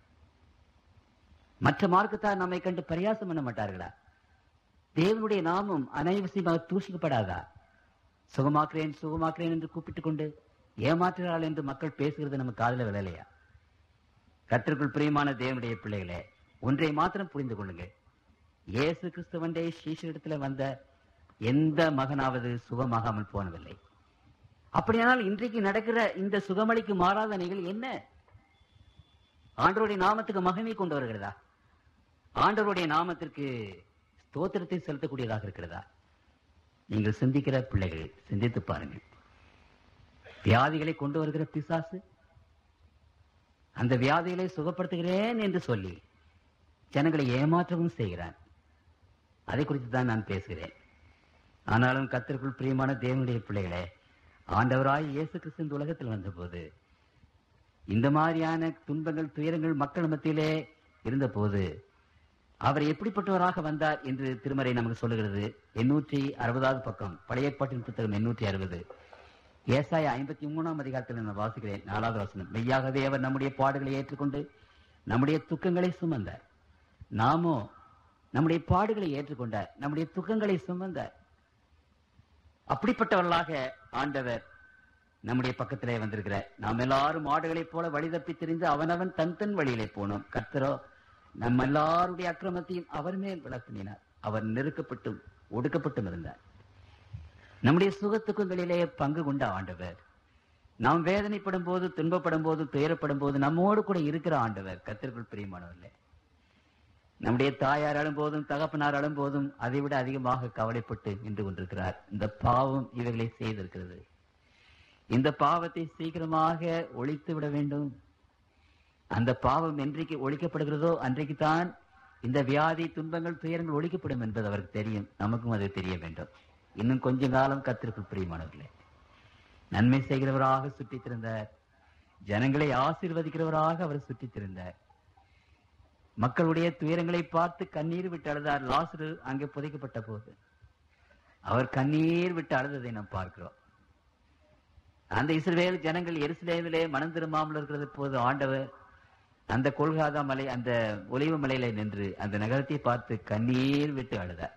மற்ற மார்க்கத்தார் நம்மை கண்டு பரியாசம் பண்ண மாட்டார்களா தேவனுடைய நாமம் அனைவசியமாக தூஷிக்கப்படாதா சுகமாக்குறேன் சுகமாக்குறேன் என்று கூப்பிட்டுக் கொண்டு ஏமாற்றுகிறாள் என்று மக்கள் பேசுகிறது நம்ம காதுல விழலையா கத்திற்குள் பிரியமான தேவனுடைய பிள்ளைகளே ஒன்றை மாத்திரம் புரிந்து கொள்ளுங்கள் இயேசு கிறிஸ்துவண்டே சீஷரிடத்துல வந்த எந்த மகனாவது சுகமாகாமல் போனதில்லை அப்படியானால் இன்றைக்கு நடக்கிற இந்த சுகமளிக்கும் ஆராதனைகள் என்ன ஆண்டவருடைய நாமத்துக்கு மகிமை கொண்டு வருகிறதா ஆண்டவருடைய நாமத்திற்கு ஸ்தோத்திரத்தை செலுத்தக்கூடியதாக இருக்கிறதா நீங்கள் சிந்திக்கிற பிள்ளைகள் சிந்தித்து பாருங்கள் வியாதிகளை கொண்டு வருகிற பிசாசு அந்த வியாதிகளை சுகப்படுத்துகிறேன் என்று சொல்லி ஜனங்களை ஏமாற்றவும் செய்கிறான் அதை குறித்து தான் நான் பேசுகிறேன் ஆனாலும் கத்திற்குள் பிரியமான தேவனுடைய பிள்ளைகளே ஆண்டவராய் இயேசு கிறிஸ்து இந்த உலகத்தில் வந்தபோது இந்த மாதிரியான துன்பங்கள் துயரங்கள் மக்கள் மத்தியிலே இருந்தபோது அவர் எப்படிப்பட்டவராக வந்தார் என்று திருமறை நமக்கு சொல்லுகிறது எண்ணூற்றி அறுபதாவது பக்கம் பழைய ஏற்பாட்டின் புத்தகம் எண்ணூற்றி அறுபது ஏசாய ஐம்பத்தி மூணாம் அதிகாரத்தில் நான் வாசிக்கிறேன் நாலாவது வசனம் மெய்யாகவே அவர் நம்முடைய பாடுகளை ஏற்றுக்கொண்டு நம்முடைய துக்கங்களை சுமந்தார் நாமோ நம்முடைய பாடுகளை ஏற்றுக்கொண்டார் நம்முடைய துக்கங்களை சுமந்தார் அப்படிப்பட்டவர்களாக ஆண்டவர் நம்முடைய பக்கத்திலே வந்திருக்கிறார் நாம் எல்லாரும் ஆடுகளைப் போல வழி தப்பி திரிந்து அவனவன் தன் தன் வழியிலே போனோம் கர்த்தரோ நம்ம எல்லாருடைய அக்கிரமத்தையும் அவர் மேல் விளக்கினார் அவர் நெருக்கப்பட்டும் ஒடுக்கப்பட்டும் இருந்தார் நம்முடைய சுகத்துக்கங்களிலே பங்கு கொண்ட ஆண்டவர் நாம் வேதனைப்படும் போது துன்பப்படும் போது துயரப்படும் போது நம்மோடு கூட இருக்கிற ஆண்டவர் கத்திற்குள் பிரியமானவர்களே நம்முடைய தாயார் அழும்போதும் தகப்பனார் அழும்போதும் அதை விட அதிகமாக கவலைப்பட்டு நின்று கொண்டிருக்கிறார் இந்த பாவம் இவர்களை செய்திருக்கிறது இந்த பாவத்தை சீக்கிரமாக ஒழித்து விட வேண்டும் அந்த பாவம் என்றைக்கு ஒழிக்கப்படுகிறதோ அன்றைக்கு தான் இந்த வியாதி துன்பங்கள் துயரங்கள் ஒழிக்கப்படும் என்பது அவருக்கு தெரியும் நமக்கும் அது தெரிய வேண்டும் இன்னும் கொஞ்ச காலம் கத்திற்குள் பிரியமானவர்களே நன்மை செய்கிறவராக சுற்றித் திரிந்தார் ஜனங்களை ஆசீர்வதிக்கிறவராக அவர் சுற்றித் திரிந்தார் மக்களுடைய துயரங்களை பார்த்து கண்ணீர் விட்டு அழுதார் லாசரு அங்கே புதைக்கப்பட்ட போது அவர் கண்ணீர் விட்டு அழுததை நாம் பார்க்கிறோம் அந்த இஸ்ரவேல் ஜனங்கள் எருசலேமிலே மனம் திரும்பாமல் இருக்கிறது போது ஆண்டவர் அந்த கொள்காதா மலை அந்த ஒலிவு மலையில நின்று அந்த நகரத்தை பார்த்து கண்ணீர் விட்டு அழுதார்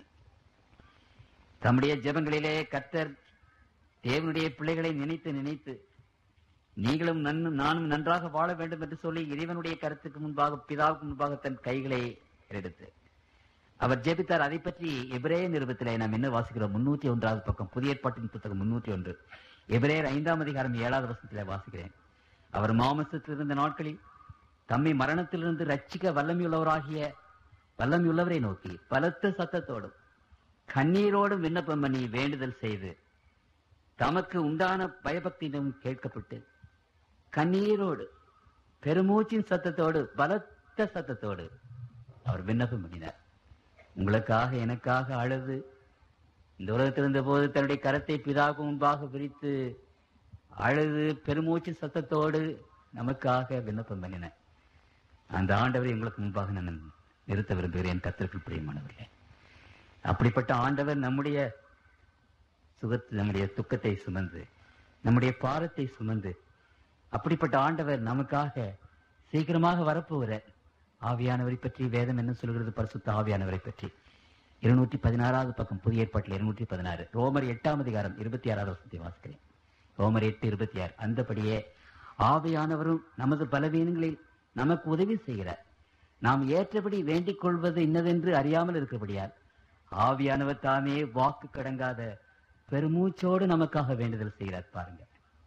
தம்முடைய ஜெபங்களிலே கர்த்தர் தேவனுடைய பிள்ளைகளை நினைத்து நினைத்து நீங்களும் நன்னும் நானும் நன்றாக வாழ வேண்டும் என்று சொல்லி இறைவனுடைய கருத்துக்கு முன்பாக பிதாவுக்கு முன்பாக தன் கைகளை எடுத்து அவர் ஜெபித்தார் அதை பற்றி எபிரே நிருபத்திலே நாம் என்ன வாசிக்கிறோம் முன்னூத்தி ஒன்றாவது பக்கம் புதிய ஏற்பாட்டின் புத்தகம் முன்னூற்றி ஒன்று எபிரேயர் ஐந்தாம் அதிகாரம் ஏழாவது வசனத்திலே வாசிக்கிறேன் அவர் மாமசத்தில் இருந்த நாட்களில் தம்மை மரணத்திலிருந்து ரட்சிக்க வல்லமையுள்ளவராகிய வல்லமையுள்ளவரை நோக்கி பலத்த சத்தத்தோடும் கண்ணீரோடும் விண்ணப்பம் பண்ணி வேண்டுதல் செய்து தமக்கு உண்டான பயபக்தியிடம் கேட்கப்பட்டு கண்ணீரோடு பெருமூச்சின் சத்தத்தோடு பலத்த சத்தத்தோடு அவர் விண்ணப்பம் பண்ணினார் உங்களுக்காக எனக்காக அழுது இந்த உலகத்தில் இருந்த போது தன்னுடைய கரத்தை பிதாவுக்கு முன்பாக விரித்து அழுது பெருமூச்சு சத்தத்தோடு நமக்காக விண்ணப்பம் பண்ணின அந்த ஆண்டவரை உங்களுக்கு முன்பாக நான் நிறுத்த விரும்புகிறேன் கத்திற்குள் பிரியமானவர்களே அப்படிப்பட்ட ஆண்டவர் நம்முடைய சுகத்து நம்முடைய துக்கத்தை சுமந்து நம்முடைய பாரத்தை சுமந்து அப்படிப்பட்ட ஆண்டவர் நமக்காக சீக்கிரமாக வரப்போகிற ஆவியானவரை பற்றி வேதம் என்ன சொல்கிறது பரிசுத்த ஆவியானவரை பற்றி இருநூற்றி பதினாறாவது பக்கம் புதிய ஏற்பாட்டில் இருநூற்றி பதினாறு ரோமர் எட்டாம் அதிகாரம் இருபத்தி ஆறாவது வசனத்தை வாசிக்கிறேன் ரோமர் எட்டு இருபத்தி ஆறு அந்தபடியே ஆவியானவரும் நமது பலவீனங்களில் நமக்கு உதவி செய்கிறார் நாம் ஏற்றபடி வேண்டிக் கொள்வது இன்னதென்று அறியாமல் இருக்கிறபடியால் ஆவியானவர் தாமே வாக்கு கடங்காத பெருமூச்சோடு நமக்காக வேண்டுதல் செய்கிறார் பாருங்க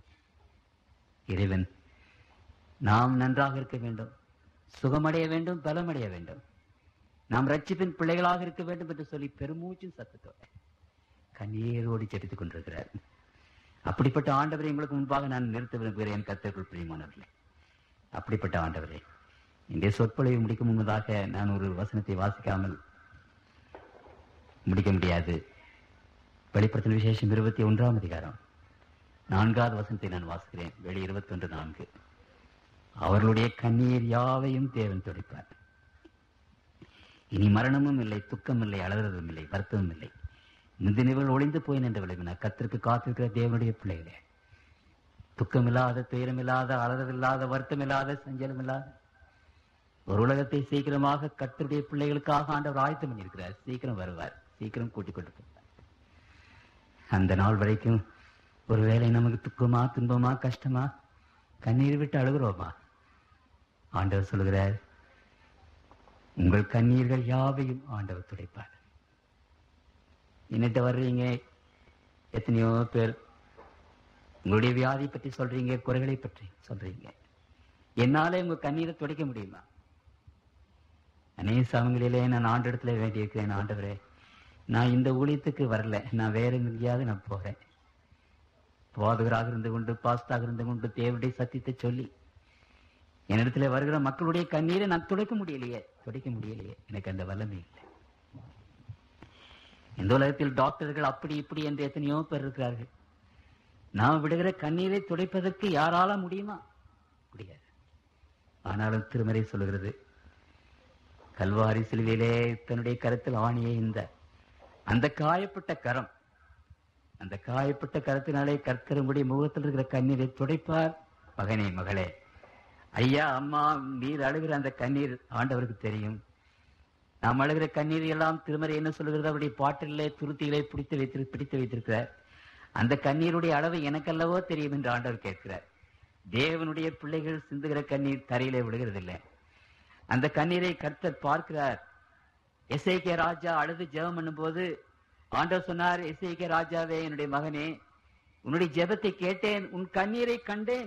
இறைவன் நாம் நன்றாக இருக்க வேண்டும் சுகமடைய வேண்டும் பலமடைய வேண்டும் நாம் ரட்சிப்பின் பிள்ளைகளாக இருக்க வேண்டும் என்று சொல்லி பெருமூச்சின் சத்தத்தோட கண்ணீரோடு ஜெபித்துக் கொண்டிருக்கிறார் அப்படிப்பட்ட ஆண்டவரை உங்களுக்கு முன்பாக நான் நிறுத்த விரும்புகிறேன் கத்தருக்குள் பிரியமானவர்களே அப்படிப்பட்ட ஆண்டவரே இங்கே சொற்பொழிவு முடிக்கும் முன்னதாக நான் ஒரு வசனத்தை வாசிக்காமல் முடிக்க முடியாது வெளிப்படுத்தின விசேஷம் இருபத்தி ஒன்றாம் அதிகாரம் நான்காவது வசனத்தை நான் வாசிக்கிறேன் வெளி இருபத்தி ஒன்று நான்கு அவர்களுடைய கண்ணீர் யாவையும் தேவன் துடைப்பார் இனி மரணமும் இல்லை துக்கம் இல்லை அலறுவதும் இல்லை வருத்தமும் இல்லை முந்தினவர்கள் ஒளிந்து போய் நின்று விளங்கினார் கத்திற்கு காத்திருக்கிற தேவனுடைய பிள்ளைகளே துக்கமில்லாத துயரமில்லாத அலறவில்லாத வருத்தமில்லாத சஞ்சலம் இல்லாத ஒரு உலகத்தை சீக்கிரமாக கத்தருடைய பிள்ளைகளுக்காக ஆண்டவர் ஆயத்தம் பண்ணியிருக்கிறார் சீக்கிரம் வருவார் சீக்கிரம் கூட்டிக் கொண்டு போவார் அந்த நாள் வரைக்கும் ஒருவேளை நமக்கு துக்கமா துன்பமா கஷ்டமா கண்ணீர் விட்டு அழுகிறோமா ஆண்டவர் சொல்கிறார் உங்கள் கண்ணீர்கள் யாவையும் ஆண்டவர் துடைப்பார் என்னட்ட வர்றீங்க எத்தனையோ பேர் உங்களுடைய வியாதி பற்றி சொல்றீங்க குறைகளை பற்றி சொல்றீங்க என்னால உங்க கண்ணீரை துடைக்க முடியுமா அநேக சமங்களிலே நான் ஆண்டிடத்துல வேண்டியிருக்கிறேன் ஆண்டவரே நான் இந்த ஊழியத்துக்கு வரல நான் வேற எங்கேயாவது நான் போறேன் போதகராக இருந்து கொண்டு பாஸ்டாக இருந்து கொண்டு தேவனுடைய சத்தியத்தை சொல்லி என்னிடத்துல வருகிற மக்களுடைய கண்ணீரை நான் துடைக்க முடியலையே துடைக்க முடியலையே எனக்கு அந்த வல்லமை இல்லை இந்த உலகத்தில் டாக்டர்கள் அப்படி இப்படி என்று எத்தனையோ பேர் இருக்கிறார்கள் நாம் விடுகிற கண்ணீரை துடைப்பதற்கு யாரால முடியுமா முடியாது ஆனாலும் திருமறை சொல்லுகிறது கல்வாரி சிலுவையிலே தன்னுடைய கருத்தில் ஆணியை இந்த அந்த காயப்பட்ட கரம் அந்த காயப்பட்ட கரத்தினாலே கற்கரும்படி முகத்தில் இருக்கிற கண்ணீரை துடைப்பார் மகனே மகளே ஐயா அம்மா நீர் அழுகிற அந்த கண்ணீர் ஆண்டவருக்கு தெரியும் நாம் அழுகிற கண்ணீர் எல்லாம் திருமறை என்ன சொல்லுகிறது அவருடைய பாட்டிலே துருத்திகளை பிடித்து வைத்திரு பிடித்து வைத்திருக்கிறார் அந்த கண்ணீருடைய அளவு எனக்கல்லவோ தெரியும் என்று ஆண்டவர் கேட்கிறார் தேவனுடைய பிள்ளைகள் சிந்துகிற கண்ணீர் தரையிலே விழுகிறதில்லை அந்த கண்ணீரை கர்த்தர் பார்க்கிறார் எஸ்ஐகே ராஜா அழுது ஜெபம் பண்ணும்போது ஆண்டவர் சொன்னார் எஸ்ஐகே ராஜாவே என்னுடைய மகனே உன்னுடைய ஜெபத்தை கேட்டேன் உன் கண்ணீரை கண்டேன்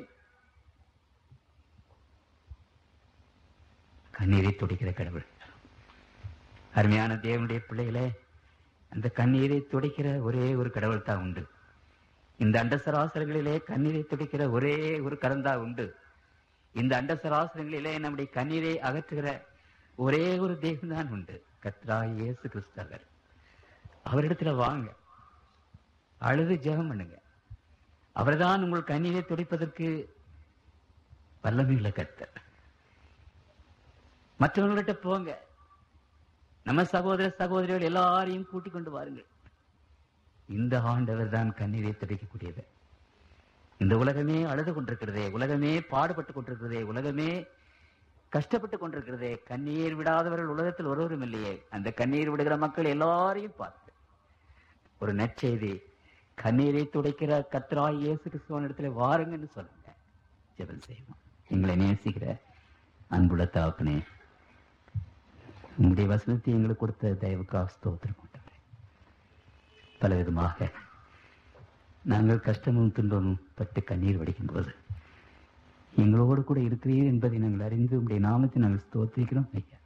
கண்ணீரை துடைக்கிற கடவுள் அருமையான தேவனுடைய பிள்ளைகளே அந்த கண்ணீரை துடைக்கிற ஒரே ஒரு கடவுள் தான் உண்டு இந்த அண்ட சராசரங்களிலே கண்ணீரை துடைக்கிற ஒரே ஒரு கரந்தா உண்டு இந்த அண்ட சராசரங்களிலே நம்முடைய கண்ணீரை அகற்றுகிற ஒரே ஒரு தெய்வம் தான் உண்டு கத்ரா இயேசு கிறிஸ்தவர் அவரிடத்துல வாங்க அழுது ஜெபம் பண்ணுங்க அவர்தான் உங்கள் கண்ணீரை துடைப்பதற்கு வல்லமையுள்ள கர்த்தர் மற்றவங்கள்ட்ட போங்க நம்ம சகோதர சகோதரிகள் எல்லாரையும் கூட்டிக் கொண்டு வாருங்கள் இந்த ஆண்டவர் தான் கண்ணீரை துடைக்கக்கூடியவர் இந்த உலகமே அழுது கொண்டிருக்கிறதே உலகமே பாடுபட்டு கொண்டிருக்கிறதே உலகமே கஷ்டப்பட்டு கொண்டிருக்கிறதே கண்ணீர் விடாதவர்கள் உலகத்தில் ஒருவரும் இல்லையே அந்த கண்ணீர் விடுகிற மக்கள் எல்லாரையும் பார்த்து ஒரு நற்செய்தி கண்ணீரை துடைக்கிற கத்ராய் இயேசு கிறிஸ்துவன் இடத்துல வாருங்கன்னு சொல்லுங்க ஜெபம் செய்வோம் எங்களை நேசிக்கிற அன்புள்ள தாப்பனே உங்களுடைய வசனத்தை எங்களுக்கு கொடுத்த தயவுக்காக ஸ்தோத்திரம் கொண்டவரே பலவிதமாக நாங்கள் கஷ்டமும் துன்பமும் பட்டு கண்ணீர் வடிக்கும் போது எங்களோடு கூட இருக்கிறீர் என்பதை நாங்கள் அறிந்து உங்களுடைய நாமத்தை நாங்கள் ஸ்தோத்திரிக்கிறோம் ஐயா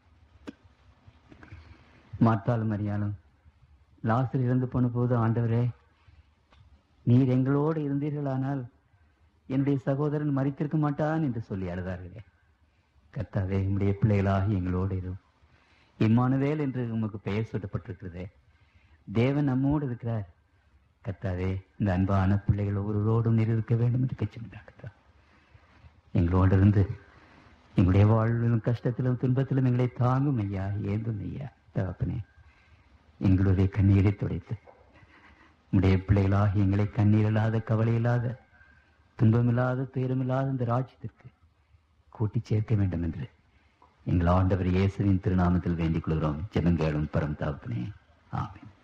மாற்றாலும் அறியாலும் லாசர் இறந்து போன போது ஆண்டவரே நீர் எங்களோடு இருந்தீர்களானால் என்னுடைய சகோதரன் மறித்திருக்க மாட்டான் என்று சொல்லி அழுதார்களே கர்த்தாவே உம்முடைய பிள்ளைகளாகி எங்களோடு இரும் இம்மானுவேல் என்று உமக்கு பெயர் சூட்டப்பட்டிருக்கிறதே தேவன் நம்மோடு இருக்கிறார் கர்த்தாவே இந்த அன்பான பிள்ளைகள் ஒவ்வொருவரோடும் நீர் இருக்க வேண்டும் என்று கட்சிட்டார் கர்த்தா எங்களோடு இருந்து எங்களுடைய வாழ்விலும் கஷ்டத்திலும் துன்பத்திலும் எங்களை தாங்கும் ஐயா ஏந்தும் ஐயா தகப்பனே எங்களுடைய கண்ணீரை துடைத்து உடைய பிள்ளைகளாகி எங்களை கண்ணீர் இல்லாத கவலை இல்லாத துன்பமில்லாத துயரமில்லாத இந்த ராஜ்யத்திற்கு கூட்டி சேர்க்க வேண்டும் என்று எங்கள் ஆண்டவர் இயேசுவின் திருநாமத்தில் வேண்டிக் கொள்கிறோம் ஜெபங்கேளும் பரம் தாப்பனே ஆமென்